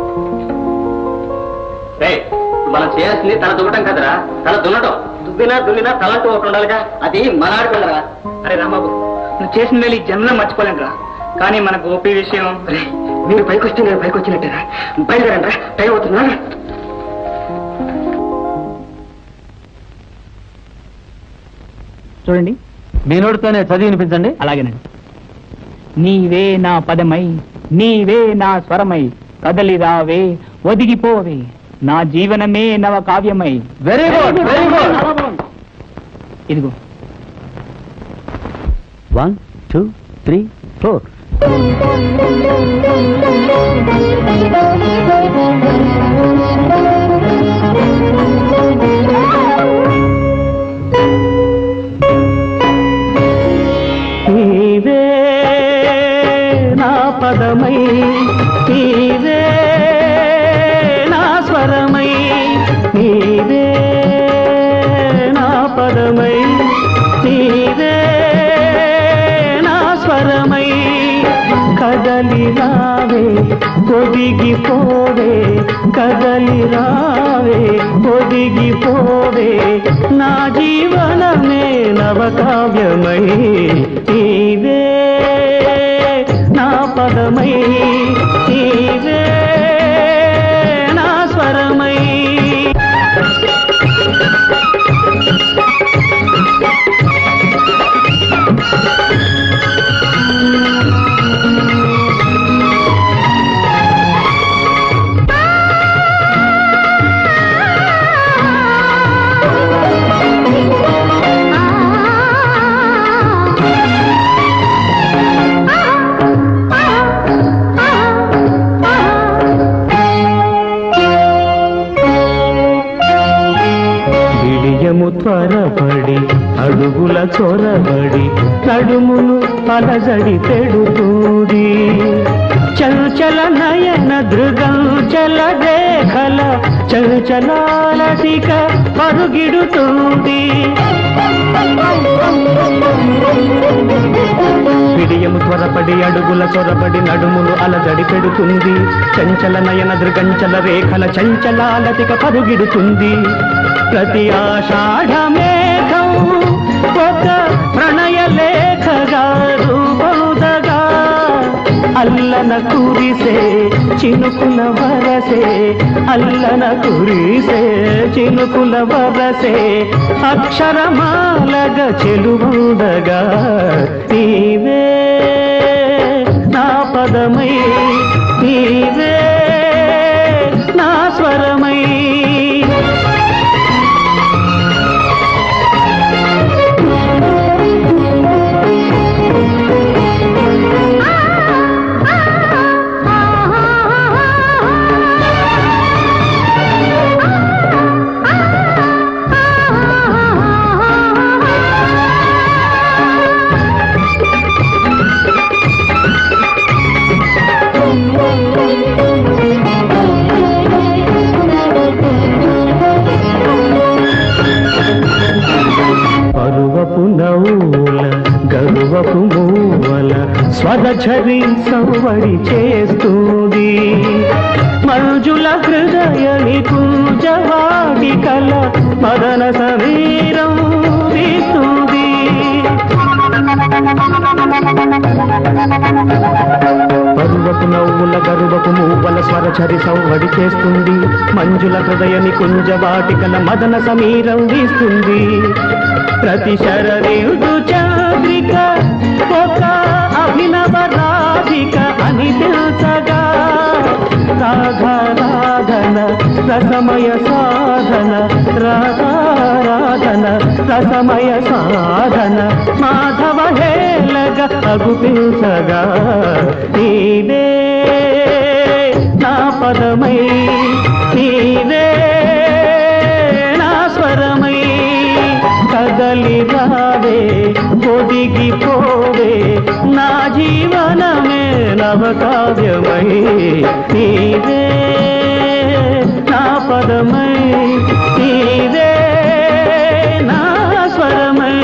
Speaker 5: రేయ్, ఇప్పుడు మనం చేయాల్సింది తల దువ్వటం కదరా తల దున్నటం దువ్వినా దున్నినా తలంటూ ఒకటి ఉండాలిగా అది మన ఆడుకుందరా అరే రాంబాబు నువ్వు చేసిన వేళ ఈ జన్మలో మర్చిపోలేను రా కానీ మన గోపి విషయం మీరు పైకి వస్తే నేను పైకి వచ్చినట్టేరా బయలుదేరండి రా టైం అవుతుందా
Speaker 2: చూడండి
Speaker 9: మీ నోటితోనే చదివి వినిపించండి
Speaker 2: అలాగేనండి నీవే నా పదమై నీవే నా స్వరమై కదలి రావే ఒదిగిపోవే నా జీవనమే నవ కావ్యమై
Speaker 9: వెరీ గుడ్ వెరీ గుడ్
Speaker 2: ఇదిగో
Speaker 9: వన్ టూ త్రీ ఫోర్
Speaker 3: నీవే నా పదమై నీవే నా స్వరమై నీవే నా పదమై నీవే నా స్వరమై కదలి రావే ఒదిగిపోవే కదలి రావే ఒదిగిపోవే నా జీవనమే నవకావ్యమై నీవే నా పదమై నీవే నా స్వరమై విడియము త్వరపడి అడుగుల చొరబడి నడుమును అలజడి పెడుతుంది చంచల నయన దృగం చల రేఖల చంచలాలసిక పరుగిడుతుంది విడియము త్వరపడి అడుగుల చొరబడి నడుములు అలజడి పెడుతుంది చంచల నయన దృగంచల రేఖల చంచలాలతిక పరుగిడుతుంది ప్రతి ఆషాఢ మేఘం ఒక ప్రణయ లేఖగా రూపముదగా అల్లన కురిసే చినుకుల వరసే అల్లన కురిసే చినుకుల వరసే అక్షరమాలగ చెలువుండగా నీవే నా పదమై నీవే నా స్వరమై పరువపు నవ్వుల గరువపు మూవల స్వరఝరి సవ్వడి చేస్తుంది మంజుల హృదయని కుంజవాడి కల మదన సమీరం వీస్తుంది పరువపు నవ్వుల గరువపు మూవల స్వరచరి సవ్వడి చేస్తుంది మంజుల హృదయని కుంజవాటికల మదన సమీరం వీస్తుంది ప్రతి శరదిందు చంద్రిక ఒక అభినవ రాధిక అని తెలుసగా రాధారాధన రసమయ సాధన రాధారాధన రసమయ సాధన మాధవ హేళగ అగుపించగా నీవే నా పదమై నీవే నా స్వరమై కదలి రావే ఒదిగిపోవే నా జీవనమే నవకావ్యమై నీవే నా పదమై నీవే నా స్వరమై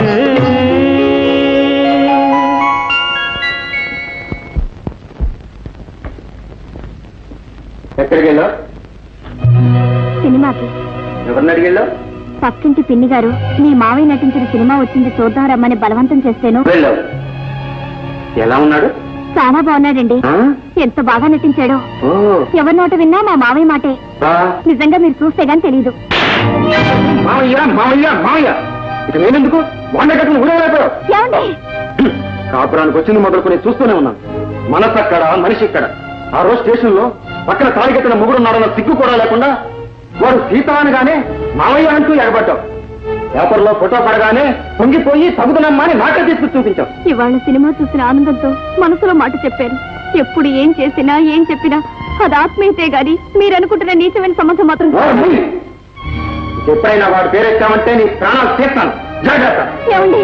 Speaker 5: ఎక్కడికి వెళ్ళావు
Speaker 4: సినిమాకి
Speaker 5: ఎవరిని అడిగి వెళ్ళావు
Speaker 4: పక్కింటి పిన్ని గారు మీ మావయ్య నటించిన సినిమా వచ్చింది చూద్దాం రమ్మని బలవంతం చేస్తేను
Speaker 5: వెళ్ళావు ఎలా ఉన్నాడు
Speaker 4: చాలా బాగున్నాడండి
Speaker 5: ఆ?
Speaker 4: ఎంత బాగా నటించాడో
Speaker 5: ఓ
Speaker 4: ఎవరి నోట విన్నా మా మావయ్య మాటే
Speaker 5: బా.
Speaker 4: నిజంగా మీరు చూస్తే గాని తెలీదు
Speaker 5: మామయ్య మామయ్య మామయ్య ఇక నేనెందుకు వంద కట్టుకుని ఊరేపోయావు
Speaker 4: ఏమండి
Speaker 5: కాపురానికి వచ్చింది మొదలుకొని చూస్తూనే ఉన్నాను మనసు అక్కడ మనిషి ఇక్కడ ఆ రోజు స్టేషన్ లో పక్కన తాడిగట్టిన ముగ్గురున్నాడన్న సిగ్గు కూడా లేకుండా వాడు సీత అనగానే మావయ్య అంటూ ఎగబడ్డావు పేపర్లో ఫోటో పడగానే పొంగిపోయి తగుదనమ్మా అని నాకే తీసుకు చూపించావు
Speaker 4: ఇవాళ సినిమా చూసిన ఆనందంతో మనసులో మాట చెప్పాను ఎప్పుడు ఏం చేసినా ఏం చెప్పినా అది ఆత్మీయతే గాని మీరు అనుకుంటున్న నీచమైన సంబంధం మాత్రం
Speaker 5: ఓ,
Speaker 4: కాదు.
Speaker 5: మూయి. ఎప్పుడైనా వాడు పేరెత్తామంటే నీ ప్రాణాలు తీస్తాను జాగ్రత్త
Speaker 4: ఏమండి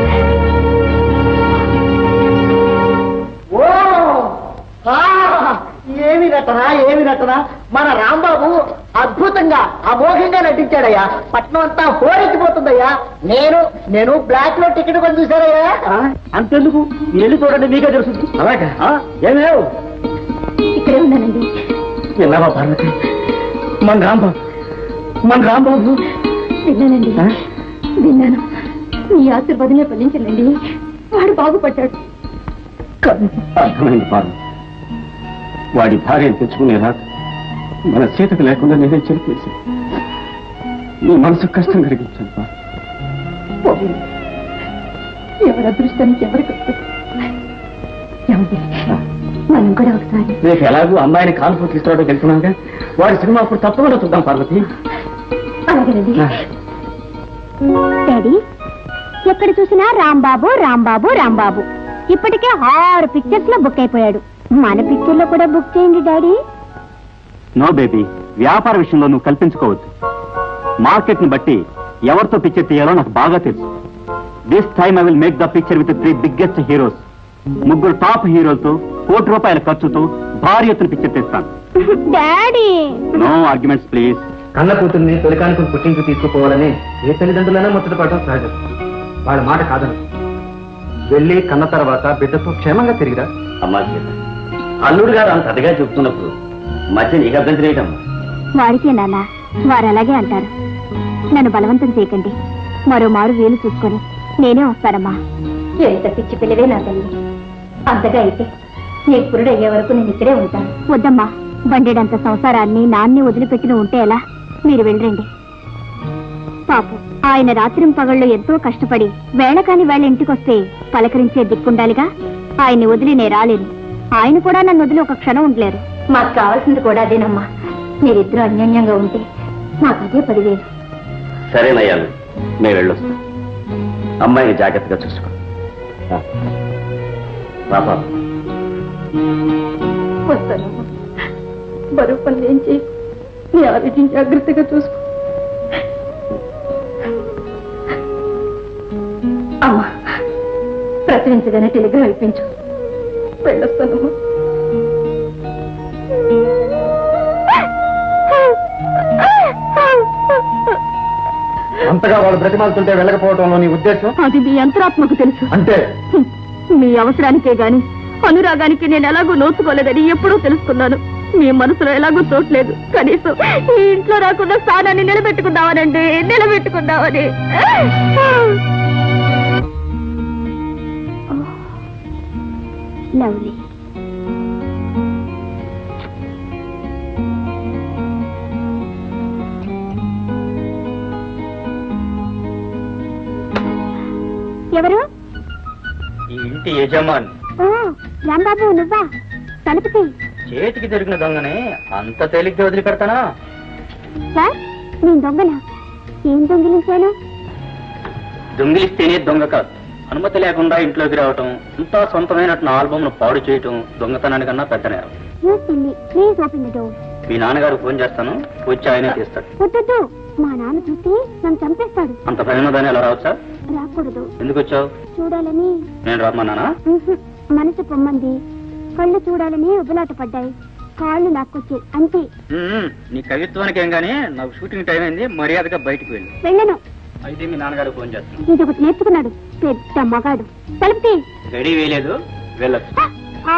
Speaker 8: ఓ ఆ, ఏమి నటన ఏమి నటన మన రాంబాబు అద్భుతంగా అమోఘంగా నటించాడయ్యా పట్నం అంతా హోరెత్తిపోతుందయ్యా నేను నేను బ్లాక్ లో టికెట్ కొని చూశారయ్యా
Speaker 5: అంతెందుకు వెళ్ళి చూడండి మీకే తెలుస్తుంది అలాగే ఏమేవ్
Speaker 4: ఇక్కడే ఉన్నానండి
Speaker 5: విన్నావా పార్వతి మన రాంబాబు మన రాంబాబు
Speaker 4: విన్నానండి విన్నాను మీ ఆశీర్వాదమే ఫలించండి వాడు బాగుపడ్డాడు
Speaker 5: అర్థమైంది పార్వతి వాడి భార్యను తెచ్చుకునే రాత మన సీతకు లేకుండా నేనే చెరిపేసి నీ మనసు కష్టం కలిగించాను పార్వతి.
Speaker 4: ఎవరి అదృష్టానికి ఎవరికి వస్తుంది ఏమండి మనం కూడా ఒకసారి
Speaker 5: రేపు ఎలాగూ అమ్మాయిని కాన్పు తీసుకురావడం వెళ్తున్నాగా వాడి సినిమా అప్పుడు తప్పకుండా చూద్దాం పార్వతి
Speaker 4: అలాగేనండి డాడీ ఎక్కడ చూసినా రాంబాబు రాంబాబు రాంబాబు ఇప్పటికే ఆరు పిక్చర్స్ లో బుక్ అయిపోయాడు మన పిక్చర్ లో కూడా బుక్ చేయండి డాడీ
Speaker 9: నో బేబీ వ్యాపార విషయంలో నువ్వు కల్పించుకోవద్దు మార్కెట్ ని బట్టి ఎవరితో పిక్చర్ తీయాలో నాకు బాగా తెలుసు this time I will make the picture with three biggest heroes ముగ్గురు టాప్ హీరోలతో కోటి రూపాయల ఖర్చుతో భారీ ఎత్తున పిక్చర్ తెస్తాను
Speaker 4: డాడీ
Speaker 9: నో ఆర్గ్యుమెంట్స్ ప్లీజ్
Speaker 5: కన్న కూతుర్ని తొలికానికి పుట్టింపు తీసుకుపోవాలని ఏ తల్లిదండ్రులైనా ముచ్చటపడటం సహజం వాళ్ళ మాట కాదను వెళ్ళి కన్న తర్వాత బిడ్డతో క్షేమంగా తిరిగిరా
Speaker 11: అమ్మా సీత అల్లుడు గారు అంత అదిగా చెప్తున్నప్పుడు మధ్య నీకు అభ్యంతరం ఏంటమ్మా
Speaker 4: వాడికే నాన్న వారు అలాగే అంటారు నన్ను బలవంతం చేయకండి మరో మారు వీలు చూసుకొని నేనే వస్తానమ్మా ఎంత పిచ్చి పిల్లవే నా తల్లి అంతగా అయితే నీ పురుడు అయ్యే వరకు నేను ఇక్కడే ఉంటాను వద్దమ్మా బండేడంత సంసారాన్ని నాన్ని వదిలిపెట్టిన ఉంటే ఎలా మీరు వెళ్ళండి పాపం ఆయన రాత్రిం పగళ్ళు ఎంతో కష్టపడి వేళ కాని వేళ ఇంటికొస్తే పలకరించే దిక్కుండాలిగా ఆయన్ని వదిలి నే రాలేను ఆయన కూడా నన్ను వదిలి ఒక క్షణం ఉండలేరు మాకు కావాల్సింది కూడా అదేనమ్మా మీరిద్దరూ అన్యోన్యంగా ఉంటే మాకు అదే పదివేలు
Speaker 11: సరేనయ్యాను మేము వెళ్ళొస్తాం అమ్మాయిని జాగ్రత్తగా చూసుకో ఆ. రా పాప.
Speaker 10: వస్తానమ్మా బరువు పనులు ఏం చేయి నీ ఆరోగ్యం జాగ్రత్తగా చూసుకో అమ్మా ప్రచురించగానే టెలిగ్రామ్ ఇప్పించు వెళ్ళొస్తానమ్మా
Speaker 5: అంతగా వాళ్ళు బ్రతిమాలుతుంటే వెళ్ళకపోవడంలో నీ ఉద్దేశం
Speaker 4: అది మీ అంతరాత్మకు తెలుసు
Speaker 5: అంటే
Speaker 4: హ్మ్. మీ అవసరానికే గాని అనురాగానికి నేను ఎలాగో నోచుకోలేదని ఎప్పుడూ తెలుసుకున్నాను మీ మనసులో ఎలాగో చోట్లేదు కనీసం ఈ ఇంట్లో రాకున్న స్థానాన్ని నిలబెట్టుకుందామనండి నిలబెట్టుకుందామని లవ్లీ ఎవరు
Speaker 9: ఈ ఇంటి యజమాని
Speaker 4: ఓ రాంబాబు నువ్వా తలుపుతి
Speaker 9: చేతికి దొరికిన దొంగని అంత తేలిగ్గా వదిలిపెడతానా
Speaker 4: సార్ నేను దొంగనా ఏం దొంగిలించాను
Speaker 9: దొంగిలిస్తేనే దొంగ కాదు అనుమతి లేకుండా ఇంట్లోకి రావటం ఇంత సొంతమైనట్టు ఆల్బమ్ ను పాడు చేయటం దొంగతనానికన్నా పెద్ద నేరం
Speaker 4: you silly please open the door
Speaker 9: మీ నాన్నగారు ఫోన్ చేస్తాను వచ్చి ఆయనే తీస్తాడు
Speaker 4: వద్దొద్దు మా నాన్న చూస్తే నన్ను చంపేస్తాడు
Speaker 9: అంత భయం దాన్ని ఎలా రావచ్చా
Speaker 4: రాకూడదు
Speaker 9: ఎందుకు వచ్చావు
Speaker 4: చూడాలని
Speaker 9: నేను రమ్మన్నానా
Speaker 4: ఉహు, మనసు పొమ్మంది కళ్ళు చూడాలని ఉబలాట పడ్డాయి కాళ్ళు లాక్కొచ్చాయి అంతే
Speaker 9: ఉమ్మ్, నీ కవిత్వానికి ఏం గానీ నాకు షూటింగ్ టైం అయింది మర్యాదగా బయటికి వెళ్ళు
Speaker 4: వెళ్ళను
Speaker 9: అయితే మీ నాన్నగారు ఫోన్ చేస్తాను
Speaker 4: ఇది ఒకటి నేర్చుకున్నాడు పెద్ద మగాడు తలుపుతి
Speaker 9: రెడీ వేయలేదు వెళ్ళచ్చు
Speaker 4: ఆ,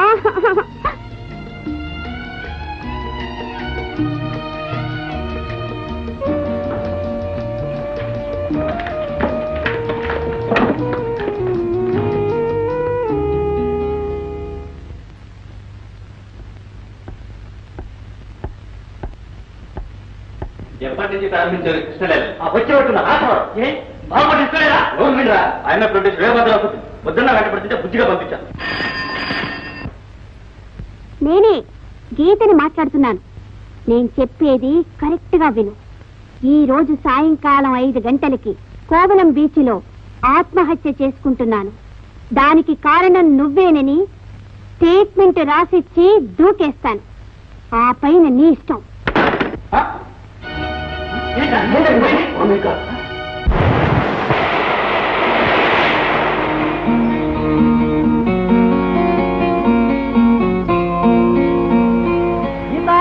Speaker 11: ఎప్పటి నుంచి ప్రారంభించారు కృష్ణలేల
Speaker 5: వచ్చి పట్టున్నా
Speaker 11: ఏ బాగుపడి ఇస్తలేదా ఏంట్రా ఆయన ప్రొడ్యూస్ రేవద్దురా పొద్దున్న వెంట పడుతుంటే బుద్ధిగా పంపించాను
Speaker 4: నేనే గీతని మాట్లాడుతున్నాను నేను చెప్పేది కరెక్ట్ గా విను ఈ రోజు సాయంకాలం ఐదు గంటలకి కోవలం బీచ్లో ఆత్మహత్య చేసుకుంటున్నాను దానికి కారణం నువ్వేనని స్టేట్మెంట్ రాసిచ్చి దూకేస్తాను ఆ పైన నీ ఇష్టం
Speaker 1: గీత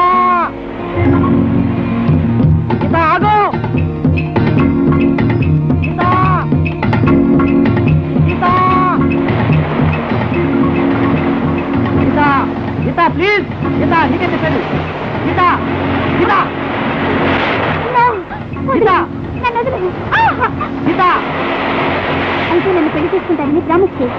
Speaker 1: గీత ఆగు గీత గీత గీత గీత ప్లీజ్ గీత నీకే చెప్పాను గీత గీత గీత
Speaker 4: నన్ను వదిలేయ్. ఆ!
Speaker 1: గీత
Speaker 4: అయితే నన్ను పెళ్లి చేసుకుంటానని ప్రామిస్ చేయి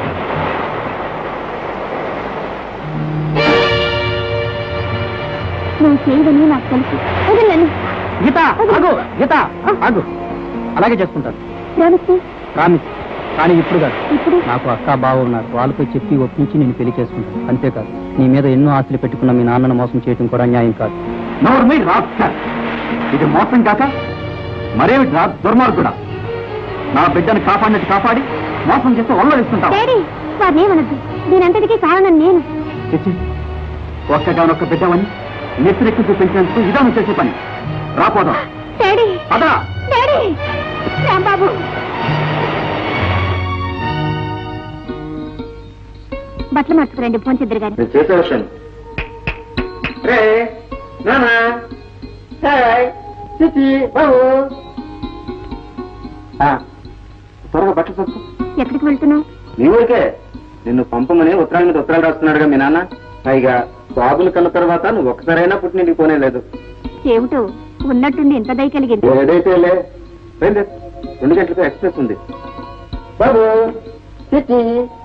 Speaker 4: నువ్వు చేయదని నాకు తెలుసు వదిలేను
Speaker 2: గీత ఆగు గీత ఆగు అలాగే చేసుకుంటాను
Speaker 4: ప్రామిస్ చేయి
Speaker 2: ప్రామిస్ కానీ ఇప్పుడు కాదు
Speaker 4: ఇప్పుడు
Speaker 2: నాకు అక్క బావ ఉన్నారు వాళ్ళపై చెప్పి ఒప్పించి నేను పెళ్లి చేసుకుంటాను అంతేకాదు నీ మీద ఎన్నో ఆశలు పెట్టుకున్న మీ నాన్నను మోసం చేయడం కూడా న్యాయం కాదు
Speaker 7: నోర్మై రాస్కర్ ఇది మోసం కాక మరేమిటి రా దుర్మార్గుడా నా బిడ్డను కాపాడినట్టు కాపాడి మోసం చేస్తే వల్లడిస్తుంటావు
Speaker 4: డాడీ వారిని ఏమనద్దు దీనంతటికీ కారణం నేను
Speaker 7: చిచ్చి ఒక్కగానొక్క బిడ్డవని నెత్తిరెక్కి చూపించినందుకు ఇదా నువ్వు చేసే పని రాపోదాం
Speaker 4: డాడీ
Speaker 7: అదా
Speaker 4: డాడీ రాంబాబు బట్టలు మార్చుకురండి భోంచెద్దరు గారు
Speaker 7: నేను చేసే విషయం రే నానా హాయ్ చిచి బాబు త్వరగా బట్టలు చదువు
Speaker 4: ఎక్కడికి వెళ్తున్నావు
Speaker 7: నీ ఊరికే నిన్ను పంపమని ఉత్తరాల మీద ఉత్తరాలు రాస్తున్నాడుగా మీ నాన్న పైగా బాబులు కన్న తర్వాత నువ్వు ఒక్కసారైనా పుట్టినింటికి పోనే లేదు
Speaker 4: ఏమిటో ఉన్నట్టుండి ఎంత దయ కలిగింది
Speaker 7: ఏదైతే లే రండి, రెండు గంటలకు ఎక్స్ప్రెస్ ఉంది బాబు చిచి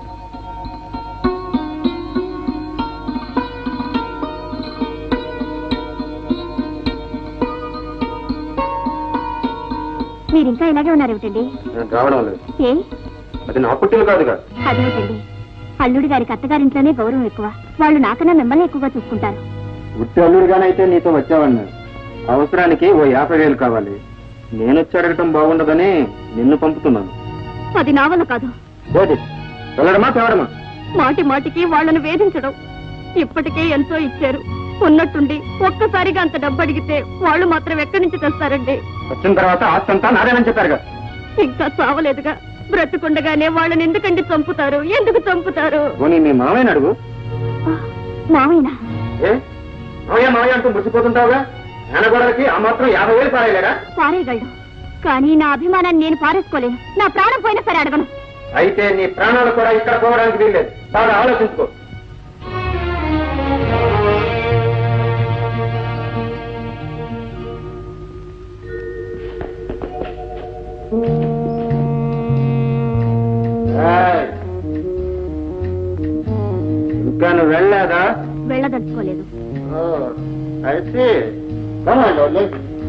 Speaker 4: మీరు ఇంకా ఇలాగే ఉన్నారేమిటండి
Speaker 7: నేను రావడం లేదు
Speaker 4: ఏ
Speaker 7: అది నా పుట్టిన కాదుగా
Speaker 4: అదేమిటండి అల్లుడి గారికి అత్తగారింట్లోనే గౌరవం ఎక్కువ వాళ్ళు నాకన్నా మిమ్మల్ని ఎక్కువగా చూసుకుంటారు
Speaker 7: ఉట్టి అల్లుడిగానైతే నీతో వచ్చావన్నా అవసరానికి ఓ యాభై వేలు కావాలి నేను వచ్చి అడగటం బాగుండదని నిన్ను పంపుతున్నాను
Speaker 4: అది నా వల్ల కాదు
Speaker 7: ఏంటి? వెళ్ళడమా తేవడమా
Speaker 4: మాటి మాటికి వాళ్ళను వేధించడం ఇప్పటికే ఎంతో ఇచ్చారు ఉన్నట్టుండి ఒక్కసారిగా అంత డబ్బు అడిగితే వాళ్ళు మాత్రం ఎక్కడి నుంచి తెస్తారండి
Speaker 7: వచ్చిన తర్వాత ఆస్తి అంతా నాదేనని చెప్పారుగా
Speaker 4: ఇంకా చావలేదుగా బ్రతుకుండగానే వాళ్ళని ఎందుకండి చంపుతారు ఎందుకు చంపుతారు
Speaker 7: పోనీ మీ మామయ్యని అడుగు
Speaker 4: మావయ్య
Speaker 7: ఏ మామయ్య మామయ్య అంటూ మురిసిపోతుంటావుగా నాన్నగోడలకి ఆ మాత్రం యాభై వేలు పారేయలేరా
Speaker 4: పారేయగలడు కానీ నా అభిమానాన్ని నేను పారేసుకోలేను నా ప్రాణం పోయినా సరే అడగను
Speaker 7: అయితే నీ ప్రాణాలు కూడా ఇక్కడ పోవడానికి వీల్లేదు బాగా ఆలోచించుకో ఏయ్. ఇంకా నువ్వు వెళ్ళలేదా
Speaker 4: వెళ్ళదలుచుకోలేదు
Speaker 7: అయితే కమాండ్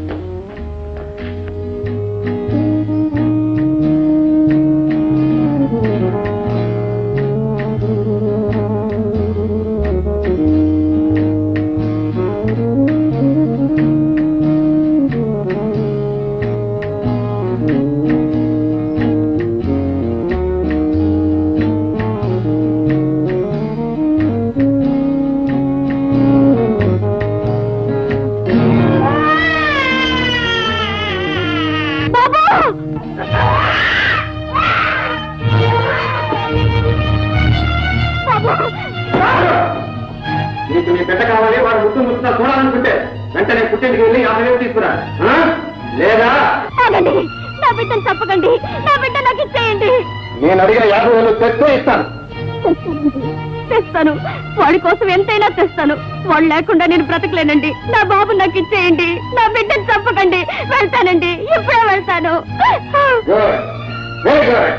Speaker 7: నీకు నీ బిడ్డ కావాలి వాడు ముట్టు ముట్టున చూడాలనుకుంటే వెంటనే పుట్టింటికి వెళ్ళి యాభై వేలు తీసుకురా ఆ? లేదా
Speaker 4: ఆగండి నా బిడ్డను తప్పకండి నా బిడ్డ నాకు ఇచ్చేయండి
Speaker 7: నేను అడిగిన యాభై వేలు తెస్తే ఇస్తాను
Speaker 4: తెస్తాను వాడి కోసం ఎంతైనా తెస్తాను వాడు లేకుండా నేను బ్రతకలేనండి నా బాబు నాకు ఇచ్చేయండి నా బిడ్డను చంపకండి వెళ్తానండి ఇప్పుడే వెళ్తాను
Speaker 7: గుడ్ వెరీ గుడ్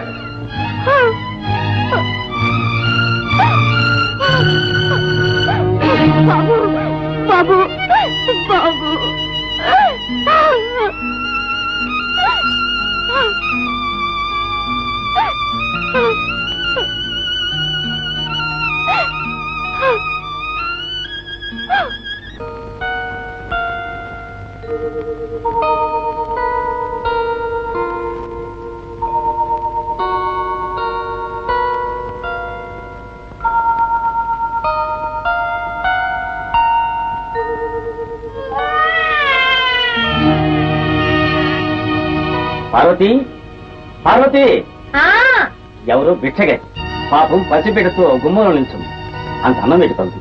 Speaker 4: బాబు బాబు బాబు
Speaker 5: పార్వతి పార్వతి ఎవరు భిక్షగే పాపం పసిబిడ్డతో గుమ్మంలో నిల్చుంది అంత అన్నం పెట్టి పంపి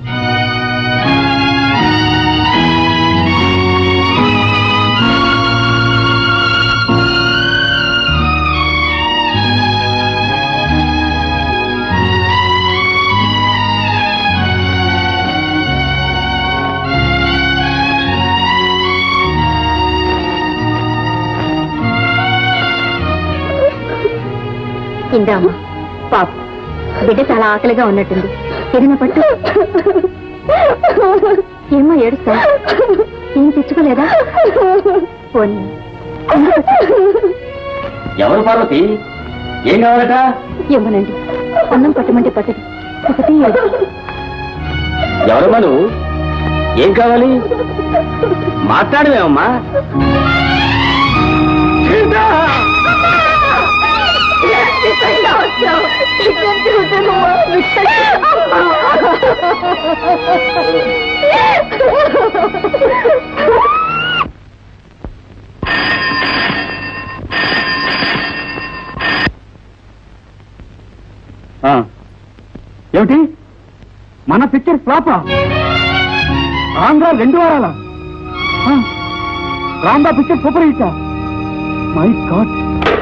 Speaker 4: ఇందామా పాప బిడ్డ చాలా ఆకలిగా ఉన్నట్టుంది ఏదైనా పట్టు ఏమో ఏడుస్తా ఏం తెచ్చుకోలేదా పోనీ
Speaker 5: ఎవరు పార్వతి ఏం కావాలట
Speaker 4: ఇవ్వనండి అన్నం పట్టమంటే పట్టదు ఒకటి ఏడు
Speaker 5: ఎవరమ్మా నువ్వు ఏం కావాలి మాట్లాడవేమమ్మా
Speaker 6: ఏమిటి మన పిక్చర్ ఫ్లాపా ఆంధ్ర రెండు వారాల రాంబా picture super hit my god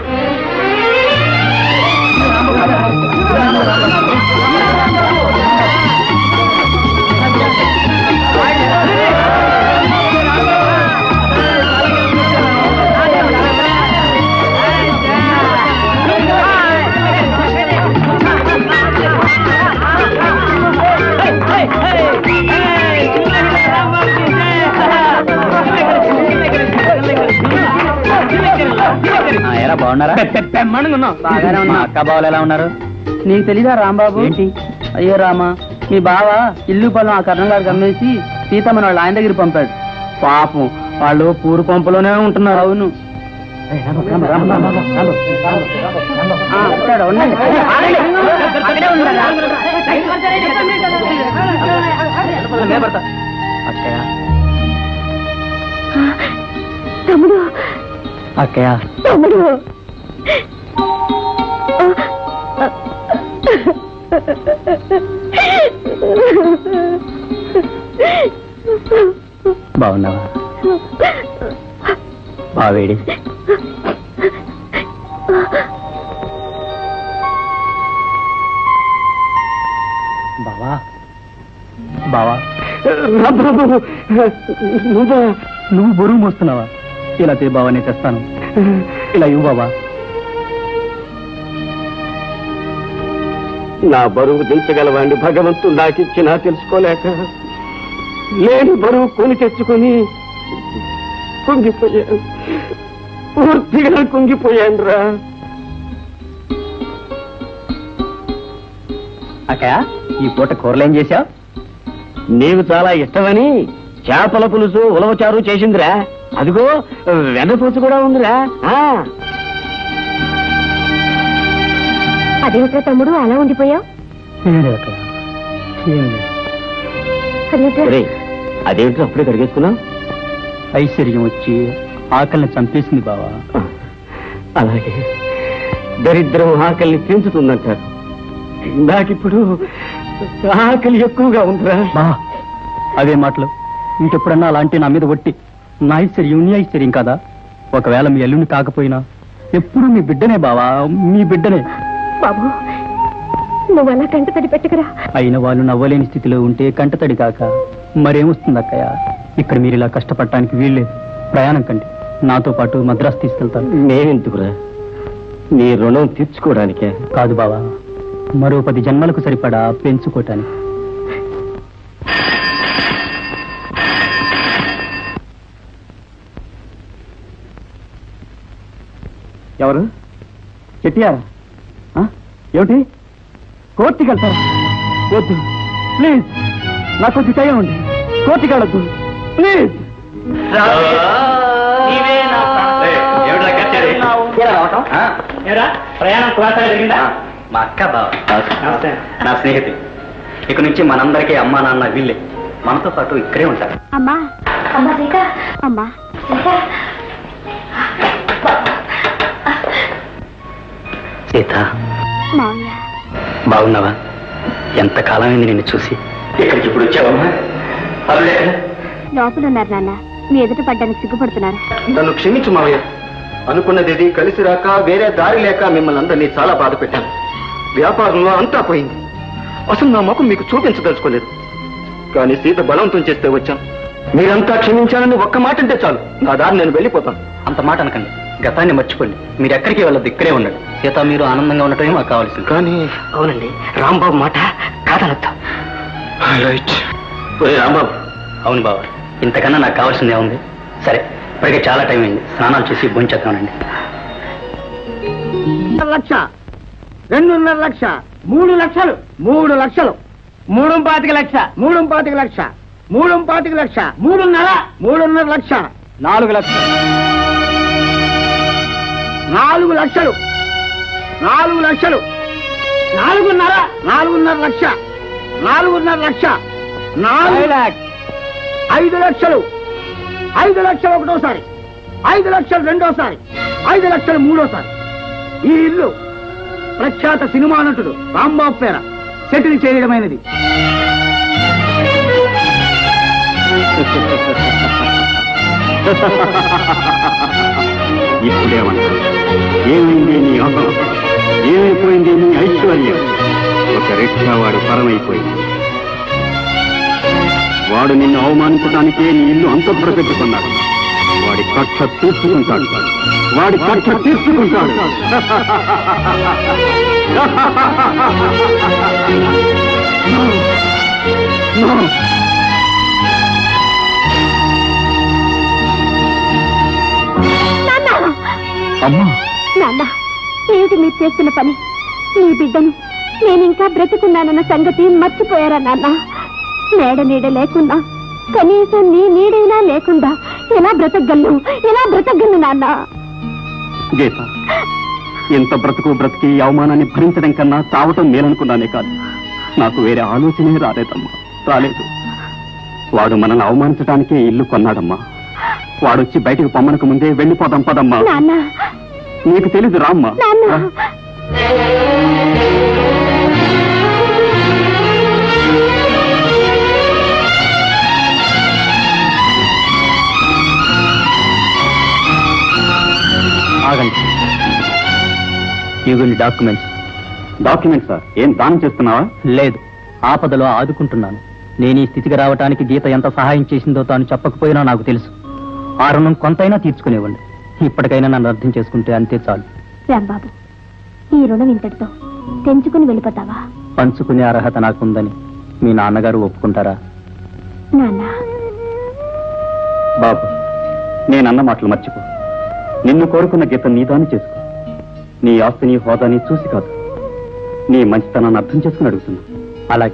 Speaker 9: ఎలా బాగున్నారా
Speaker 2: బాగానే
Speaker 9: మా
Speaker 2: ఉన్నా
Speaker 9: అక్క బావలు ఎలా ఉన్నారు
Speaker 2: నీకు తెలీదా రాంబాబు
Speaker 9: ఏంటి?
Speaker 2: అయ్యో రామా మీ బావ ఇల్లు పొలం ఆ కర్ణం గారికి అమ్మేసి సీతమ్మని వాళ్ళ ఆయన దగ్గర పంపాడు పాపం వాళ్ళు పూరు పంపులోనే ఉంటున్నారు అవును ఆ, వచ్చాడు, ఉండండి. ఆగండి. అక్కడే ఉండండి. నిలబడతా.
Speaker 9: అక్కయ్య
Speaker 4: తమ్ముడు
Speaker 9: అక్కయ్య
Speaker 4: తమ్ముడు
Speaker 9: బాగున్నావా బావేడి బావా బావా నువ్వు బరువు మోస్తున్నావా ఇలా తే బావా నేను తెస్తాను ఇలా ఇవ్వు బావా
Speaker 5: నా బరువు దించగలవాడిని భగవంతుడు నాకిచ్చినా తెలుసుకోలేక లేని బరువు కొని తెచ్చుకొని కుంగిపోయాను పూర్తిగా కుంగిపోయాను రా
Speaker 9: అక్కయ్య ఈ పూట కూరలు ఏం చేశావు
Speaker 5: నీకు చాలా ఇష్టమని చేపల పులుసు ఉలవచారు చేసిందిరా అదిగో వెన్నపూసు కూడా ఉందిరా ఆ
Speaker 4: అదేమిట్రా తమ్ముడు అలా ఉండిపోయావు అదేమిట్రా
Speaker 5: ఒరేయ్, అదేంటి అప్పుడే కడిగేసుకున్నావు
Speaker 9: ఐశ్వర్యం వచ్చి ఆకలిని చంపేసింది బావా
Speaker 5: అలాగే దరిద్రం ఆకలిని పెంచుతుందంటారు నాకిప్పుడు ఆకలి ఎక్కువగా ఉందిరా
Speaker 9: బా అవే మాటలు ఇంకెప్పుడన్నా అలాంటి నా మీద ఒట్టి నా ఐశ్వర్యం నీ ఐశ్వర్యం కదా ఒకవేళ మీ అల్లుని కాకపోయినా ఎప్పుడు మీ బిడ్డనే బావా మీ బిడ్డనే
Speaker 4: బాబు నువ్వు అలా కంట తడి పెట్టకరా
Speaker 9: అయిన వాళ్ళు నవ్వలేని స్థితిలో ఉంటే కంటతడి కాక మరేమొస్తుంది అక్కయ్య ఇక్కడ మీరు ఇలా కష్టపడటానికి వీల్లేదు ప్రయాణం కండి నాతో పాటు మద్రాసు తీసుకెళ్తాను
Speaker 5: నేనెందుకురా నీ రుణం తీర్చుకోవడానికే
Speaker 9: కాదు బావా మరో పది జన్మలకు సరిపడా పెంచుకోటానికి
Speaker 6: ఎవరు చెట్టియారా ఆ? ఏమిటి కోర్టుకి వెళ్తారా వద్దు ప్లీజ్ నాకు కొంచెం టైం ఉంది కోర్టుకి వెళ్ళొద్దు ప్లీజ్
Speaker 2: ప్రయాణం కులాసాగా జరిగిందా
Speaker 9: మా అక్క బావ నా స్నేహితులు ఇక నుంచి మనందరికీ అమ్మా నాన్న వీళ్ళే మనతో పాటు ఇక్కడే ఉంటారు
Speaker 4: అమ్మా అమ్మా సీత అమ్మా సీత
Speaker 9: సీత
Speaker 4: మావయ్య
Speaker 9: బాగున్నావా ఎంతకాలమైంది నిన్ను చూసి ఇక్కడికి ఇప్పుడు వచ్చావమ్మా అల్లుడు ఎక్కడ?
Speaker 4: లోపల ఉన్నారు నాన్న మీ ఎదుట పడ్డానికి సిగ్గుపడుతున్నారు
Speaker 6: నన్ను క్షమించు మావయ్య అనుకున్నది ఇది కలిసి రాక వేరే దారి లేక మిమ్మల్ని అందరినీ చాలా బాధ పెట్టాను వ్యాపారంలో అంతా పోయింది అసలు నా ముఖం మీకు చూపించదలుచుకోలేదు కానీ సీత బలవంతం చేస్తే వచ్చాను మీరంతా క్షమించానని ఒక్క మాట అంటే చాలు నా దారి నేను వెళ్ళిపోతాను
Speaker 9: అంత మాట అనకండి గతాన్ని మర్చిపోండి మీరు ఎక్కడికి వెళ్ళదు ఇక్కడే ఉండండి సీత మీరు ఆనందంగా ఉండటమే మాకు కావాల్సింది
Speaker 6: కానీ
Speaker 8: అవునండి రాంబాబు మాట కాదనొద్దు
Speaker 6: రైట్
Speaker 9: ఒరే రాంబాబు అవును బాబు ఇంతకన్నా నాకు కావాల్సిందే ఉంది సరే ఇప్పటికే చాలా టైం అయింది స్నానాలు చేసి భోంచేద్దామండి
Speaker 1: లక్ష రెండున్నర లక్ష మూడు లక్షలు మూడు లక్షలు మూడు పాతిక లక్ష మూడు పాతిక లక్ష మూడు పాతిక లక్ష మూడున్నర మూడున్నర లక్ష
Speaker 6: నాలుగు లక్షలు
Speaker 1: నాలుగు లక్షలు నాలుగు లక్షలు నాలుగున్నర నాలుగున్నర లక్ష నాలుగున్నర లక్ష నాలుగు ఐదు లక్షలు ఐదు లక్షలు ఒకటోసారి ఐదు లక్షలు రెండోసారి ఐదు లక్షలు మూడోసారి ఈ ఇల్లు ప్రఖ్యాత సినిమా నటుడు రాంబాబు పేర సెటిల్ చేయడమైనది
Speaker 7: ఇప్పుడేమన్నా ఏమైంది నీ అహం ఏమైపోయింది నీ ఐశ్వర్యం ఒక రిక్షా వాడు పరమైపోయింది వాడు నిన్ను అవమానించడానికే నీ ఇల్లు అంతఃపుర పెట్టుకున్నాడు వాడి కక్ష తీర్చుకుంటాడు వాడి కక్ష తీర్చుకుంటాడు No. No. అమ్మా
Speaker 4: నాన్న ఏమిటి మీరు చేస్తున్న పని నీ బిడ్డను నేను ఇంకా బ్రతుకున్నానన్న సంగతి మర్చిపోయారా నాన్న మేడ నీడ లేకుండా కనీసం నీ నీడైనా లేకుండా ఎలా బ్రతకగలను ఎలా బ్రతకగలను నాన్న
Speaker 7: గీత ఎంత బ్రతుకు బ్రతికి ఈ అవమానాన్ని భరించడం కన్నా చావటం మేలనుకున్నానే కాదు నాకు వేరే ఆలోచనే రాలేదమ్మా రాలేదు వాడు మనల్ని అవమానించడానికే ఇల్లు కొన్నాడమ్మా వాడొచ్చి బయటకు పొమ్మనకు ముందే వెళ్ళిపోదాం పదమ్మా
Speaker 4: నాన్న
Speaker 7: నీకు తెలీదు రామ్మా
Speaker 4: నాన్న
Speaker 9: ఆగండి ఇవ్వండి డాక్యుమెంట్స్
Speaker 7: డాక్యుమెంట్ సార్ ఏం దానం చేస్తున్నావా
Speaker 9: లేదు ఆపదలో ఆదుకుంటున్నాను నేను ఈ స్థితికి రావటానికి గీత ఎంత సహాయం చేసిందో తాను చెప్పకపోయినా నాకు తెలుసు ఆ రుణం కొంతైనా తీర్చుకునేవ్వండి ఇప్పటికైనా నన్ను అర్థం చేసుకుంటే అంతే చాలు
Speaker 4: రాంబాబు ఈ రుణం ఇంతటితో తెంచుకుని వెళ్ళిపోతావా
Speaker 9: పంచుకునే అర్హత నాకుందని మీ నాన్నగారు ఒప్పుకుంటారా
Speaker 4: నాన్న
Speaker 7: బాబు నేనన్న మాటలు మర్చిపో నిన్ను కోరుకున్న గీత నీదాన్ని చేసుకో నీ ఆస్తిని హోదాని చూసి కాదు నీ మంచితనాన్ని అర్థం చేసుకుని అడుగుతున్నా
Speaker 9: అలాగే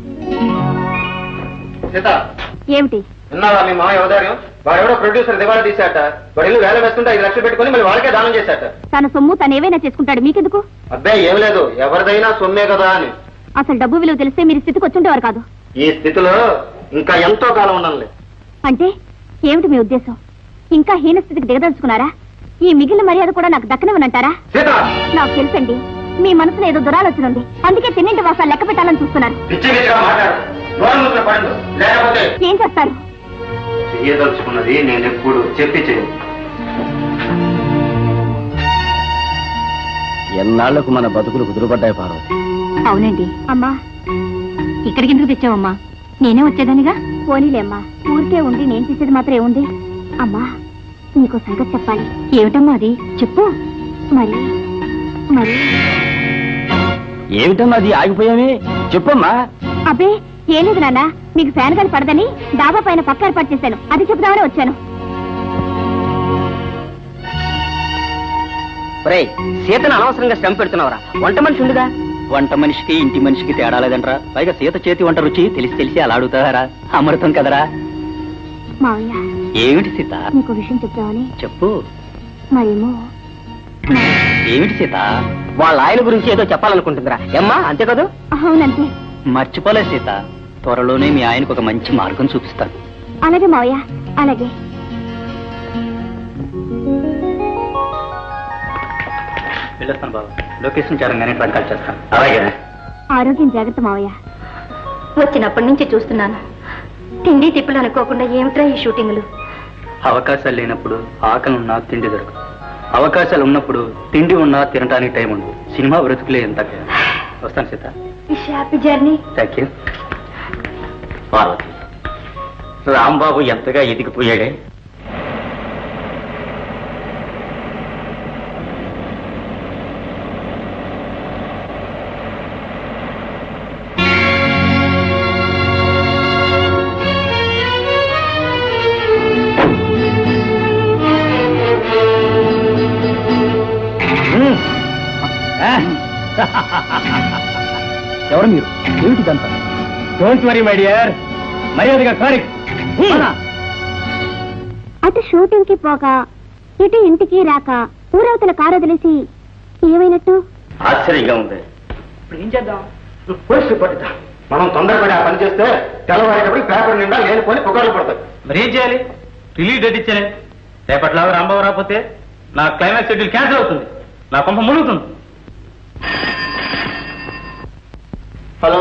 Speaker 6: సీత
Speaker 4: ఏమిటి
Speaker 6: విన్నావా మీ మామయ్య ఔదార్యం వాడెవడో ప్రొడ్యూసర్ దివాళా తీశాట వాడి ఇల్లు వేల వేస్తుంటే ఐదు లక్షలు పెట్టుకుని మళ్ళీ వాళ్ళకే దానం చేశాట
Speaker 4: తన సొమ్ము తను ఏవైనా చేసుకుంటాడు మీకెందుకు
Speaker 6: అబ్బాయి ఏం లేదు ఎవరిదైనా సొమ్మే కదా అని
Speaker 4: అసలు డబ్బు విలువ తెలిస్తే మీరు స్థితికి వచ్చుండేవారు కాదు
Speaker 6: ఈ స్థితిలో ఇంకా ఎంతో కాలం ఉండాలి
Speaker 4: అంటే ఏమిటి మీ ఉద్దేశం ఇంకా హీన స్థితికి దిగదలుచుకున్నారా ఈ మిగిలిన మర్యాద కూడా నాకు దక్కనివ్వనంటారా
Speaker 6: సీత
Speaker 4: నాకు తెలుసండి మీ మనసులో ఏదో దురాలోచన ఉంది అందుకే తిన్నింటి వాసాలు లెక్క పెట్టాలని చూస్తున్నారు
Speaker 6: పిచ్చి పిచ్చిగా మాట్లాడు నోరు మూసిన పడు లేకపోతే
Speaker 4: ఏం చేస్తారు
Speaker 6: చెయ్యదలుచుకున్నది నేను ఎప్పుడు చెప్పి చెయ్యి
Speaker 9: ఎన్నాళ్లకు మన బతుకులు కుదురుపడ్డాయి పార్వతి
Speaker 4: అవునండి అమ్మా ఇక్కడికి ఎందుకు తెచ్చావమ్మా నేనే వచ్చేదానిగా పోనీలేమ్మా ఊరికే ఉండి నేను చేసేది మాత్రం ఏముంది అమ్మా నీకో సంగతి చెప్పాలి ఏమిటమ్మా అది చెప్పు మరి మరి
Speaker 9: ఏమిటమ్మా అది ఆగిపోయామే చెప్పమ్మా
Speaker 4: అబ్బే ఏం లేదు నాన్న మీకు ఫ్యాన్ గాని పడదని డాబా పైన పక్క ఏర్పాటు చేశాను అది చెప్దామని వచ్చాను
Speaker 8: ఒరేయ్ సీతను అనవసరంగా శ్రమ పెడుతున్నావురా వంట మనిషి ఉందిగా
Speaker 9: వంట మనిషికి ఇంటి మనిషికి తేడా లేదంట్రా పైగా సీత చేతి వంట రుచి తెలిసి తెలిసి అలా అడుగుతారా అమృతం కదరా
Speaker 4: మావయ్య
Speaker 9: ఏమిటి సీత
Speaker 4: నీకు విషయం చెప్దామని
Speaker 9: చెప్పు
Speaker 4: మరేమో
Speaker 9: ఏమిటి సీత
Speaker 8: వాళ్ళ ఆయన గురించి ఏదో చెప్పాలనుకుంటుందిరా ఏమ్మా అంతే కదా
Speaker 4: అవునంతే
Speaker 9: మర్చిపోలే సీత త్వరలోనే మీ ఆయనకు ఒక మంచి మార్గం చూపిస్తాను
Speaker 4: అలాగే మావయ్య అలాగే
Speaker 9: వెళ్ళొస్తాను బాబు లొకేషన్ చేరంగానే ట్రాక్ కాల్ చేస్తాను
Speaker 11: అలాగే
Speaker 4: ఆరోగ్యం జాగ్రత్త మావయ్య
Speaker 10: వచ్చినప్పటి నుంచి చూస్తున్నాను తిండి తిప్పులు అనుకోకుండా ఏమిట్రా ఈ షూటింగ్లు
Speaker 9: అవకాశాలు లేనప్పుడు ఆకలి ఉన్నా తిండి దొరకదు అవకాశాలు ఉన్నప్పుడు తిండి ఉన్నా తినడానికి టైం ఉండదు సినిమా బ్రతుకులే ఎంత వస్తాను Sita
Speaker 10: happy journey
Speaker 9: thank you
Speaker 11: Parvati Rambabu ఎంతగా ఎదిగిపోయాడే
Speaker 9: ఎవరు మీరు ఏమిటిదంతా డోంట్ వరీ మై డియర్ మర్యాదగా సారీ
Speaker 4: అటు షూటింగ్ కి పోక ఇటు ఇంటికి రాక ఊరవతల కారు వదిలేసి ఏమైనట్టు
Speaker 11: ఆశ్చర్యంగా ఉంది
Speaker 2: ఇప్పుడు ఏం చేద్దాం
Speaker 5: పోలీస్ రిపోర్ట్ ఇద్దాం మనం తొందరపడి ఆ పని చేస్తే తెల్లవారేటప్పుడు పేపర్ నిండా లేనిపోని పుకార్లు పడతాయి
Speaker 9: మరి ఏం చేయాలి రిలీజ్ డేట్ ఇచ్చానే రేపట్లాగా రాంబాబు రాకపోతే నా క్లైమాక్స్ షెడ్యూల్ క్యాన్సిల్ అవుతుంది నా కొంప మునుగుతుంది
Speaker 5: హలో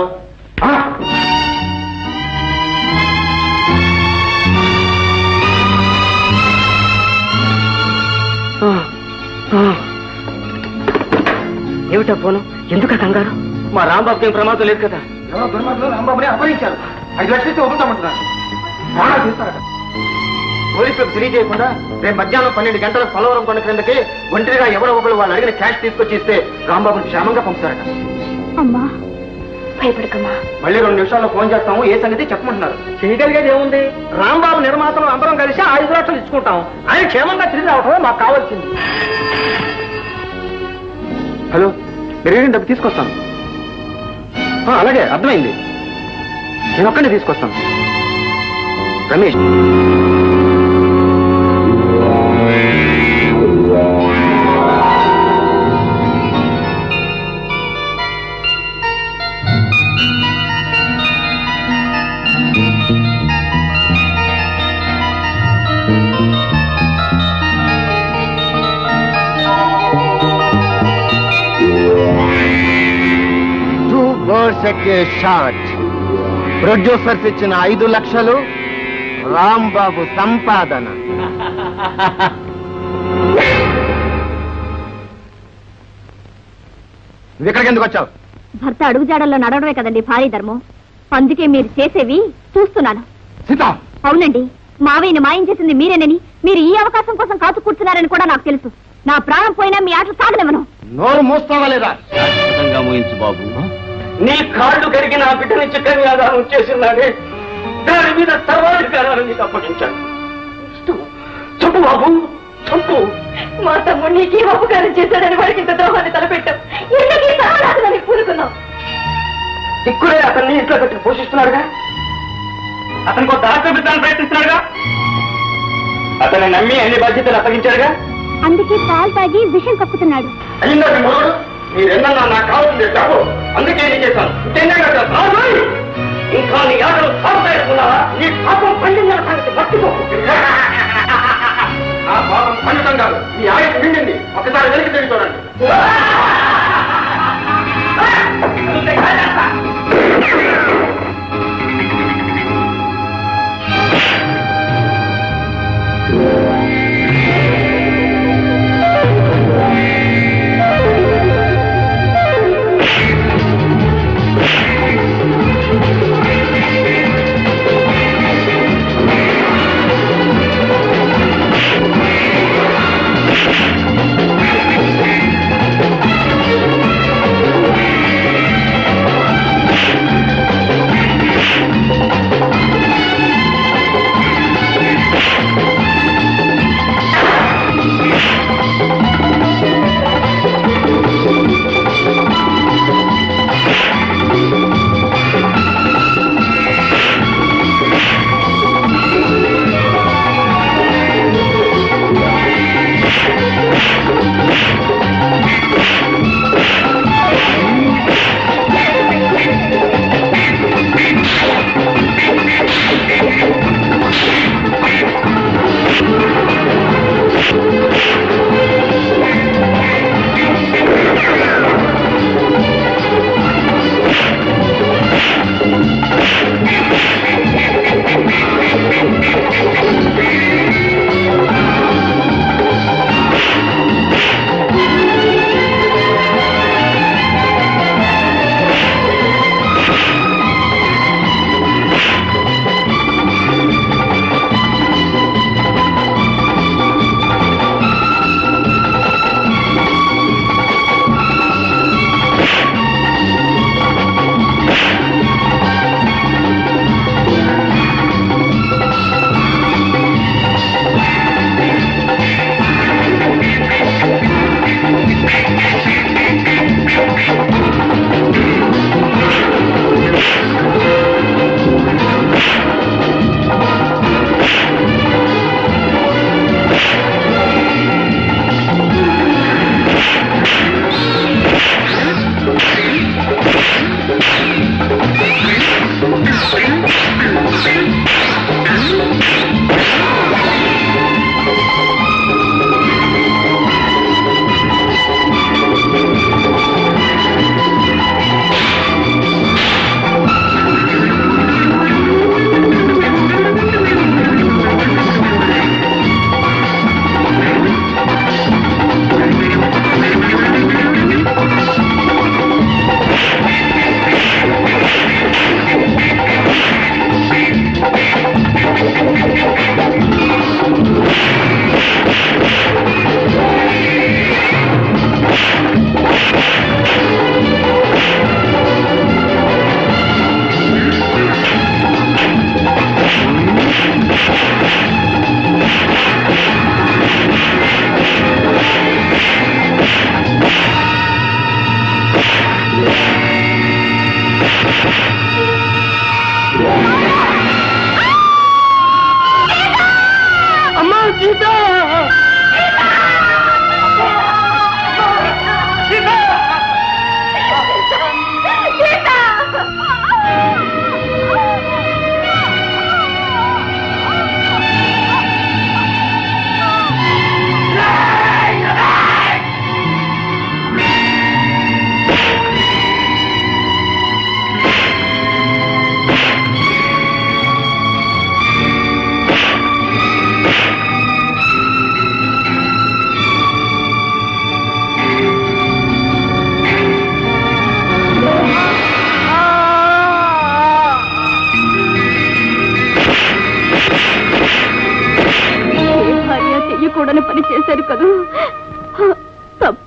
Speaker 2: ఏమిటా పోను ఎందుక కంగారు
Speaker 5: మా రాంబాబుకి ఏం ప్రమాదం లేదు కదా ఎవరో దుర్మార్గులు రాంబాబుని అపహరించారు ఐదు లక్షలు ఇస్తే వదులుతామంటున్నారు ప్రాణాలు తీస్తారట పోలీసులకు తెలియజేయకుండా రేపు మధ్యాహ్నం పన్నెండు గంటల పొలవరం కొండ క్రిందకి ఒంటరిగా ఎవరో ఒకరు వాళ్ళు అడిగిన క్యాష్ తీసుకొచ్చి ఇస్తే రాంబాబుని క్షేమంగా పంపుతారట
Speaker 4: అమ్మా
Speaker 10: భయపడకమ్మా
Speaker 5: మళ్ళీ రెండు నిమిషాల్లో ఫోన్ చేస్తాము ఏ సంగతి చెప్పమంటున్నారు చేయగలిగేది ఏముంది రాంబాబు నిర్మాతలు అందరం కలిసి ఐదు లక్షలు ఇచ్చుకుంటాం ఆయన క్షేమంగా తిరిగి రావటమే మాకు కావాల్సింది హలో మీరు డబ్బు తీసుకొస్తాను ఆ, అలాగే అర్థమైంది నేను ఒక్కడే తీసుకొస్తాను రమేష్
Speaker 7: టూ బర్డ్స్ ఎక్కే షాట్ ప్రొడ్యూసర్స్ ఇచ్చిన ఐదు లక్షలు రాంబాబు సంపాదన నువ్వు ఇక్కడికి ఎందుకు వచ్చావు
Speaker 4: భర్త అడుగుజాడల్లో నడవడమే కదండి భారీ ధర్మం అందుకే మీరు చేసేవి చూస్తున్నాను
Speaker 7: సీత
Speaker 4: అవునండి మావయ్యని మాయం చేసింది మీరేనని మీరు ఈ అవకాశం కోసం కాచు కూర్చున్నారని కూడా నాకు తెలుసు నా ప్రాణం పోయినా మీ ఆటలు సాగనివ్వను
Speaker 7: నోరు మూస్తావా లేదా
Speaker 11: ఖచ్చితంగా ముగించు బాబు
Speaker 5: నీ కాళ్ళు కరిగి నా బిడ్డని చిక్కన్యాదానం చేసినాడే దాని మీద సర్వాధికారాన్ని నీకు అప్పగించాను చంపు బాబు చంపు
Speaker 10: మా తమ్ముడు నీకు ఈ ఉపకారం చేశాడని వాడికి ఇంత ద్రోహాన్ని తలపెట్టాం ఎందుకు ఈ సర్వనాశనాన్ని పూనుకున్నాం
Speaker 5: దిక్కుడే అతన్ని ఇంట్లో పెట్టి పోషిస్తున్నాడుగా అతనికి ఒక దారి చూపించాలని ప్రయత్నిస్తున్నాడుగా అతన్ని నమ్మి అన్ని బాధ్యతలు అప్పగించాడుగా
Speaker 4: అందుకే పాలు తాగి విషం కక్కుతున్నాడు
Speaker 5: అయిందా మీ మొగుడు మీరెన్నన్నా నాకు కావాల్సింది డబ్బు అందుకే నేను చేశాను ఇంకేం చేస్తాను? ఆ, రాయ్! ఇంకా నీ ఆటలు సాగుతాయనుకున్నావా నీ పాపం పండించిన సంగతి మర్చిపోకు ఆ పాపం పండటం కాదు మీ ఆయుష్ నిండింది ఒకసారి వెనక్కి తిరిగి చూడండి
Speaker 7: ఆ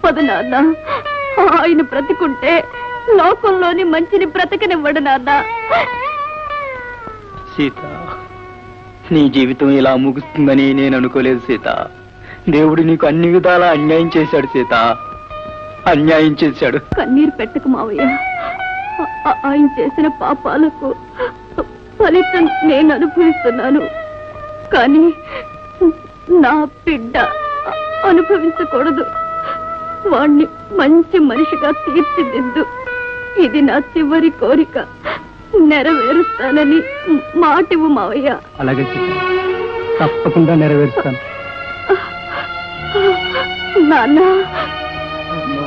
Speaker 10: తప్పదు నాన్న ఆయన బ్రతికుంటే లోకంలోని మంచిని బ్రతకనివ్వడు నాన్న
Speaker 9: సీత నీ జీవితం ఇలా ముగుస్తుందని నేను అనుకోలేదు సీత దేవుడు నీకు అన్ని విధాలా అన్యాయం చేశాడు సీత అన్యాయం చేశాడు
Speaker 10: కన్నీరు పెట్టకు మావయ్య ఆ- ఆ- ఆయన చేసిన పాపాలకు ఫలితం నేను అనుభవిస్తున్నాను కానీ నా బిడ్డ అనుభవించకూడదు వాణ్ణి మంచి మనిషిగా తీర్చిదిద్దు ఇది నా చివరి కోరిక నెరవేరుస్తానని మాటివు మావయ్య
Speaker 2: అలాగే సీత తప్పకుండా నెరవేరుస్తాను
Speaker 10: నాన్న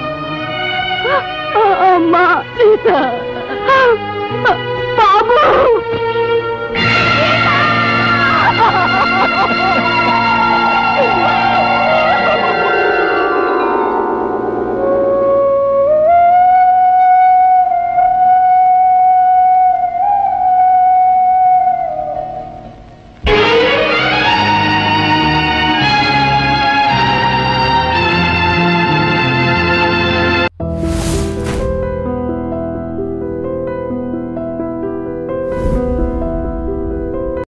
Speaker 10: అమ్మా సీత బాబు